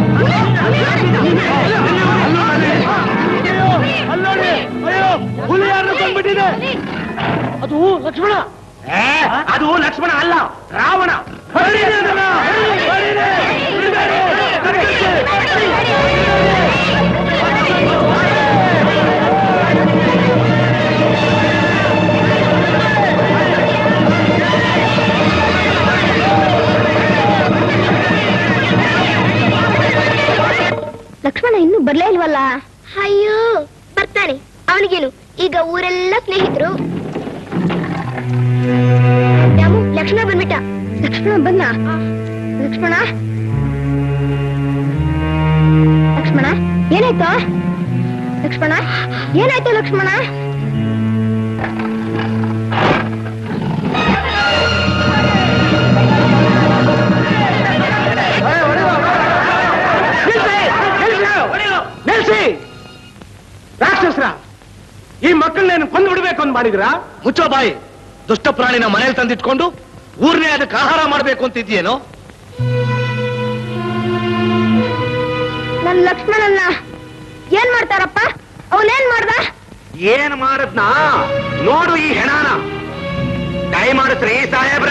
ಅಲ್ಲೋಡಿ, ಅಯ್ಯೋ, ಹುಲಿ ಯಾರನ್ನ ಬಂದ್ಬಿಟ್ಟಿದೆ ಅದು ಲಕ್ಷ್ಮಣ ಏ, ಅದು ಲಕ್ಷ್ಮಣ ಅಲ್ಲ ರಾವಣ ಹೊರಡಿರಿ ಅದನ್ನ, ಹೊರಡಿರಿ, ಹೊರಡಿರಿ, ಬಿಡಬೇಡಿ, ಕರೆಕ್ಟ್. ಬರ್ಲೇ ಇಲ್ವಲ್ಲ ಅಯ್ಯೋ ಬರ್ತಾನೆ ಅವನಿಗೇನು ಈಗ ಊರೆಲ್ಲ ಸ್ನೇಹಿತರು ರಾಮು ಲಕ್ಷ್ಮಣ ಬಂದ್ಬಿಟ್ಟ ಲಕ್ಷ್ಮಣ ಬಂದ ಲಕ್ಷ್ಮಣ ಲಕ್ಷ್ಮಣ ಏನಾಯ್ತು ಲಕ್ಷ್ಮಣ ಏನಾಯ್ತು ಲಕ್ಷ್ಮಣ ನಿಲ್ಸಿ ರಾಕ್ಷಸರ ಈ ಮಕ್ಕಳನ್ನೇನು ಕೊಂದು ಬಿಡ್ಬೇಕು ಅಂತ ಮಾಡಿದ್ರಾ ಮುಚ್ಚೋ ಬಾಯಿ ದುಷ್ಟ ಪ್ರಾಣಿನ ಮನೇಲಿ ತಂದಿಟ್ಕೊಂಡು ಊರ್ನೇ ಅದಕ್ಕೆ ಆಹಾರ ಮಾಡ್ಬೇಕು ಅಂತಿದ್ಯೇನೋ ನನ್ ಲಕ್ಷ್ಮಣನ್ನ ಏನ್ ಮಾಡ್ತಾರಪ್ಪ ಅವನೇನ್ ಮಾಡ್ದ ಏನ್ ಮಾಡದ್ನ ನೋಡು ಈ ಹೆಣಾನ ದಯ ಮಾಡಿಸ್ರಿ ಸಾಹೇಬ್ರ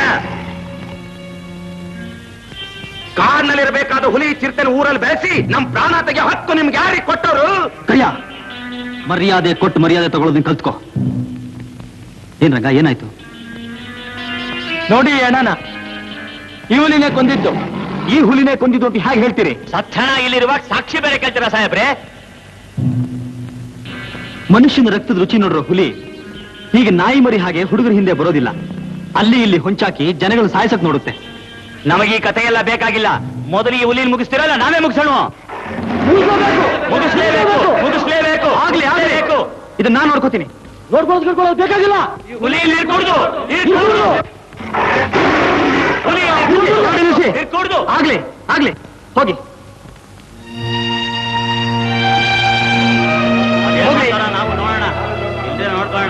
ಕಾಡ್ನಲ್ಲಿರ್ಬೇಕಾದ ಹುಲಿ ಚಿರತೆನ ಊರಲ್ಲಿ ಬೆಳೆಸಿ ನಮ್ ಪ್ರಾಣ ತೆಗೆ ಹಕ್ಕು ನಿಮ್ಗೆ ಯಾರಿಗೆ ಕೊಟ್ಟವರು ಕಯ್ಯ ಮರ್ಯಾದೆ ಕೊಟ್ಟು ಮರ್ಯಾದೆ ತಗೊಳ್ಳೋದನ್ನ ಕಲ್ತ್ಕೋ ಏನ್ ರಂಗ ಏನಾಯ್ತು ನೋಡಿ ಈ ಹೆಣನ ಇವನಿನೇ ಕೊಂದಿದ್ದು ಈ ಹುಲಿನೇ ಕೊಂದಿದ್ದು ಅಂತ ಹೇಗೆ ಹೇಳ್ತೀರಿ ಸತ್ತಣ ಇಲ್ಲಿರುವಾಗ ಸಾಕ್ಷಿ ಬೇರೆ ಕೇಳ್ತೀರಾ ಸಾಹೇಬ್ರೆ ಮನುಷ್ಯನ ರಕ್ತದ ರುಚಿ ನೋಡಿರೋ ಹುಲಿ ಹೀಗೆ ನಾಯಿ ಮರಿ ಹಾಗೆ ಹುಡುಗರ ಹಿಂದೆ ಬರೋದಿಲ್ಲ ಅಲ್ಲಿ ಇಲ್ಲಿ ಹೊಂಚಾಕಿ ಜನಗಳು ಸಾಯಿಸಕ್ ನೋಡುತ್ತೆ ನಮಗೆ ಈ ಕಥೆ ಎಲ್ಲ ಬೇಕಾಗಿಲ್ಲ ಮೊದಲು ಈ ಹುಲಿನ ಮುಗಿಸ್ತಿರಲ್ಲ ನಾವೇ ಮುಗಿಸೋಣ ಮುಗಿಸ್ಲೇಬೇಕು ಮುಗಿಸ್ಲೇಬೇಕು ಆಗ್ಲಿ ಆಗ್ಲಿ ಬೇಕು ಇದನ್ನ ನಾನು ನೋಡ್ಕೋತೀನಿ ನೋಡ್ಕೊಳ್ಳೋದು ಕೇಳ್ಕೊಳ್ಳೋದು ಬೇಕಾಗಿಲ್ಲ ಹುಲಿ ಇಲ್ಲಿ ಇರ್ಕೂಡ್ದು ಇರ್ಕೂಡ್ದು ಹುಲಿ ಇಲ್ಲಿ ಇರ್ಕೂಡ್ದು. ನೋಡಿ ನಿಲ್ಸಿ. ಇರ್ಕೂಡ್ದು ಆಗ್ಲಿ ಆಗ್ಲಿ ಹೋಗಿ ಹೋಗ್ಲಿ. ನಾವು ನೋಡೋಣ ಇಲ್ಲದೆ ನೋಡ್ಕೊಳ್ಳೋಣ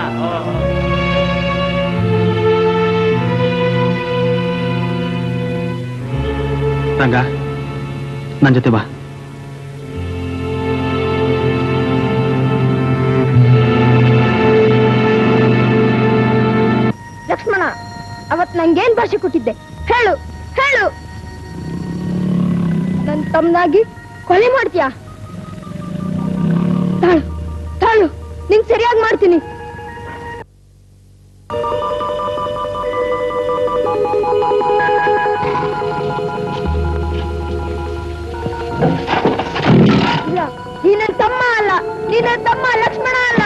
ರಂಗ ನನ್ ಜೊತೆ ಬಾ ಲಕ್ಷ್ಮಣ ಅವತ್ ನಂಗೇನ್ ಭಾಷೆ ಕೊಟ್ಟಿದ್ದೆ ಹೇಳು ಹೇಳು ನನ್ ತಮ್ಮನಾಗಿ ಕೊಲೆ ಮಾಡ್ತೀಯಾ ತಾಳು ತಾಳು ನಿಂಗ್ ಸರಿಯಾಗಿ ಮಾಡ್ತೀನಿ ಇಲ್ಲ ನೀ ನನ್ ತಮ್ಮ ಅಲ್ಲ ನೀ ನನ್ ತಮ್ಮ ಲಕ್ಷ್ಮಣ ಅಲ್ಲ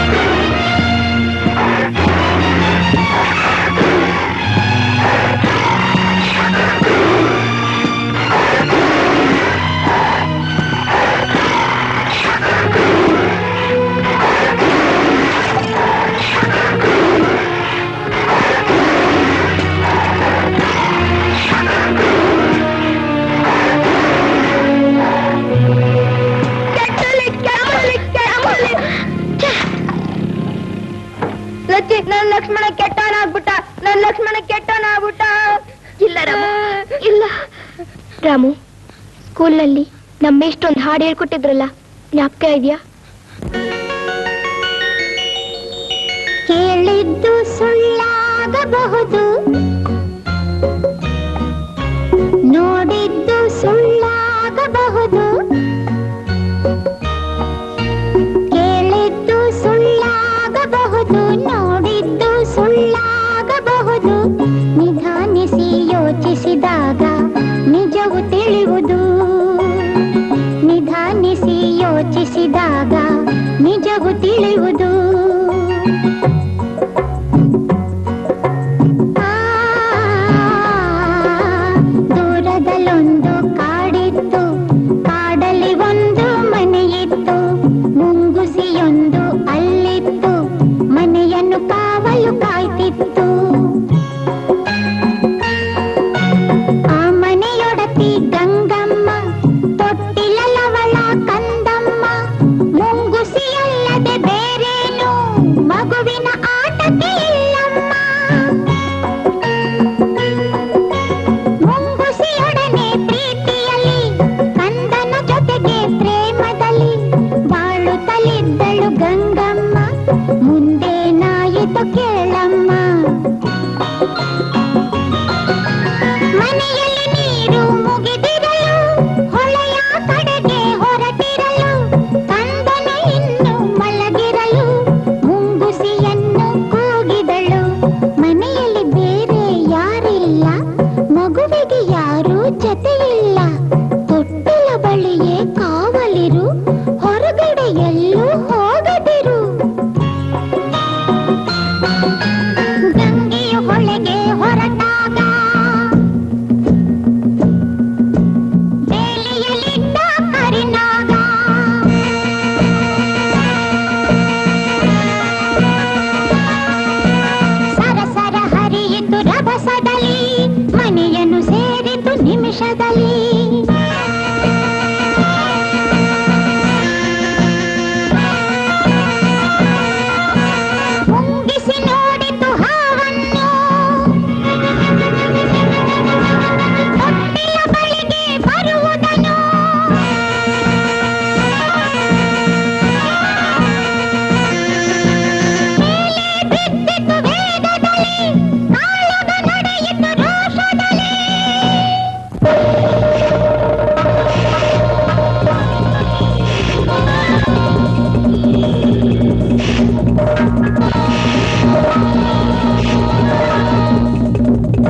ಲಚ್ಚಿ ನನ್ ಲಕ್ಷ್ಮಣ ಕೆಟ್ಟವನ ಆಗ್ಬಿಟ್ಟ ನನ್ ಲಕ್ಷ್ಮಣ ಕೆಟ್ಟವನ ಆಗ್ಬಿಟ್ಟ ಇಲ್ಲ ರಾಮು ಇಲ್ಲ ರಾಮು ಸ್ಕೂಲ್ನಲ್ಲಿ ನಮ್ಮ ಇಷ್ಟೊಂದು ಹಾಡು ಹೇಳ್ಕೊಟ್ಟಿದ್ರಲ್ಲ ಜ್ಞಾಪಕ ಇದೆಯಾ ಕೇಳಿದ್ದು ಸುಳ್ಳಾಗಬಹುದು ನೋಡಿದ್ದು ಸುಳ್ಳಾಗಬಹುದು ಕೇಳಿದ್ದು ಸುಳ್ಳಾಗಬಹುದು ನೋಡಿದ್ದು ಸುಳ್ಳಾಗಬಹುದು ನಿಧಾನಿಸಿ ಯೋಚಿಸಿದಾಗ ನಿಜವು ತಿಳಿಯುವುದು ನಿಧಾನಿಸಿ ಯೋಚಿಸಿದಾಗ ನಿಜವು ತಿಳಿಯುವುದು ಆ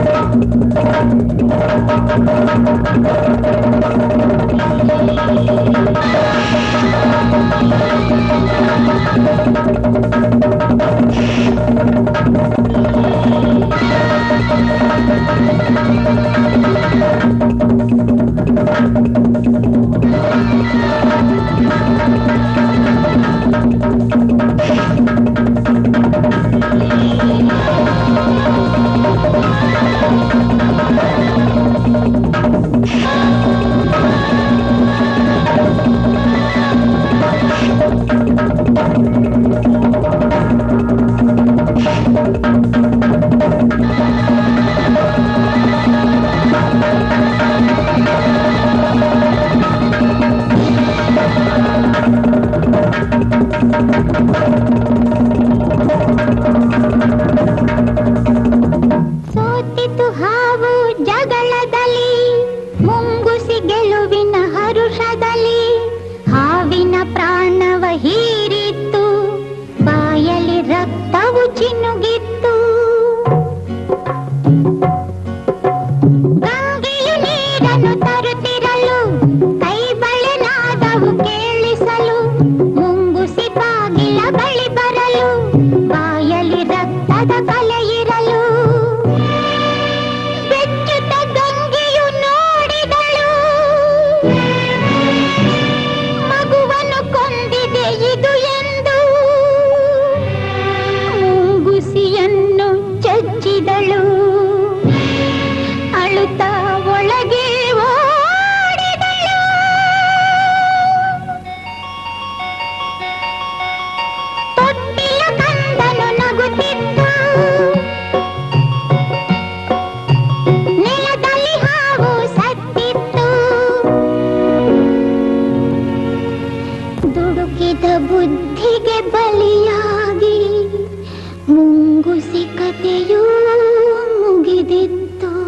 ಸೋತಿತು ಹಾವು ಜಗಳದಲ್ಲಿ ಮುಂಗುಸಿ ಗೆಲುವಿನ ಹರುಷದಲ್ಲಿ ಹಾವಿನ ಪ್ರಾಣವ ಹೀರಿತ್ತು ಬಾಯಲ್ಲಿ ರಕ್ತವು ಚಿನ್ನುಗಿತ್ತು ಗಂಗೆಯು ನೀರನ್ನು ತರುತ್ತಿರಲು ಕೈ ಬಳೆನಾದವು ಕೇಳಿಸಲು ಮುಂಗುಸಿ ಬಾಗಿಲ ಬಳಿ ಬರಲು ಬಾಯಲ್ಲಿ ರಕ್ತದ ಕಲೆ ಇರಲು ಬೆಚ್ಚುತ್ತ ಗಂಗೆಯು ನೋಡಿದಳು ಮಗುವನ್ನು ಕೊಂದಿದೆ ಇದು ಎಂದು ಮುಂಗುಸಿಯನ್ನು ಚಚ್ಚಿದಳು ಅಳುತ್ತಾ ಒಳಗೆ ಓಡಿದಳು ತೊಟ್ಟಿಲ ಕಂದನು ನಗುತ್ತಿದ್ದ ನೆಲದಲ್ಲಿ ಹಾವು ಸತ್ತಿತ್ತು ದುಡುಕಿದ ಬುದ್ಧಿಗೆ ಬಲಿಯಾಗಿ ಮುಂಗುಸಿ ಕಥೆಯೂ ಮುಗಿದಿತ್ತು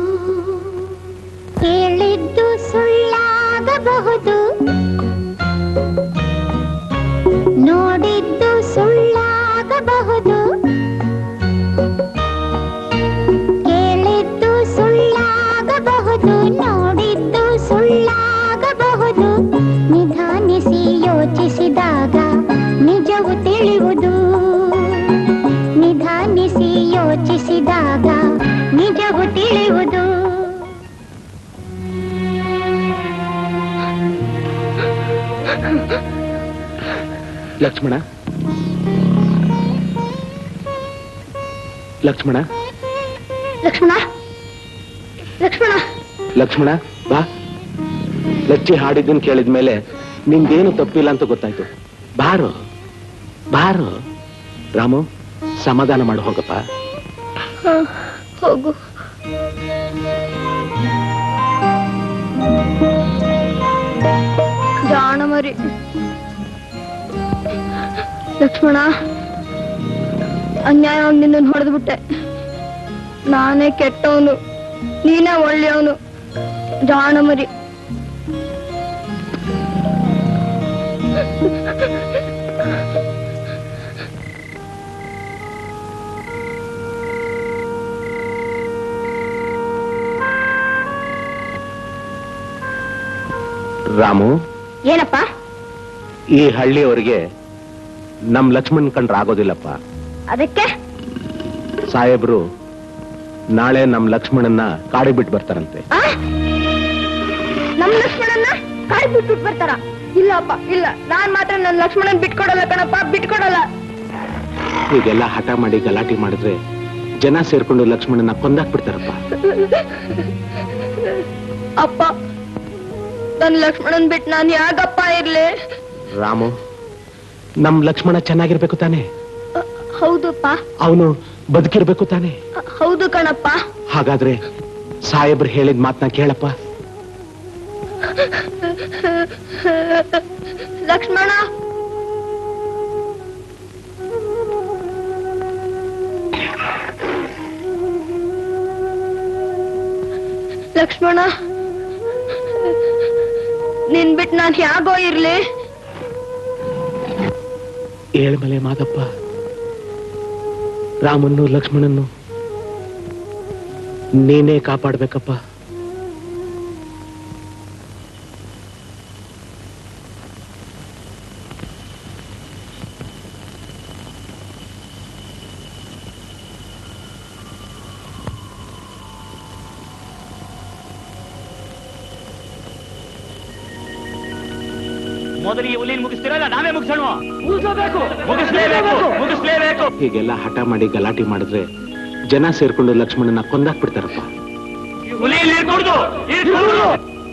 ಕೇಳಿದ್ದು ಸುಳ್ಳಾಗಬಹುದು ನೋಡಿದ್ದು ಸುಳ್ಳಾಗಬಹುದು ಕೇಳಿದ್ದು ಸುಳ್ಳಾಗಬಹುದು ನೋಡಿದ್ದು ಸುಳ್ಳಾಗಬಹುದು ನಿಧಾನಿಸಿ ಯೋಚಿಸಿದಾಗ ನಿಜವು ತಿಳಿಯುವುದು ನಿಧಾನಿಸಿ ಯೋಚಿಸಿದಾಗ ನಿಜವು ತಿಳಿಯುವುದು ಲಕ್ಷ್ಮಣ ಲಕ್ಷ್ಮಣ ಲಕ್ಷ್ಮಣ ಲಕ್ಷ್ಮಣ ಲಕ್ಷ್ಮಣ ಬಾ ಲಚ್ಚಿ ಹಾಡಿದ್ದನ್ ಕೇಳಿದ ಮೇಲೆ ನಿಂದೇನು ತಪ್ಪಿಲ್ಲ ಅಂತ ಗೊತ್ತಾಯ್ತು ಬಾರು ಬಾರು ರಾಮು ಸಮಾಧಾನ ಮಾಡಿ ಹೋಗಪ್ಪ ಹ, ಹೋಗು ಜಾಣ ಮರಿ ಲಕ್ಷ್ಮಣ ಅನ್ಯಾಯವಾಗಿ ನಿನ್ನನ್ನು ಹೊಡೆದ್ಬಿಟ್ಟೆ ನಾನೇ ಕೆಟ್ಟವನು ನೀನೇ ಒಳ್ಳೆಯವನು ಜಾಣ ಮರಿ ರಾಮು ಏನಪ್ಪ ಈ ಹಳ್ಳಿಯವರಿಗೆ ನಮ್ ಲಕ್ಷ್ಮಣ್ ಕಂಡ್ರೆ ಆಗೋದಿಲ್ಲಪ್ಪ ಅದಕ್ಕೆ ಸಾಹೇಬ್ರು ನಾಳೆ ನಮ್ ಲಕ್ಷ್ಮಣನ್ನ ಕಾಡಿ ಬಿಟ್ಟು ಬರ್ತಾರಂತೆ ಆ? ನಮ್ ಲಕ್ಷ್ಮಣನ್ನ ಕಾಡಿ ಬಿಟ್ಬಿಟ್ಟು ಬರ್ತಾರ ಇಲ್ಲಪ್ಪ ಇಲ್ಲ ನಾನ್ ಮಾತ್ರ ನನ್ ಲಕ್ಷ್ಮಣನ್ ಬಿಟ್ಕೊಡಲ್ಲ ಕಣಪ್ಪ ಬಿಟ್ಕೊಡಲ್ಲ ಹೀಗೆಲ್ಲ ಹಠ ಮಾಡಿ ಗಲಾಟೆ ಮಾಡಿದ್ರೆ ಜನ ಸೇರ್ಕೊಂಡು ಲಕ್ಷ್ಮಣನ ಕೊಂದಾಕ್ ಬಿಡ್ತಾರಪ್ಪ ಅಪ್ಪ ನನ್ ಲಕ್ಷ್ಮಣನ್ ಬಿಟ್ಟು ನಾನ್ ಯಾಕಪ್ಪ ಇರ್ಲಿ ರಾಮು ನಮ್ ಲಕ್ಷ್ಮಣ ಚೆನ್ನಾಗಿರ್ಬೇಕು ತಾನೆ ಹೌದಪ್ಪ ಅವನು ಬದುಕಿರ್ಬೇಕು ತಾನೆ ಹೌದು ಕಣಪ್ಪ ಹಾಗಾದ್ರೆ ಸಾಹೇಬ್ರು ಹೇಳಿದ ಮಾತನ್ನ ಕೇಳಪ್ಪ ಲಕ್ಷ್ಮಣ ಲಕ್ಷ್ಮಣ ನಿನ್ ಬಿಟ್ಟು ನಾನ್ ಹೇಗೋ ಇರ್ಲಿ ಏಳ್ಮಲೆ ಮಾದಪ್ಪ ರಾಮನ್ನು ಲಕ್ಷ್ಮಣನ್ನು ನೀನೇ ಕಾಪಾಡ್ಬೇಕಪ್ಪ ಮೊದಲು ಈ ಹುಲಿನ ಮುಗಿಸ್ತಿರಲ್ಲ ನಾವೇ ಮುಗಿಸೋಣ ಮುಗಿಸಲೇಬೇಕು ಮುಗಿಸ್ಲೇಬೇಕು ಮುಗಿಸ್ಲೇಬೇಕು ಹೀಗೆಲ್ಲ ಹಠ ಮಾಡಿ ಗಲಾಟೆ ಮಾಡಿದ್ರೆ ಜನ ಸೇರ್ಕೊಂಡು ಲಕ್ಷ್ಮಣನ ಕೊಂದಾಕ್ಬಿಡ್ತಾರಪ್ಪ ಹುಲಿ ಇಲ್ಲಿ ಇರ್ಕೊಡ್ದು ಇರ್ಕೊಡ್ದು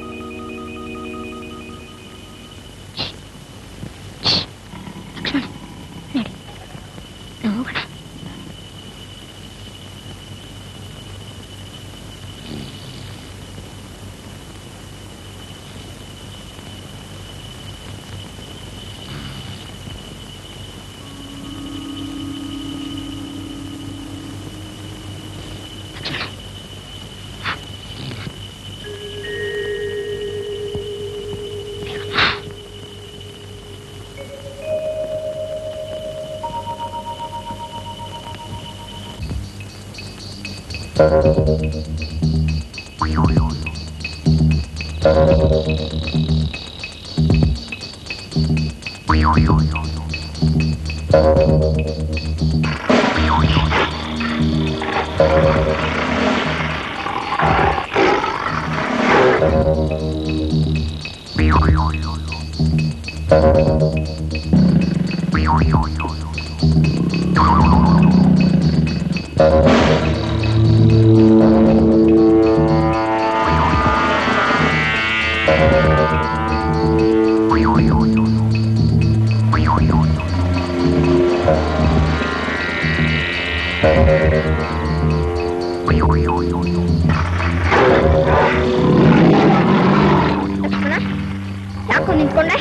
ಲಕ್ಷ್ಮಣ ಯಾಕೋ ನಿಂತ್ಕೊಂಡೆ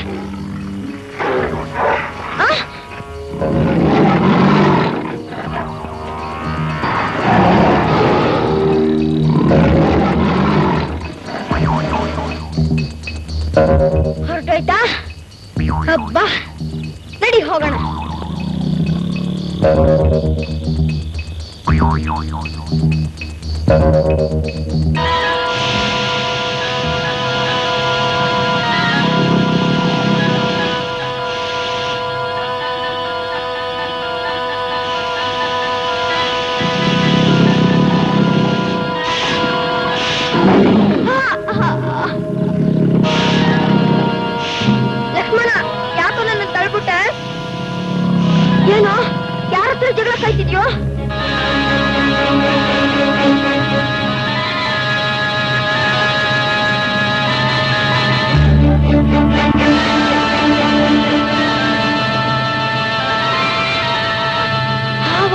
ಆ? ಹೊರಟೋಯ್ತಾ ಹಬ್ಬ ನಡಿ ಹೋಗೋಣ ಲಕ್ಷ್ಮಣ ಯಾಕೋ ನನ್ನ ತಳ್ಬಿಟ್ಟೆ ಏನೋ ಯಾರ ಹತ್ರ ಜಗಳ ಕಾಯ್ತಿದ್ಯೋ ಹಾವ.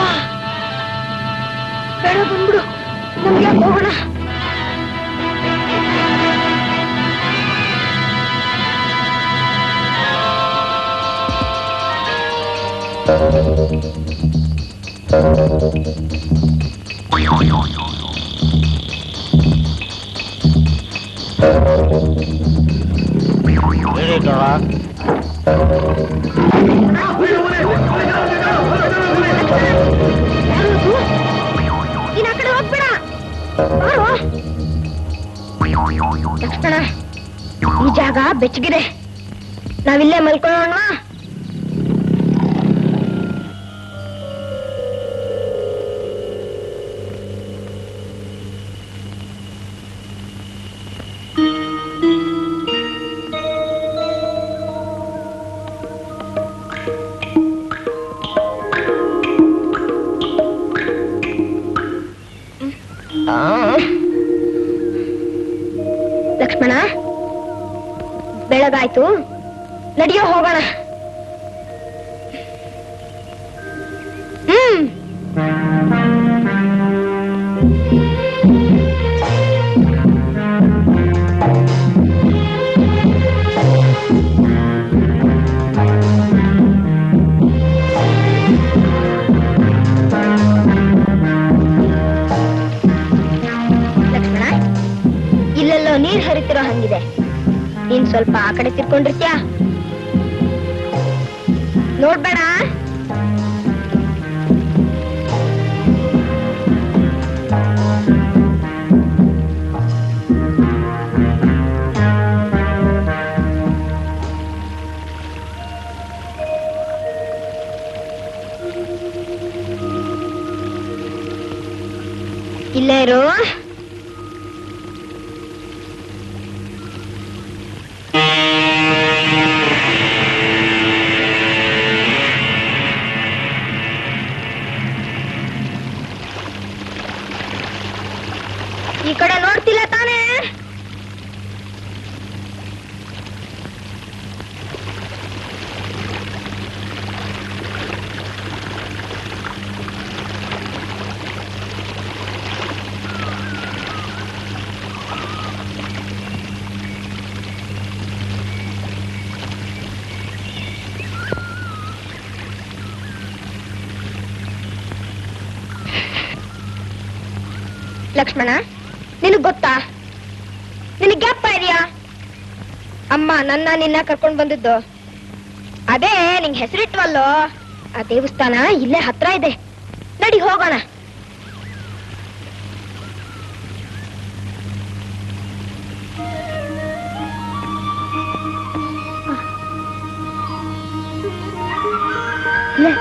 ಬೇಡ ಬಂದ್ಬಿಡು ನಮ್ಗೆ ಹೋಗೋಣ ನೀನ್ ಆ ಕಡೆ ಹೋಗ್ಬೇಡ ಬಾರೋ. ಲಕ್ಷ್ಮಣ ಈ ಜಾಗ ಬೆಚ್ಚಗಿದೆ ನಾವಿಲ್ಲೇ ಮಲ್ಕೊಳ್ಳೋಣ ಲಕ್ಷ್ಮಣ ಬೆಳಗಾಯ್ತು ನಡಿಯೋ ಹೋಗೋಣ ಹ್ಮ್ ಲಕ್ಷ್ಮಣ ಇಲ್ಲೆಲ್ಲೋ ನೀರ್ ಹರಿತಿರೋ ಹಂಗಿದೆ ನೀನ್ ಸ್ವಲ್ಪ ಆ ಕಡೆ ತಿರ್ಕೊಂಡಿರ್ತ್ಯಾ ನೋಡ್ಬೇಡ ನೋಡ್ತಿಲ್ಲ ತಾನೇ ಲಕ್ಷ್ಮಣ ನಿನಗ್ ಗೊತ್ತಾ ನಿನಗ್ ಗ್ಯಾಪ್ ಇದೆಯಾ ಅಮ್ಮ ನನ್ನ ನಿನ್ನ ಕರ್ಕೊಂಡ್ ಬಂದಿದ್ದು ಅದೇ ನಿಂಗ್ ಹೆಸರಿಟ್ವಲ್ಲೋ ಆ ದೇವಸ್ಥಾನ ಇಲ್ಲೇ ಹತ್ರ ಇದೆ ನಡಿ ಹೋಗೋಣ ಲೇ.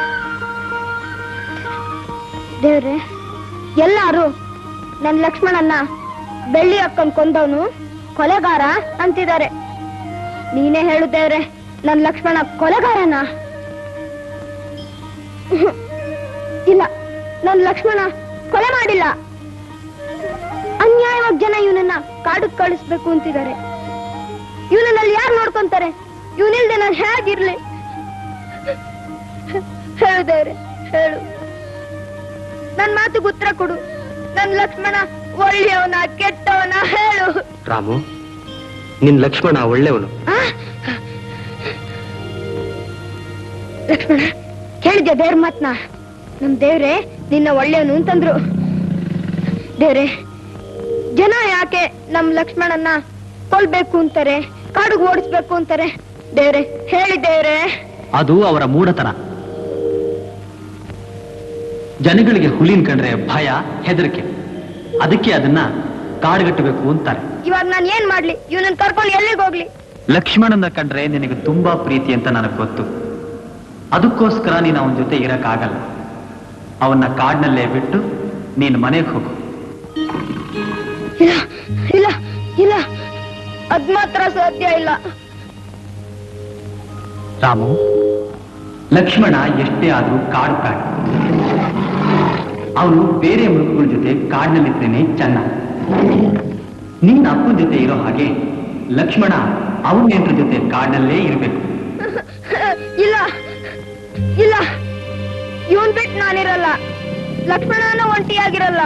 ದೇವ್ರೆ ಎಲ್ಲಾರು ನನ್ ಲಕ್ಷ್ಮಣನ್ನ ಬೆಳ್ಳಿ ಅಕ್ಕನ್ ಕೊಂದವನು ಕೊಲೆಗಾರ ಅಂತಿದ್ದಾರೆ ನೀನೇ ಹೇಳು ದೇವ್ರೆ ನನ್ ಲಕ್ಷ್ಮಣ ಕೊಲೆಗಾರನ ಉಹ್ಮ್. ಇಲ್ಲ ನನ್ ಲಕ್ಷ್ಮಣ ಕೊಲೆ ಮಾಡಿಲ್ಲ ಅನ್ಯಾಯವಾಗಿ ಜನ ಇವನನ್ನ ಕಾಡಕ್ ಕಳಿಸ್ಬೇಕು ಅಂತಿದ್ದಾರೆ ಇವನನ್ನಲ್ಲಿ ಯಾರು ನೋಡ್ಕೊಂತಾರೆ ಇವನಿಲ್ದೆ ನಾನು ಹೇಗಿರ್ಲಿ ಹೇಳು ದೇವ್ರೆ ಹೇಳು ನನ್ ಮಾತಿಗೆ ಉತ್ತರ ಕೊಡು ನನ್ ಲಕ್ಷ್ಮಣ ಒಳ್ಳೆಯವನ ಕೆಟ್ಟವನ ಹೇಳು ರಾಮು ನಿನ್ ಲಕ್ಷ್ಮಣ ಒಳ್ಳೆಯವನು ಆ? ಲಕ್ಷ್ಮಣ ಕೇಳಿದ್ಯಾ ದೇವ್ರ ಮಾತ್ನ ನಮ್ ದೇವ್ರೆ ನಿನ್ನ ಒಳ್ಳೆಯವನು ಅಂತಂದ್ರು ದೇವ್ರೆ ಜನ ಯಾಕೆ ನಮ್ ಲಕ್ಷ್ಮಣನ್ನ ಕೊಲ್ಬೇಕು ಅಂತಾರೆ ಕಾಡಿಗೆ ಓಡಿಸ್ಬೇಕು ಅಂತಾರೆ ದೇವ್ರೆ ಹೇಳಿ ದೇವ್ರೆ ಅದು ಅವರ ಮೂಢತನ ಜನಗಳಿಗೆ ಹುಲಿನ ಕಂಡ್ರೆ ಭಯ ಹೆದರಿಕೆ ಅದಕ್ಕೆ ಅದನ್ನ ಕಾಡುಗಟ್ಟಬೇಕು ಅಂತಾರೆ ಇವಾಗ ನಾನ್ ಏನ್ ಮಾಡ್ಲಿ ಇವನನ್ನ ಕರ್ಕೊಂಡು ಎಲ್ಲಿಗೆ ಹೋಗ್ಲಿ ಲಕ್ಷ್ಮಣನ ಕಂಡ್ರೆ ನಿನಗೆ ತುಂಬಾ ಪ್ರೀತಿ ಅಂತ ನನಗೆ ಗೊತ್ತು ಅದಕ್ಕೋಸ್ಕರ ನೀನು ಅವನ ಜೊತೆ ಇರಕ್ಕಾಗಲ್ಲ ಅವನ್ನ ಕಾಡಿನಲ್ಲೇ ಬಿಟ್ಟು ನೀನು ಮನೆಗೆ ಹೋಗು ಇಲ್ಲ ಇಲ್ಲ ಇಲ್ಲ ಅದ್ ಮಾತ್ರ ಸಾಧ್ಯ ಇಲ್ಲ ರಾಮು ಲಕ್ಷ್ಮಣ ಎಷ್ಟೇ ಆದ್ರೂ ಕಾಡು ಪ್ರಾಣಿ ಅವನು ಬೇರೆ ಮೃಗಗಳ ಜೊತೆ ಕಾಡಿನಲ್ಲಿದ್ರೇನೆ ಚೆನ್ನ ನಿನ್ನ ಅಪ್ಪನ ಜೊತೆ ಇರೋ ಹಾಗೆ ಲಕ್ಷ್ಮಣ ಅವನ ನೆಂಟರ ಜೊತೆ ಕಾಡಿನಲ್ಲೇ ಇರಬೇಕು ಇಲ್ಲ ಇಲ್ಲ ಇವನ್ ಬಿಟ್ಟು ನಾನಿರಲ್ಲ ಲಕ್ಷ್ಮಣನ ಒಂಟಿಯಾಗಿರಲ್ಲ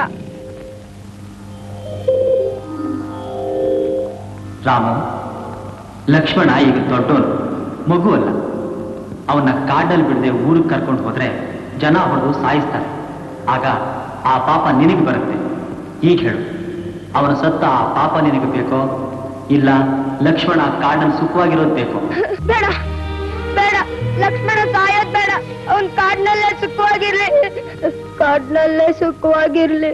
ರಾಮು ಲಕ್ಷ್ಮಣ ಈಗ ದೊಡ್ಡವನು ಮಗು ಅಲ್ಲ ಅವನ್ನ ಕಾಡಲ್ಲಿ ಬಿಡದೆ ಊರಿಗೆ ಕರ್ಕೊಂಡು ಹೋದ್ರೆ ಜನ ಹೊಡೆದು ಸಾಯಿಸ್ತಾರೆ ಆಗ ಆ ಪಾಪ ನಿನಗೆ ಬರುತ್ತೆ ಈಗ ಹೇಳು ಅವನ ಸತ್ತ ಆ ಪಾಪ ನಿನಗೆ ಬೇಕೋ ಇಲ್ಲ ಲಕ್ಷ್ಮಣ ಕಾಡಲ್ಲಿ ಸುಖವಾಗಿರೋದು ಬೇಕೋ ಬೇಡ ಬೇಡ ಲಕ್ಷ್ಮಣ ಸಾಯೋದ್ ಬೇಡ ಅವನ್ ಕಾಡ್ನಲ್ಲೇ ಸುಖವಾಗಿರ್ಲಿ ಕಾಡ್ನಲ್ಲೇ ಸುಖವಾಗಿರ್ಲಿ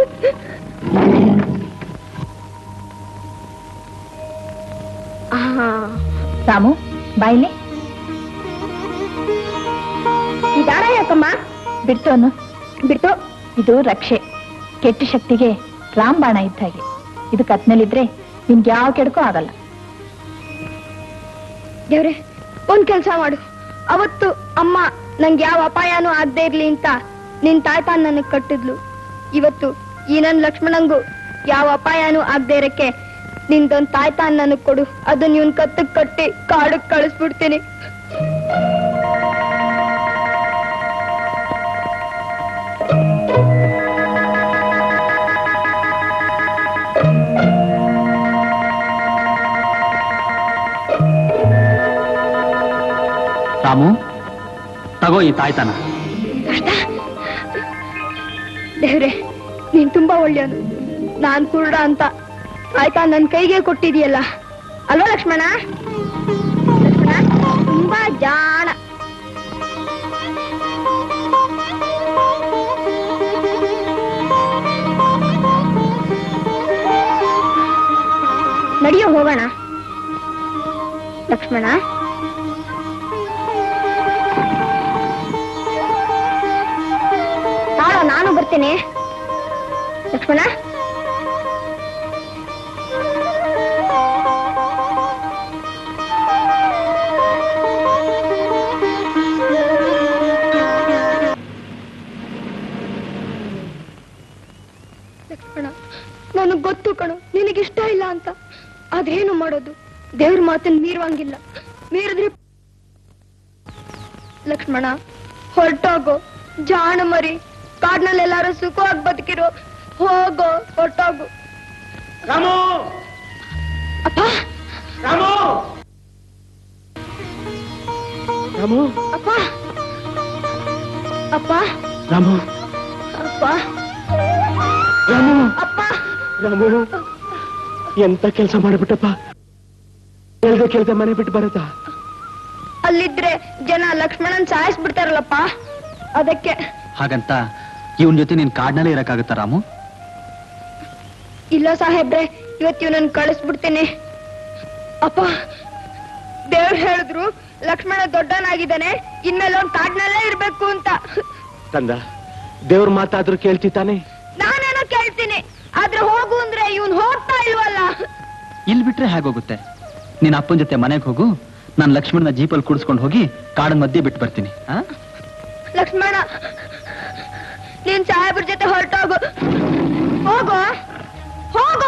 ಆಹಾ. ರಾಮು ಬಾಯ್ಲಿ ಈ ದಾರ ಯಾಕಮ್ಮ ಬಿಡ್ತು ಅನ್ನು ಬಿಟ್ಟು ಇದು ರಕ್ಷೆ ಕೆಟ್ಟ ಶಕ್ತಿಗೆ ರಾಂಬಾಣ ಇದ್ದ ಹಾಗೆ ಇದು ಕತ್ನಲ್ಲಿದ್ರೆ ನಿಮ್ಗೆ ಯಾವ ಕೆಡಕೂ ಆಗಲ್ಲ ದೇವ್ರೆ ಒಂದ್ ಕೆಲ್ಸ ಮಾಡು ಅವತ್ತು ಅಮ್ಮ ನಂಗೆ ಯಾವ ಅಪಾಯನೂ ಆಗದೆ ಇರ್ಲಿ ಅಂತ ನಿನ್ ತಾಯ್ತ ನನಗ್ ಕಟ್ಟಿದ್ಲು ಇವತ್ತು ಈ ನನ್ ಲಕ್ಷ್ಮಣಂಗೂ ಯಾವ ಅಪಾಯನೂ ಆಗದೆ ಇರಕ್ಕೆ ನಿಂದೊಂದ್ ತಾಯ್ತ ನನಗ್ ಕೊಡು ಅದನ್ನ ಇವನ್ ಕತ್ತಕ್ ಕಟ್ಟಿ ಕಾಡಕ್ ಕಳಿಸ್ಬಿಡ್ತೀನಿ ರಾಮು ತಗೋ ಈ ತಾಯ್ತನ ದೇವ್ರೆ ನೀನ್ ತುಂಬಾ ಒಳ್ಳೆಯವನು ನಾನ್ ಕುರುಡ ಅಂತ ಆಯ್ತಾ ನನ್ ಕೈಗೆ ಕೊಟ್ಟಿದೀಯಲ್ಲ ಅಲ್ವಾ ಲಕ್ಷ್ಮಣ ಲಕ್ಷ್ಮಣ ತುಂಬಾ ಜಾಣ ನಡಿಯೋ ಹೋಗೋಣ ಲಕ್ಷ್ಮಣ ತಾಳೋ ನಾನು ಬರ್ತೀನಿ ಲಕ್ಷ್ಮಣ ಲಕ್ಷ್ಮಣ ನನಗ್ ಗೊತ್ತು ಕಣು ನಿನಗಿಷ್ಟ ಇಲ್ಲ ಅಂತ ಅದೇನು ಮಾಡೋದು ದೇವ್ರ ಮಾತನ್ನ ಮೀರುವಂಗಿಲ್ಲ ಮೀರಿದ್ರೆ ಲಕ್ಷ್ಮಣ ಹೊರಟೋಗು ಜಾಣ ಮರಿ ಕಾಡ್ನಲ್ಲಿ ಎಲ್ಲಾರು ಸುಖವಾಗಿ ಬದುಕಿರೋ ಹೋಗೋ ಹೊರಟೋಗು ರಾಮು ಅಪ್ಪ ರಾಮು ರಾಮು ಅಪ್ಪ ಅಪ್ಪ ರಾಮು ಅಪ್ಪ ರಾಮು ಅಪ್ಪ ರಾಮು ಎಂತ ಕೆಲಸ ಮಾಡಿಬಿಟ್ಟಪ್ಪ ಕೇಳ್ದೆ ಕೇಳ್ದೆ ಮನೆ ಬಿಟ್ಟು ಬರತ್ತಾ ಅಲ್ಲಿದ್ರೆ ಜನ ಲಕ್ಷ್ಮಣನ್ ಸಾಯಿಸ್ಬಿಡ್ತಾರಲ್ಲಪ್ಪ ಅದಕ್ಕೆ ಹಾಗಂತ ಇವನ್ ಜೊತೆ ನೀನ್ ಕಾಡ್ನಲ್ಲೇ ಇರಕ್ಕಾಗತ್ತಾ ರಾಮು ಇಲ್ಲ ಸಾಹೇಬ್ರೆ ಇವತ್ತು ಇವನನ್ನ ಕಳಿಸ್ಬಿಡ್ತೀನಿ ಅಪ್ಪ ದೇವ್ರು ಹೇಳಿದ್ರು ಲಕ್ಷ್ಮಣ ದೊಡ್ಡನಾಗಿದ್ದಾನೆ ಇನ್ಮೇಲೆ ಅವ್ನ್ ಕಾಡ್ನಲ್ಲೇ ಇರ್ಬೇಕು ಅಂತ ತಂದ ದೇವ್ರ ಮಾತಾದ್ರೂ ಕೇಳ್ತಿತ್ತಾನೆ ನಾನೇನೋ ಕೇಳ್ತೀನಿ ಆದ್ರೆ ಹೋಗು ಅಂದ್ರೆ ಇವನ್ ಹೋಗ್ತಾ ಇಲ್ವಲ್ಲ ಇಲ್ಲಿ ಬಿಟ್ರೆ ಹೇಗೋಗುತ್ತೆ ನಿನ್ನ ಅಪ್ಪನ ಜೊತೆ ಮನೆಗೆ ಹೋಗು ನಾನು ಲಕ್ಷ್ಮಣನ ಜೀಪಲ್ಲಿ ಕೂಡಿಸ್ಕೊಂಡು ಹೋಗಿ ಕಾಡಿನ ಮಧ್ಯೆ ಬಿಟ್ಟು ಬರ್ತೀನಿ ಆ? ಲಕ್ಷ್ಮಣ ನೀನ್ ಸಾಹೇಬ್ರ ಜೊತೆ ಹೊರಟೋಗು ಹೋಗು ಹೋಗು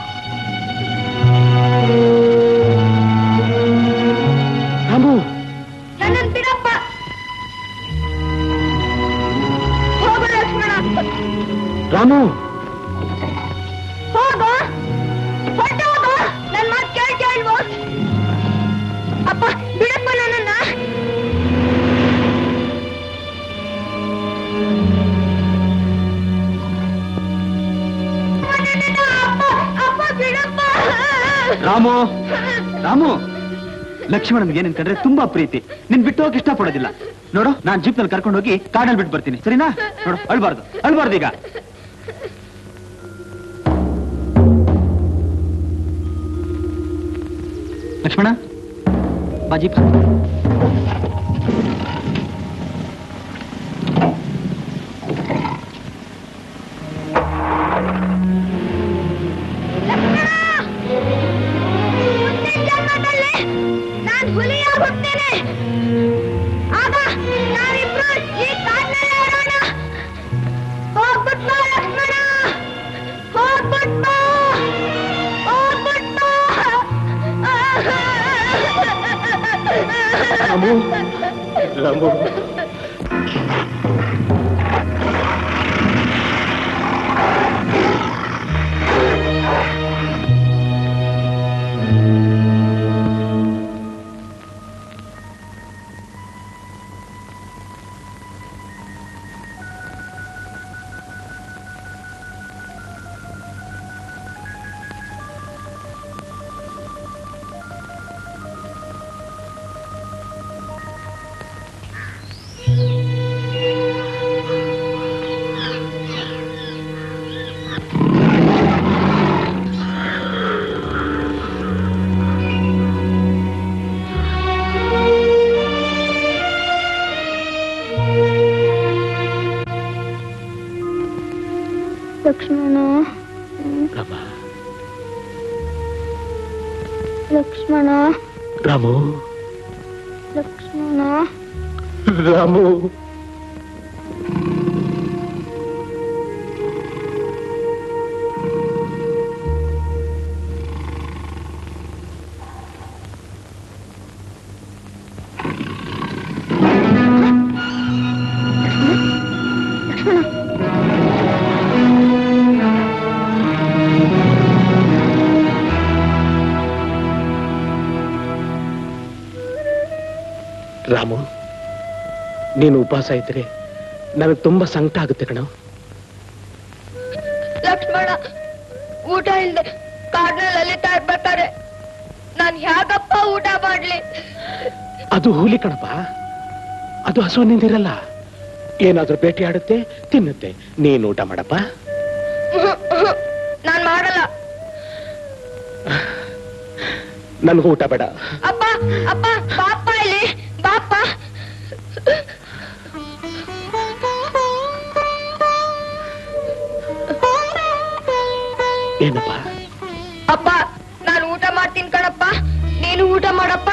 ರಾಮು ನನ್ನನ್ ಬಿಡಪ್ಪ ಹೋಗು ಲಕ್ಷ್ಮಣ ರಾಮು ಹೋಗು ಹೊರಟು ಹೋಗು ನನ್ ಮಾತು ಕೇಳ್ತಾ ಇಲ್ವೋ ಅಪ್ಪ ಬಿಡಪ್ಪ ನನ್ನನ್ನ ಅಪ್ಪ ಅಪ್ಪ ಬಿಡಪ್ಪ ರಾಮು ರಾಮು ಲಕ್ಷ್ಮಣನ್ಗೆ ನಿನ್ ಕಂಡ್ರೆ ತುಂಬಾ ಪ್ರೀತಿ ನಿನ್ ಬಿಟ್ಟು ಹೋಗಿ ಇಷ್ಟಪಡೋದಿಲ್ಲ ನೋಡು ನಾನ್ ಜೀಪ್ ನಲ್ಲಿ ಕರ್ಕೊಂಡು ಹೋಗಿ ಕಾಡಲ್ಲಿ ಬಿಟ್ಟು ಬರ್ತೀನಿ ಸರಿನಾ ನೋಡು ಅಳ್ಬಾರ್ದು ಅಳ್ಬಾರ್ದು ಈಗ ಲಕ್ಷ್ಮಣ ಬಾ ಜೀಪ್ ಹತ್ತು. ಮುಂದಿನ ಜನ್ಮದಲ್ಲಿ ನಾನ್ ಹುಲಿಯಾಗಿ ಹುಟ್ಟೇನೆ ಆಗ ನಾವಿಬ್ರು ಈ ಕಾಡ್ನಲ್ಲೇ ಇರೋಣ ಹೋಗ್ಬಿಟ್ ಬಾ ಲಕ್ಷ್ಮಣ ಹೋಗ್ಬಿಟ್ ಬಾ ಹೋಗ್ಬಿಟ್ ಬಾ ರಾಮು ರಾಮು ಲಕ್ಷ್ಮಣ ರಾಮ ಲಕ್ಷ್ಮಣ ರಾಮು ಲಕ್ಷ್ಮಣ ರಾಮು ರಾಮು ನೀನು ಉಪವಾಸ ಇದ್ರೆ ನನಗೆ ತುಂಬಾ ಸಂಕಟ ಆಗುತ್ತೆ ಕಣ ಲಕ್ಷ್ಮಣ ಊಟ ಇಲ್ದೆ ಕಾಡ್ನಲ್ಲಿ ಅಲಿತಾ ಇರ್ಬೇಕಾರೆ ನಾನ್ ಹೇಗಪ್ಪ ಊಟ ಮಾಡ್ಲಿ ಅದು ಹುಲಿ ಕಣಪ್ಪ ಅದು ಹಸುವಿನಿಂದಿರಲ್ಲ ಏನಾದ್ರೂ ಭೇಟಿ ಆಡುತ್ತೆ ತಿನ್ನುತ್ತೆ ನೀನು ಊಟ ಮಾಡಪ್ಪ ನಾನ್ ಮಾಡಲ್ಲ ನನ್ಗೂ ಊಟ ಬೇಡ ಅಪ್ಪ ಅಪ್ಪ ಬಾಪ್ಪ ಇಲ್ಲಿ ಬಾಪ್ಪ ಏನಪ್ಪ ಅಪ್ಪ ನಾನು ಊಟ ಮಾಡ್ತೀನಿ ಕಣಪ್ಪ ನೀನು ಊಟ ಮಾಡಪ್ಪ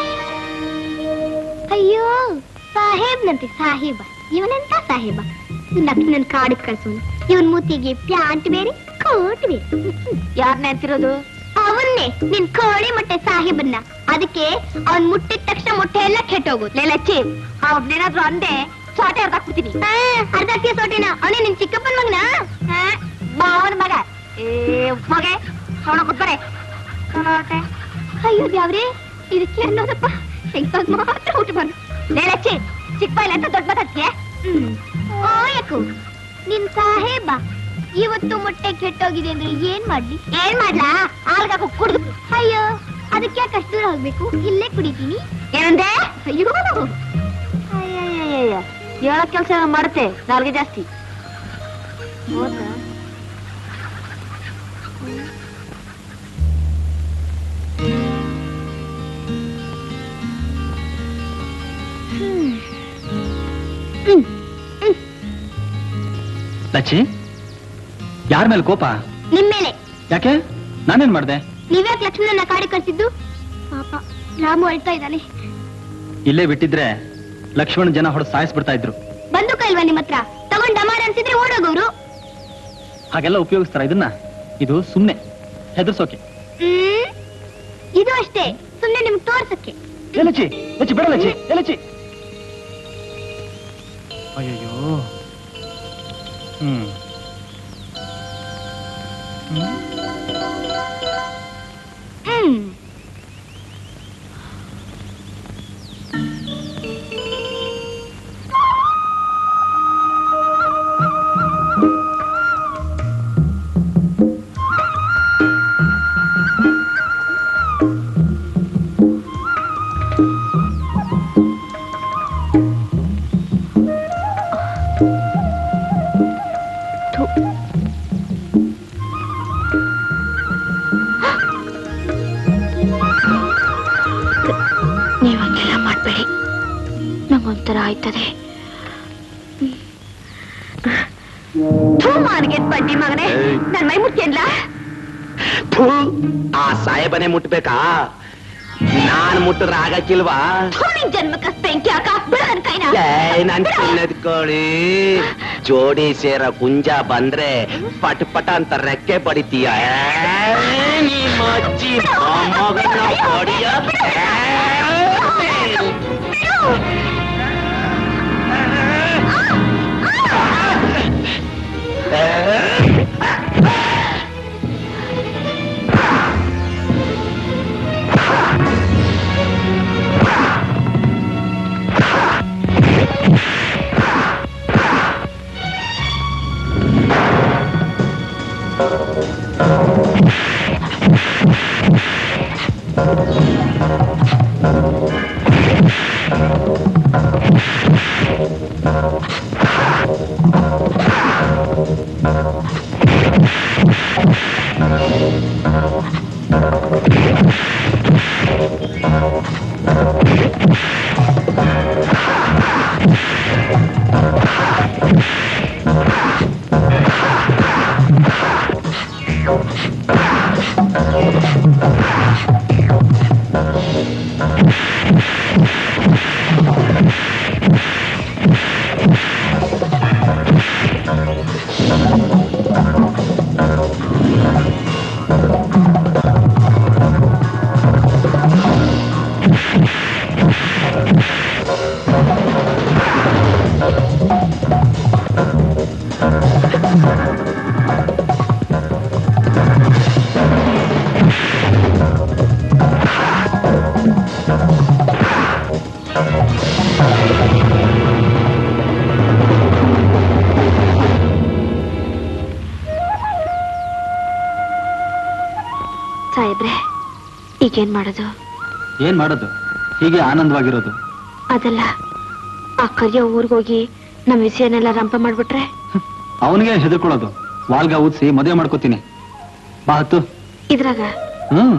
ಅಯ್ಯೋ ಸಾಹೇಬ್ನಂತೆ ಸಾಹೇಬ ಇವನೆಂತ ಸಾಹೇಬ ಲಕ್ಷ್ಮಣನ್ ಕಾಡಿಗೆ ಕಳ್ಸೋನು ಇವನ್ ಮೂತಿಗೆ ಪ್ಯಾಂಟ್ ಬೇರೆ ಕೋಟ್ ಬೇರೆ ಯಾರನ್ನ ಅಂತಿರೋದು ಅವನ್ನೇ ನಿನ್ ಕೋಳಿ ಮೊಟ್ಟೆ ಸಾಹೇಬನ್ನ ಅದಕ್ಕೆ ಅವನ್ ಮುಟ್ಟಿದ ತಕ್ಷಣ ಮೊಟ್ಟೆ ಎಲ್ಲ ಕೆಟ್ಟೋಗುತ್ತೆ ಲೇಲಚ್ಚಿ ಅವ್ನೇನಾದ್ರೂ ಅಂದೆ ಸೋಟೆ ಅರ್ಧಾಕ್ಬಿಡ್ತೀನಿ ಅರ್ಧಾಕ್ತಿಯ ಸೋಟೆನ ಅವನೇ ನಿನ್ ಚಿಕ್ಕಪ್ಪನ ಮಗನ ಮಾವನ ಮಗ ಏ ಮಗ ಅವನ ಕೂತ್ಬರೆ ಅಯ್ಯೋ ದೇವ್ರೆ ಇದಕ್ಕೆ ಅನ್ನೋದಪ್ಪ ಹೆಂಗ್ ಮಾತ್ರ ಊಟ ಬಂದು ಲೇಲಚ್ಚಿ ಚಿಕ್ಕ ಬಾಯಿಲ್ ಅಂತ ದೊಡ್ಡ ಮಾತಾಡ್ತೀಯ ಓಯಕು ನಿನ್ ಸಾಹೇಬ ಇವತ್ತು ಮೊಟ್ಟೆ ಕೆಟ್ಟೋಗಿದೆ ಅಂದ್ರೆ ಏನ್ ಮಾಡ್ಲಿ ಏನ್ ಮಾಡ್ಲಾ ಆಲ್ಗಾಕ ಕುಡ್ದು ಅಯ್ಯೋ ಅದಕ್ಕೆ ಯಾಕೆ ಅಷ್ಟು ದೂರ ಹೋಗ್ಬೇಕು ಇಲ್ಲೇ ಕುಡಿತೀನಿ ಏನಂದೆ ಅಯ್ಯೋ ಅಯ್ಯಯ್ಯಯ್ಯ ಹೇಳೋ ಕೆಲಸ ಮಾಡುತ್ತೆ ನಾಲ್ಗೆ ಜಾಸ್ತಿ ಹೌದಾ ಲಚ್ಚಿ ಯಾರ ಮೇಲೆ ಕೋಪ ನಿಮ್ ಮೇಲೆ ಯಾಕೆ ನಾನೇನ್ ಮಾಡ್ದೆ ನೀವ್ಯಾಕೆ ಲಕ್ಷ್ಮಣನ ಕಾಡಿ ಕಳ್ಸಿದ್ದು ಪಾಪ ರಾಮು ಅಳ್ತಾ ಇದ್ದಾನೆ ಇಲ್ಲೇ ಬಿಟ್ಟಿದ್ರೆ ಲಕ್ಷ್ಮಣ ಜನ ಹೊಡೆದು ಸಾಯಿಸ್ಬಿಡ್ತಾ ಇದ್ರು ಬಂದೂಕ ಇಲ್ವಾ ನಿಮ್ ಹತ್ರ ತಗೊಂಡ್ ಡಮಾರ ಅನ್ಸಿದ್ರೆ ಓಡೋಗವ್ರು ಹಾಗೆಲ್ಲ ಉಪಯೋಗಿಸ್ತಾರ ಇದನ್ನ ಇದು ಸುಮ್ನೆ ಹೆದರ್ಸೋಕೆ ಹ್ಮ್ ಇದು ಅಷ್ಟೇ ಸುಮ್ನೆ ನಿಮ್ಗೆ ತೋರ್ಸಕ್ಕೆ ಏ ಲಚ್ಚಿ ಲಚ್ಚಿ ಬೇಡ ಲಚ್ಚಿ ಏ ಲಚ್ಚಿ ಅಯ್ಯಯ್ಯೋ ಹ್ಮ್ ಹ್ಮ್ ನೀವು ಹಂಗೆಲ್ಲ ಮಾಡ್ಬೇಡಿ ನಂಗೊಂಥರ ಆಯ್ತದೆ ಮಾರ್ಗೆಟ್ ಬಡ್ಡಿ ಮಗನೇ ನನ್ ಮೈ ಮುಟ್ಯನ್ಲ ಥು, ಆ ಸಾಹೇಬನೇ ಮುಟ್ಬೇಕಾ ನಾನ್ ಮುಟ್ಟಿದ್ರೆ ಆಗಕ್ಕಿಲ್ವಾ ನಿನ್ ಜನ್ಮಕ್ಕ ಬೆಂಕಿ ಹಾಕ ಬಿಡ ನನ್ ಕೈನ ಏ, ನನ್ ಚಿನ್ನದ ಕೋಳಿ ಜೋಡಿ ಸೇರ ಕುಂಜ ಬಂದ್ರೆ ಪಟ್ ಪಟ ಅಂತ ರೆಕ್ಕೆ ಬಡಿತೀಯ ಏ, ನಿಮ್ಮ ಅಜ್ಜಿ ಮೊಮ್ಮಗನ ಬಡಿಯ ಸಾಹೇಬ್ರೆ ಈಗೇನ್ ಮಾಡೋದು ಏನ್ ಮಾಡೋದು ಹೀಗೆ ಆನಂದವಾಗಿರೋದು ಅದಲ್ಲ ಆ ಕರಿಯ ಊರ್ಗೋಗಿ ನಮ್ ವಿಷಯನೆಲ್ಲ ರಂಪ ಮಾಡ್ಬಿಟ್ರೆ ಅವನಿಗೆ ಹೆದರ್ಕೊಳ್ಳೋದು ವಾಲ್ಗ ಊದ್ಸಿ ಮದುವೆ ಮಾಡ್ಕೋತೀನಿ ಬಾ ಹತ್ತು ಇದ್ರಾಗ ಹ್ಮ್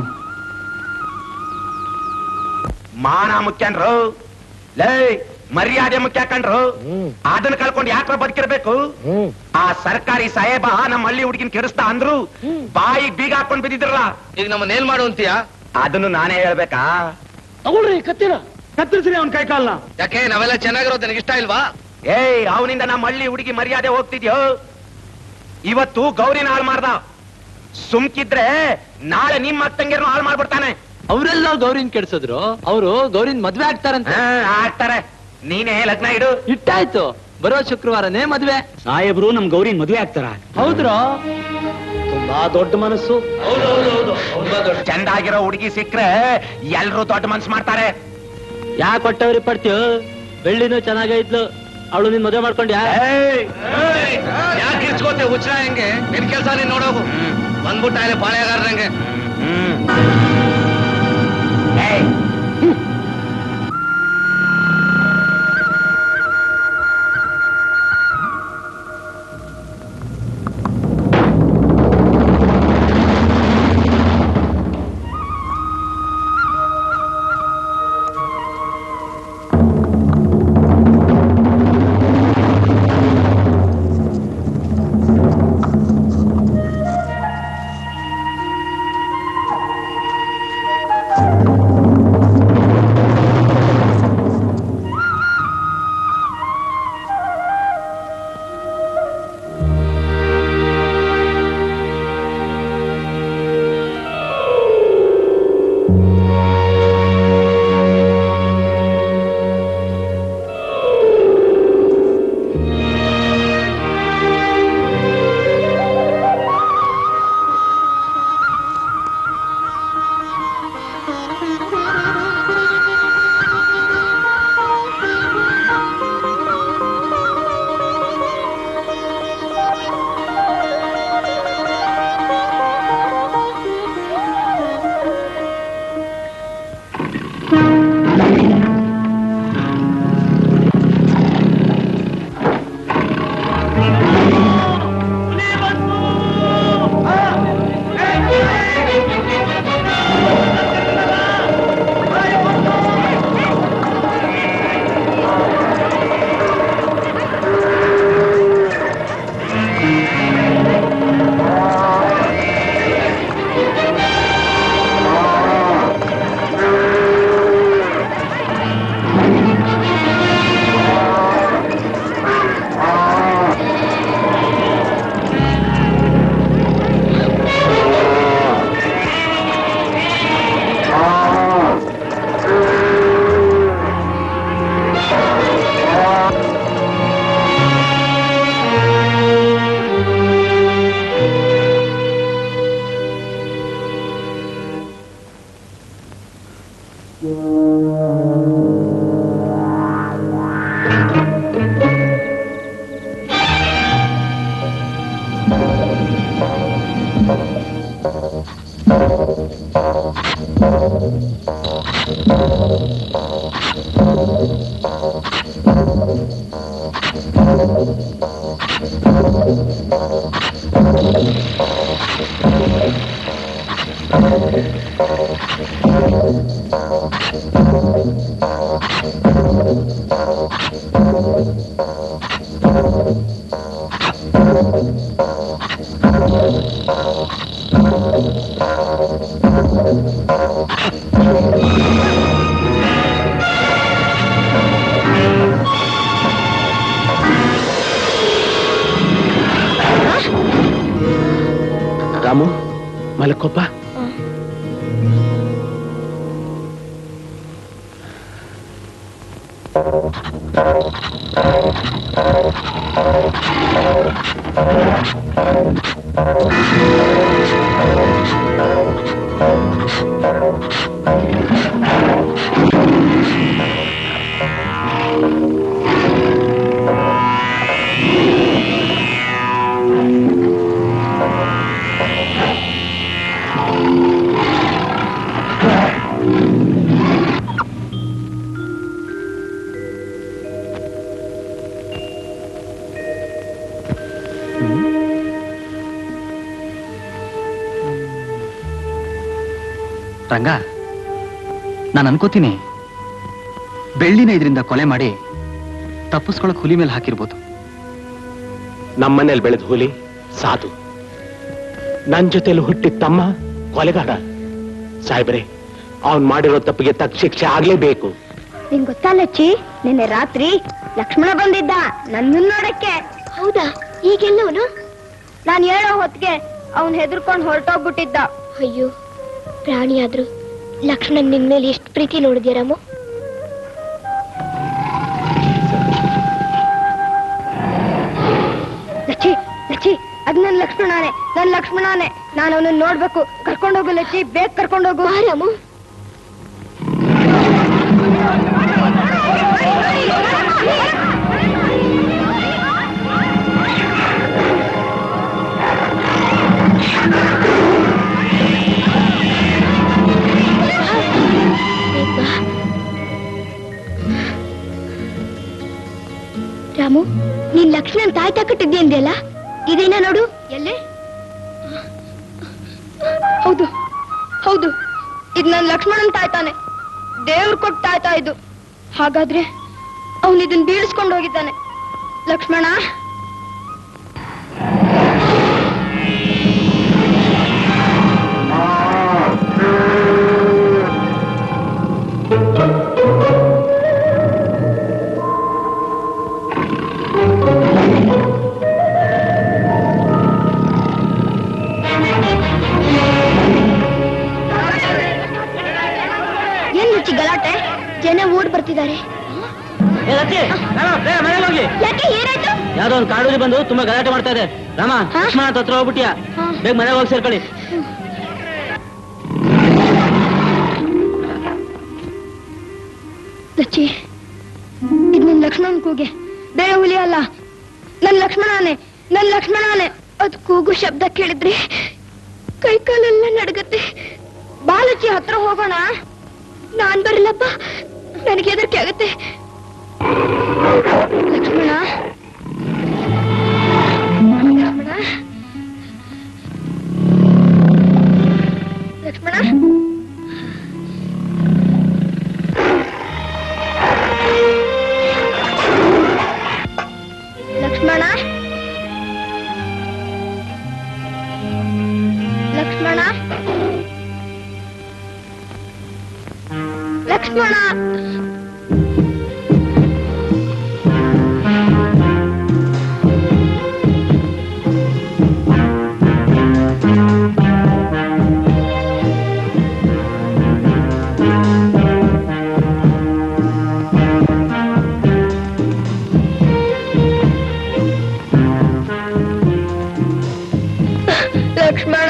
ಮಾನ ಮುಖ್ಯನ್ರು ಲೇ ಮರ್ಯಾದೆ ಮುಖ್ಯ ಕಣ್ರು ಅದನ್ನ ಕಳ್ಕೊಂಡು ಯಾಕ್ರ ಬದುಕಿರ್ಬೇಕು ಆ ಸರ್ಕಾರಿ ಸಾಹೇಬ ನಮ್ಮ ಹಳ್ಳಿ ಹುಡುಗಿನ ಕೆಡಿಸ್ತಾ ಅಂದ್ರು ಬಾಯಿಗೆ ಬೀಗ ಹಾಕೊಂಡ್ ಬಿದ್ದಿದ್ರಲ್ಲ ಈಗ ನಮ್ಮನ್ನ ಏನ್ ಮಾಡು ಅಂತೀಯ ಅದನ್ನು ನಾನೇ ಹೇಳ್ಬೇಕಾ ತಗೊಳ್ರಿ ಕತ್ತಿರ ಕತ್ತರಿಸ್ರಿ ಅವನ್ ಕೈ ಕಾಲ್ನ ಯಾಕೆ ನಾವೆಲ್ಲ ಚೆನ್ನಾಗಿರೋದು ನನಗೆ ಇಷ್ಟ ಇಲ್ವಾ ಏಯ್ ಅವನಿಂದ ನಮ್ಮ ಹಳ್ಳಿ ಹುಡುಗಿ ಮರ್ಯಾದೆ ಹೋಗ್ತಿದ್ಯೋ ಇವತ್ತು ಗೌರಿನ ಹಾಳು ಮಾಡ್ದ ಸುಮ್ಕಿದ್ರೆ ನಾಳೆ ನಿಮ್ಮ ಅತ್ತಂಗಿರ್ನು ಹಾಳು ಮಾಡ್ಬಿಡ್ತಾನೆ ಅವರೆಲ್ಲ ಗೌರಿನ್ ಕೆಡ್ಸಿದ್ರು ಅವರು ಗೌರಿನ್ ಮದ್ವೆ ಆಗ್ತಾರಂತೆ ಹಾ, ಆಗ್ತಾರೆ ನೀನೇ ಲಗ್ನ ಇಡು ಇಟ್ಟಾಯ್ತು ಬರೋ ಶುಕ್ರವಾರನೇ ಮದ್ವೆ ಸಾಹೇಬ್ರು ನಮ್ ಗೌರಿನ್ ಮದ್ವೆ ಆಗ್ತಾರ ಹೌದ್ರೋ ತುಂಬಾ ದೊಡ್ಡ ಮನಸ್ಸು ಚಂದಾಗಿರೋ ಹುಡುಗಿ ಸಿಕ್ಕ್ರೆ ಎಲ್ರು ದೊಡ್ಡ ಮನ್ಸ್ ಮಾಡ್ತಾರೆ ಯಾಕೆ ಕೊಟ್ಟವ್ರಿ ಪಡ್ತೀವ್ ಬೆಳ್ಳಿನೂ ಚೆನ್ನಾಗೈತ್ಲು ಅವಳು ನಿನ್ ಮದ್ವೆ ಮಾಡ್ಕೊಂಡ್ಯಾ ಯಾಕೆ ಇರ್ಸ್ಕೋತೆ ಹುಚ್ಚ ಹೆಂಗೆ ನಿನ್ ಕೆಲ್ಸ ನೀನ್ ನೋಡೋಗು ಬಂದ್ಬಿಟ್ಟ ಇಲ್ಲಿ ಪಾಳೆಗಾರರಂಗೆ ರಾಮು ಮಲಕೋಪ ರಂಗ ನಾನು ಅನ್ಕೋತೀನಿ ಬೆಳ್ಳಿನ ಇದರಿಂದ ಕೊಲೆ ಮಾಡಿ ತಪ್ಪಿಸ್ಕೊಳಕ್ ಹುಲಿ ಮೇಲೆ ಹಾಕಿರ್ಬೋದು ನಮ್ಮನೇಲಿ ಬೆಳೆದ ಹುಲಿ ಸಾಧು ನನ್ ಜೊತೆಲಿ ಹುಟ್ಟಿದ ತಮ್ಮ ಕೊಲೆಗಾರ ಸಾಹೇಬ್ರೆ ಅವನ್ ಮಾಡಿರೋ ತಪ್ಪಿಗೆ ತಕ್ಕ ಶಿಕ್ಷೆ ಆಗ್ಲೇಬೇಕು ನಿನ್ ಗೊತ್ತಾ ಲಚ್ಚಿ ನಿನ್ನೆ ರಾತ್ರಿ ಲಕ್ಷ್ಮಣ ಬಂದಿದ್ದ ನನ್ನನ್ ನೋಡಕ್ಕೆ ಹೌದಾ ಈಗೆಲ್ಲವನು ನಾನ್ ಹೇಳೋ ಹೊತ್ತಿಗೆ ಅವನ್ ಹೆದರ್ಕೊಂಡ್ ಹೊರಟೋಗ್ಬಿಟ್ಟಿದ್ದ ಅಯ್ಯೋ ಪ್ರಾಣಿ ಆದ್ರು ಲಕ್ಷ್ಮಣನ್ ನಿನ್ ಮೇಲೆ ಎಷ್ಟು ಪ್ರೀತಿ ನೋಡಿದ್ಯಾ ರಾಮು ಲಚ್ಚಿ ಲಚ್ಚಿ ಅದ್ ನನ್ ಲಕ್ಷ್ಮಣನೇ ನನ್ ಲಕ್ಷ್ಮಣನೇ ನಾನು ಅವನನ್ನ ನೋಡ್ಬೇಕು ಕರ್ಕೊಂಡೋಗು ಲಚ್ಚಿ ಬೇಗ ಕರ್ಕೊಂಡೋಗು ರಾಮು ರಾಮು ನೀನ್ ಲಕ್ಷ್ಮಣನ್ ತಾಯಿ ತಕ್ಕಟ್ಟಿದ್ದೆ ಅಂದ್ಯಲ್ಲ ಇದೇನ ನೋಡು ಎಲ್ಲೇ ಹೌದು ಹೌದು ಇದು ನನ್ ಲಕ್ಷ್ಮಣನ್ ತಾಯ್ತಾನೆ ದೇವ್ರು ಕೊಟ್ಟು ತಾಯ್ತಾ ಇದು ಹಾಗಾದ್ರೆ ಅವನು ಇದನ್ ಬೀಳಿಸ್ಕೊಂಡು ಹೋಗಿದ್ದಾನೆ ಲಕ್ಷ್ಮಣ ಏನ್ ರುಚಿ ಗಲಾಟೆ ಜನ ಓಡ್ ಬರ್ತಿದ್ದಾರೆ ಮನೇಲಿ ಹೋಗಿ ಯಾಕೆ ಏನಾಯ್ತು ಯಾವ್ದೋ ಒಂದು ಕಾಡೂರಿ ಬಂದು ತುಂಬಾ ಗಲಾಟೆ ಮಾಡ್ತಾ ಇದೆ ರಾಮ ಲಕ್ಷ್ಮಣ ಅಂತ ಹತ್ರ ಹೋಗ್ಬಿಟ್ಟಿಯಾ ಬೇಗ ಮನೆಗೆ ಹೋಗಿ ಸೇರ್ಕೊಳ್ಳಿ ಲಚ್ಚಿ ಇದು ನನ್ ಲಕ್ಷ್ಮಣನ್ ಕೂಗೆ ಬೇರೆ ಹುಲಿ ಅಲ್ಲ ನನ್ ಲಕ್ಷ್ಮಣನೇ ನನ್ ಲಕ್ಷ್ಮಣನೇ ಅದ್ ಕೂಗು ಶಬ್ದ ಕೇಳಿದ್ರಿ ಕೈ ಕಾಲೆಲ್ಲ ನಡಗತ್ತೆ ಬಾಲಚ್ಚಿ ಹತ್ರ ಹೋಗೋಣ ನಾನ್ ಬರಲ್ಲಪ್ಪ ನನಗೆ ಹೆದರಿಕೆ ಆಗತ್ತೆ ಲಕ್ಷ್ಮಣ ಲಕ್ಷ್ಮಣ ಲಕ್ಷ್ಮಣ ಲಕ್ಷ್ಮಣ ಲಕ್ಷ್ಮಣ ಲಕ್ಷ್ಮಣ ಲಕ್ಷ್ಮಣ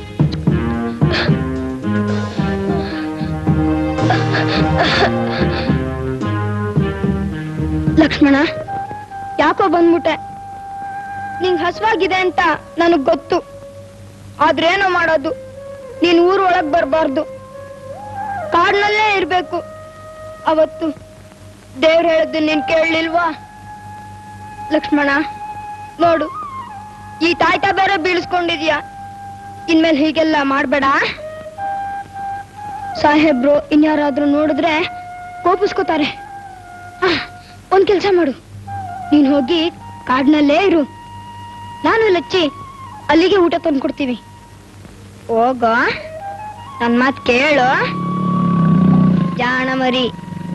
ಲಕ್ಷ್ಮಣ ಯಾಕೋ ಬಂದ್ಬಿಟ್ಟೆ ನಿಂಗ್ ಹಸುವಾಗಿದೆ ಅಂತ ನನಗ್ ಗೊತ್ತು ಆದ್ರೇನೋ ಮಾಡೋದು ನೀನ್ ಊರ್ ಒಳಗ್ ಬರ್ಬಾರ್ದು ಕಾಡ್ನಲ್ಲೇ ಇರ್ಬೇಕು ಅವತ್ತು ದೇವ್ರು ಹೇಳಿದ್ದು ನೀನ್ ಕೇಳಲಿಲ್ವಾ ಲಕ್ಷ್ಮಣ ನೋಡು ಈ ತಾಯ್ತ ಬೇರೆ ಬೀಳಿಸ್ಕೊಂಡಿದ್ಯಾ ಇನ್ಮೇಲೆ ಹೀಗೆಲ್ಲ ಮಾಡ್ಬೇಡ ಸಾಹೇಬ್ರು ಇನ್ಯಾರಾದ್ರೂ ನೋಡಿದ್ರೆ ಕೋಪಿಸ್ಕೋತಾರೆ ಆ, ಒಂದ್ ಕೆಲ್ಸ ಮಾಡು ನೀನ್ ಹೋಗಿ ಕಾಡ್ನಲ್ಲೇ ಇರು ನಾನು ಲಚ್ಚಿ ಅಲ್ಲಿಗೆ ಊಟ ತಂದ್ಕೊಡ್ತೀವಿ ಹೋಗೋ ನನ್ ಮಾತ್ ಕೇಳು ಜಾಣ ಮರಿ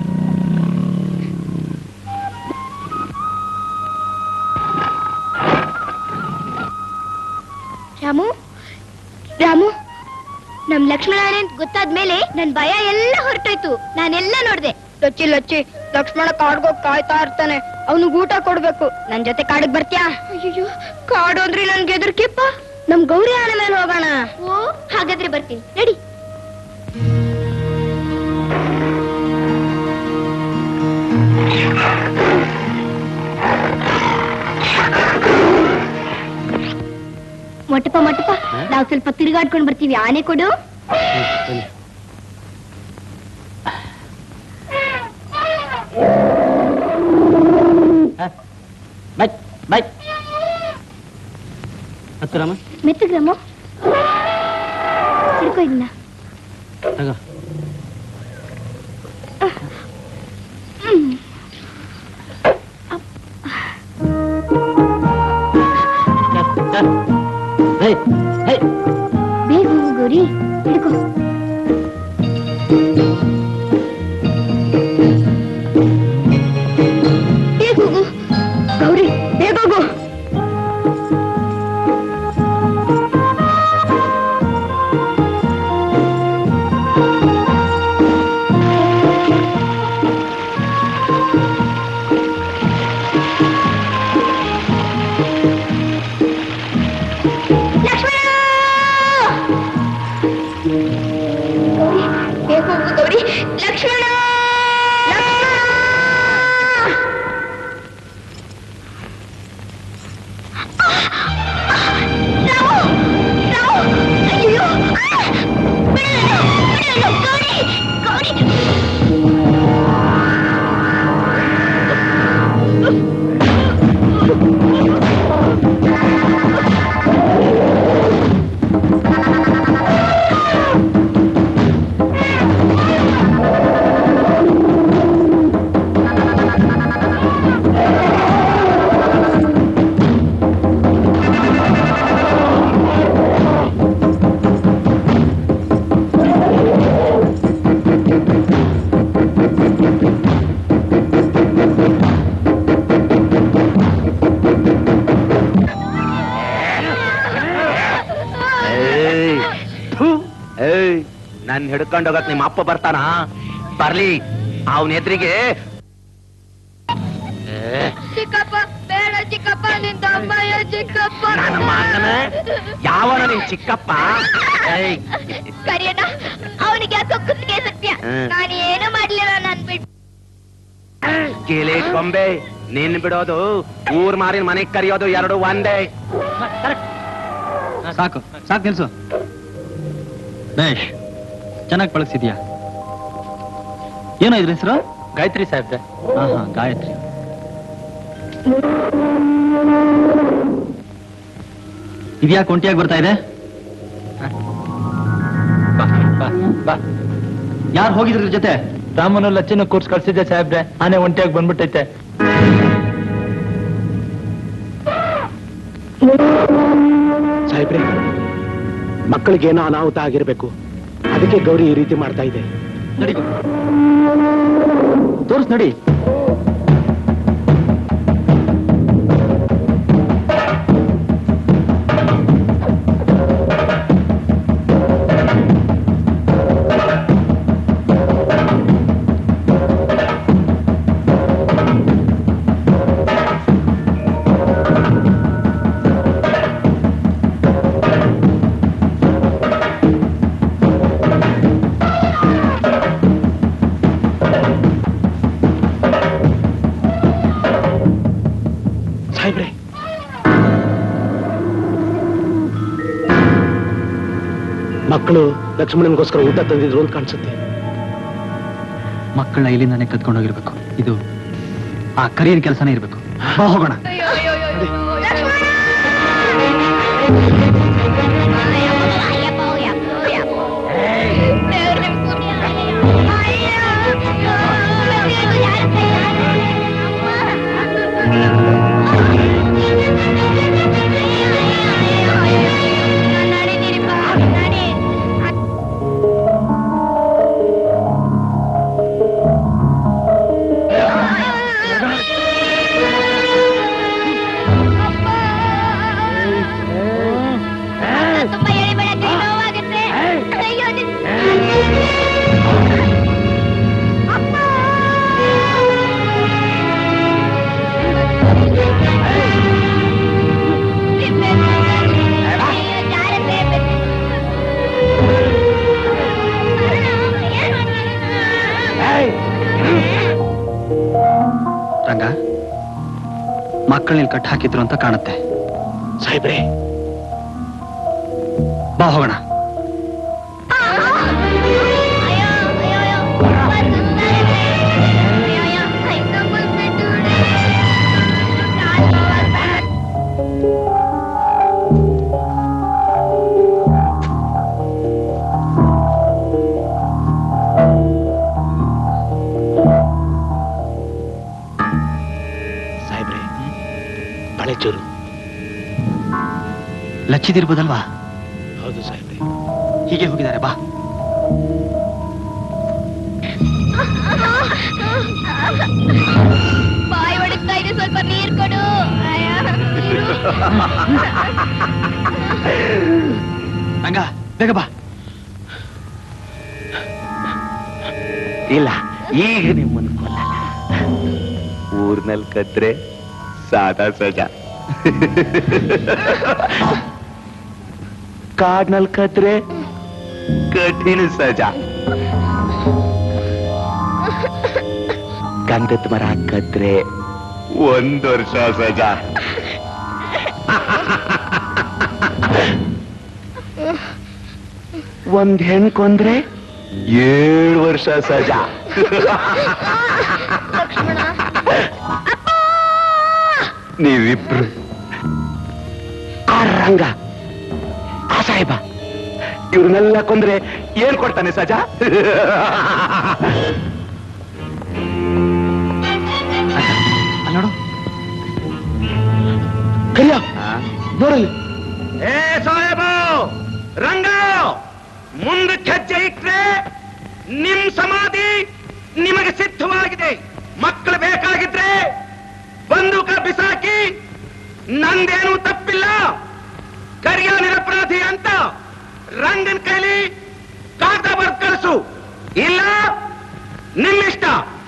ರಾಮು ರಾಮು ನಮ್ ಲಕ್ಷ್ಮಣ ಅಂತ ಗೊತ್ತಾದ್ಮೇಲೆ ನನ್ ಭಯ ಎಲ್ಲ ಹೊರಟೋಯ್ತು ನಾನೆಲ್ಲ ನೋಡ್ದೆ ಲಚ್ಚಿ ಲಚ್ಚಿ ಲಕ್ಷ್ಮಣ ಕಾಡ್ಗೋಗ್ ಕಾಯ್ತಾ ಇರ್ತಾನೆ ಅವನಿಗೆ ಊಟ ಕೊಡ್ಬೇಕು ನನ್ ಜೊತೆ ಕಾಡಿಗೆ ಬರ್ತ್ಯಾ ಅಯ್ಯೋ ಕಾಡು ಅಂದ್ರೆ ನನ್ಗೆ ಎದುರ್ಕಿಪ್ಪ ನಮ್ ಗೌರಿ ಆನೆ ಮೇಲೆ ಹೋಗೋಣ ಓ ಹಾಗಾದ್ರೆ ಬರ್ತೀನಿ ನಡಿ ಮೊಟ್ಟಪ್ಪ ಮೊಟ್ಟಪ್ಪ ನಾವು ಸ್ವಲ್ಪ ತಿರುಗಾಡ್ಕೊಂಡ್ ಬರ್ತೀವಿ ಆನೆ ಕೊಡು ಬಾಯ್ ಬಾಯ್ ಹತ್ತು ರಾಮ ಮೆತ್ತಗ್ರಮ್ಮ ಹಿಡ್ಕೋ ಇದನ್ನ ತಗೋ ಹ್ಮ್. ಹೇ ಹೇ ಬೇಗ ಹೋಗು ಗೌರಿ ಹಿಡ್ಕೋ ನನ್ ಹಿಡ್ಕೊಂಡು ಹೋಗಕ್ ನಿಮ್ಮ ಅಪ್ಪ ಬರ್ತಾನ ಬರ್ಲಿ ಅವನ ಎದುರಿಗೆ ಚಿಕ್ಕಪ್ಪ ಬೇಡ ಚಿಕ್ಕಪ್ಪ ನಿಂತ ಅಮ್ಮಯ್ಯ ಚಿಕ್ಕಪ್ಪ ನನ್ನ ಮಗನೇ ಯಾವನ ನಿನ್ ಚಿಕ್ಕಪ್ಪ ಏಯ್, ಕರಿಯಣ್ಣ ಅವನಿಗೆ ಯಾಕೋ ಕುತ್ತಿಗೆ ಸತ್ಯ ಹ್ಮ್. ನಾನು ಏನು ಮಾಡ್ಲಿಲ್ಲ ನನ್ ಬಿಟ್ಟು ಕಿಲಿ ಕೊಂಬೆ ನಿನ್ ಬಿಡೋದು ಊರ್ ಮಾರಿನ ಮನೆಗ್ ಕರಿಯೋದು ಎರಡು ಒಂದೇ ಸಾಕು ಸಾಕು ನಿಲ್ಸು ಬೇಷ್ ಚೆನ್ನಾಗಿ ಪಳಗ್ಸಿದ್ಯಾ ಏನೋ ಇದ್ರ ಹೆಸರು ಗಾಯತ್ರಿ ಸಾಹೇಬ್ರೆ ಹಾ ಹಾ ಗಾಯತ್ರಿ ಇದ್ಯಾಕೆ ಒಂಟಿಯಾಗಿ ಬರ್ತಾ ಇದೆ ಬಾ ಬಾ ಬಾ ಯಾರು ಹೋಗಿದ್ರ ಇದ್ರ ಜೊತೆ ರಾಮನು ಲಚ್ಚಿನ ಕೂರ್ಸ್ ಕಳ್ಸಿದ್ದೆ ಸಾಹೇಬ್ರೆ ಆನೆ ಒಂಟಿಯಾಗಿ ಬಂದ್ಬಿಟ್ಟೈತೆ ಸಾಹೇಬ್ರೆ ಮಕ್ಕಳಿಗೇನೋ ಅನಾಹುತ ಆಗಿರ್ಬೇಕು ಅದಕ್ಕೆ ಗೌರಿ ಈ ರೀತಿ ಮಾಡ್ತಾ ಇದೆ ನಡಿ ತೋರ್ಸ್ ನಡಿ ಸಾಹೇಬ್ರೆ ಮಕ್ಕಳು ಲಕ್ಷ್ಮಣನ್ಗೋಸ್ಕರ ಊಟ ತಂದಿದ್ರು ಅಂತ ಕಾಣಿಸುತ್ತೆ ಮಕ್ಕಳನ್ನ ಇಲ್ಲಿಂದಾನೆ ಕತ್ಕೊಂಡು ಹೋಗಿರ್ಬೇಕು ಇದು ಆ ಕರಿಯರ್ ಕೆಲಸನೇ ಇರ್ಬೇಕು ಬಾ ಹೋಗೋಣ ತುಂಬಾ ಎಳಿಬೇಡ ಕೈ ನೋವಾಗುತ್ತೆ ಅಯ್ಯೋ ನಿನ್- ಅಪ್ಪ ರಂಗ ಮಕ್ಕಳನ್ನ ಕಟ್ ಹಾಕಿದ್ರು ಅಂತ ಕಾಣುತ್ತೆ ಸಾಹೇಬ್ರೆ ಬಾ ಹೋಗೋಣ ಸಾಹೇಬ್ರೆ ಬಳೆ ಚೂರು ಲಚ್ಚಿದಿರ್ಬೋದಲ್ವಾ ಹೌದು ಸಾಹೇಬ್ರೆ ಹೀಗೆ ಹೋಗಿದ್ದಾರೆ ಬಾ ಬಾಯಿ ಹೊಡಿತಾ ಇದೆ ಸ್ವಲ್ಪ ನೀರ್ ಕೊಡು ಅಯ್ಯೋ, ನೀರು. ರಂಗ ಬೇಗ ಬಾ ಇಲ್ಲ ಈಗ ನಿಮ್ಮನ್ನ ಕೊಲ್ಲಲ್ಲ ಊರ್ನಲ್ಲಿ ಕದ್ರೆ ಸಾದಾ ಸಜಾ ಕಾಡ್ನಲ್ಲಿ ಕದ್ರೆ ಕಠಿಣ ಸಜಾ ಗಂಧದ ಮರ ಕದ್ರೆ ಒಂದ್ ವರ್ಷ ಸಜಾ ಒಂದ್ ಹೆಣ್ ಕೊಂದ್ರೆ ಏಳು ವರ್ಷ ಸಜಾ ನೀವಿಬ್ರು ಆ ರಂಗ ಆ ಸಾಹೇಬ ಇವ್ರನ್ನೆಲ್ಲ ಕೊಂದ್ರೆ ಏನ್ ಕೊಡ್ತಾನೆ ಸಜಾ ಅಲ್ಲಿ ನೋಡು ಕರಿಯ ನೋಡಲ್ಲಿ ಏ ಸಾಹೇಬ ರಂಗ ಮುಂದಕ್ಕೆ ಹೆಜ್ಜೆ ಇಟ್ರೆ ನಿಮ್ ಸಮಾಧಿ ನಿಮಗೆ ಸಿದ್ಧವಾಗಿದೆ ಮಕ್ಕಳು ಬೇಕಾಗಿದ್ರೆ ಬಂದೂಕ ಬಿಸಾಕಿ ನಂದೇನು ತಪ್ಪಿಲ್ಲ ಕರಿಯ ನಿರಪರಾಧಿ ಅಂತ ರಂಗನ್ ಕೈಲಿ ಕಾಟ ಬರ್ದ್ ಕಳಿಸು ಇಲ್ಲ ನಿಮ್ಮಿಷ್ಟ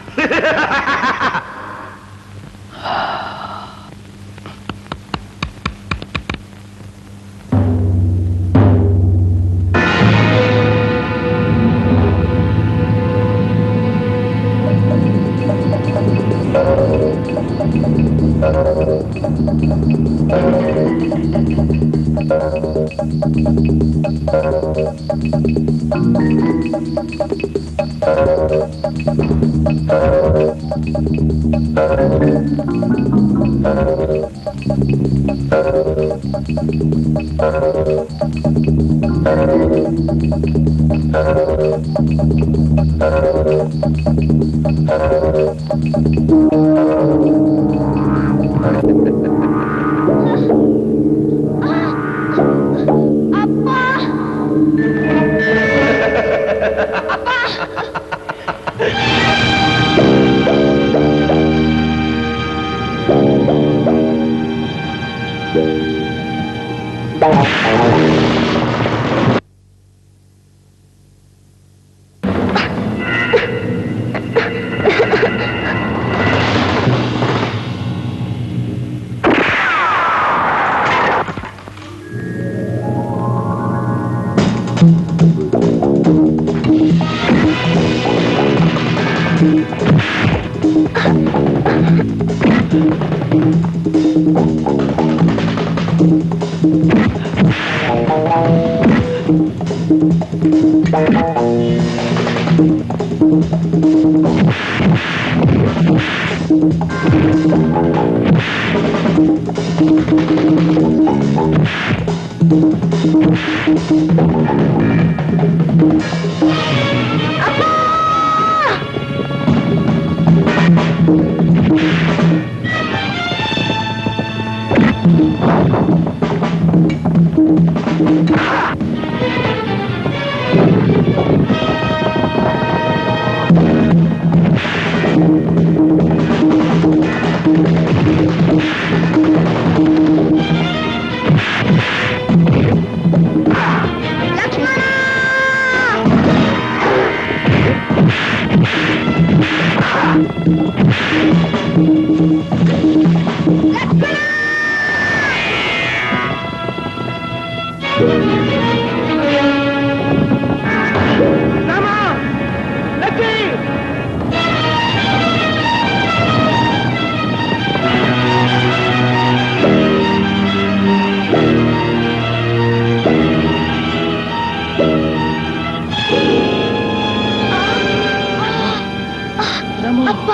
ಅಪ್ಪ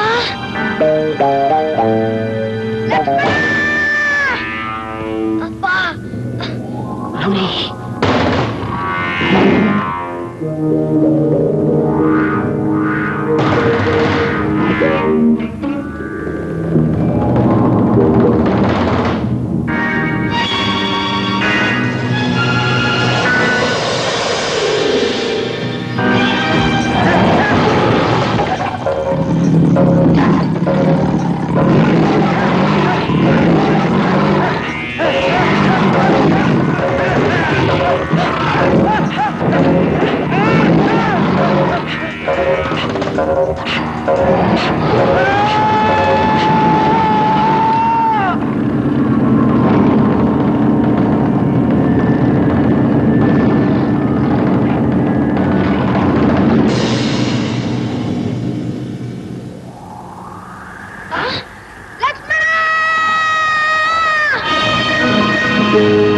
ಅಪ್ಪ ಲಕ್ಷ್ಮಣ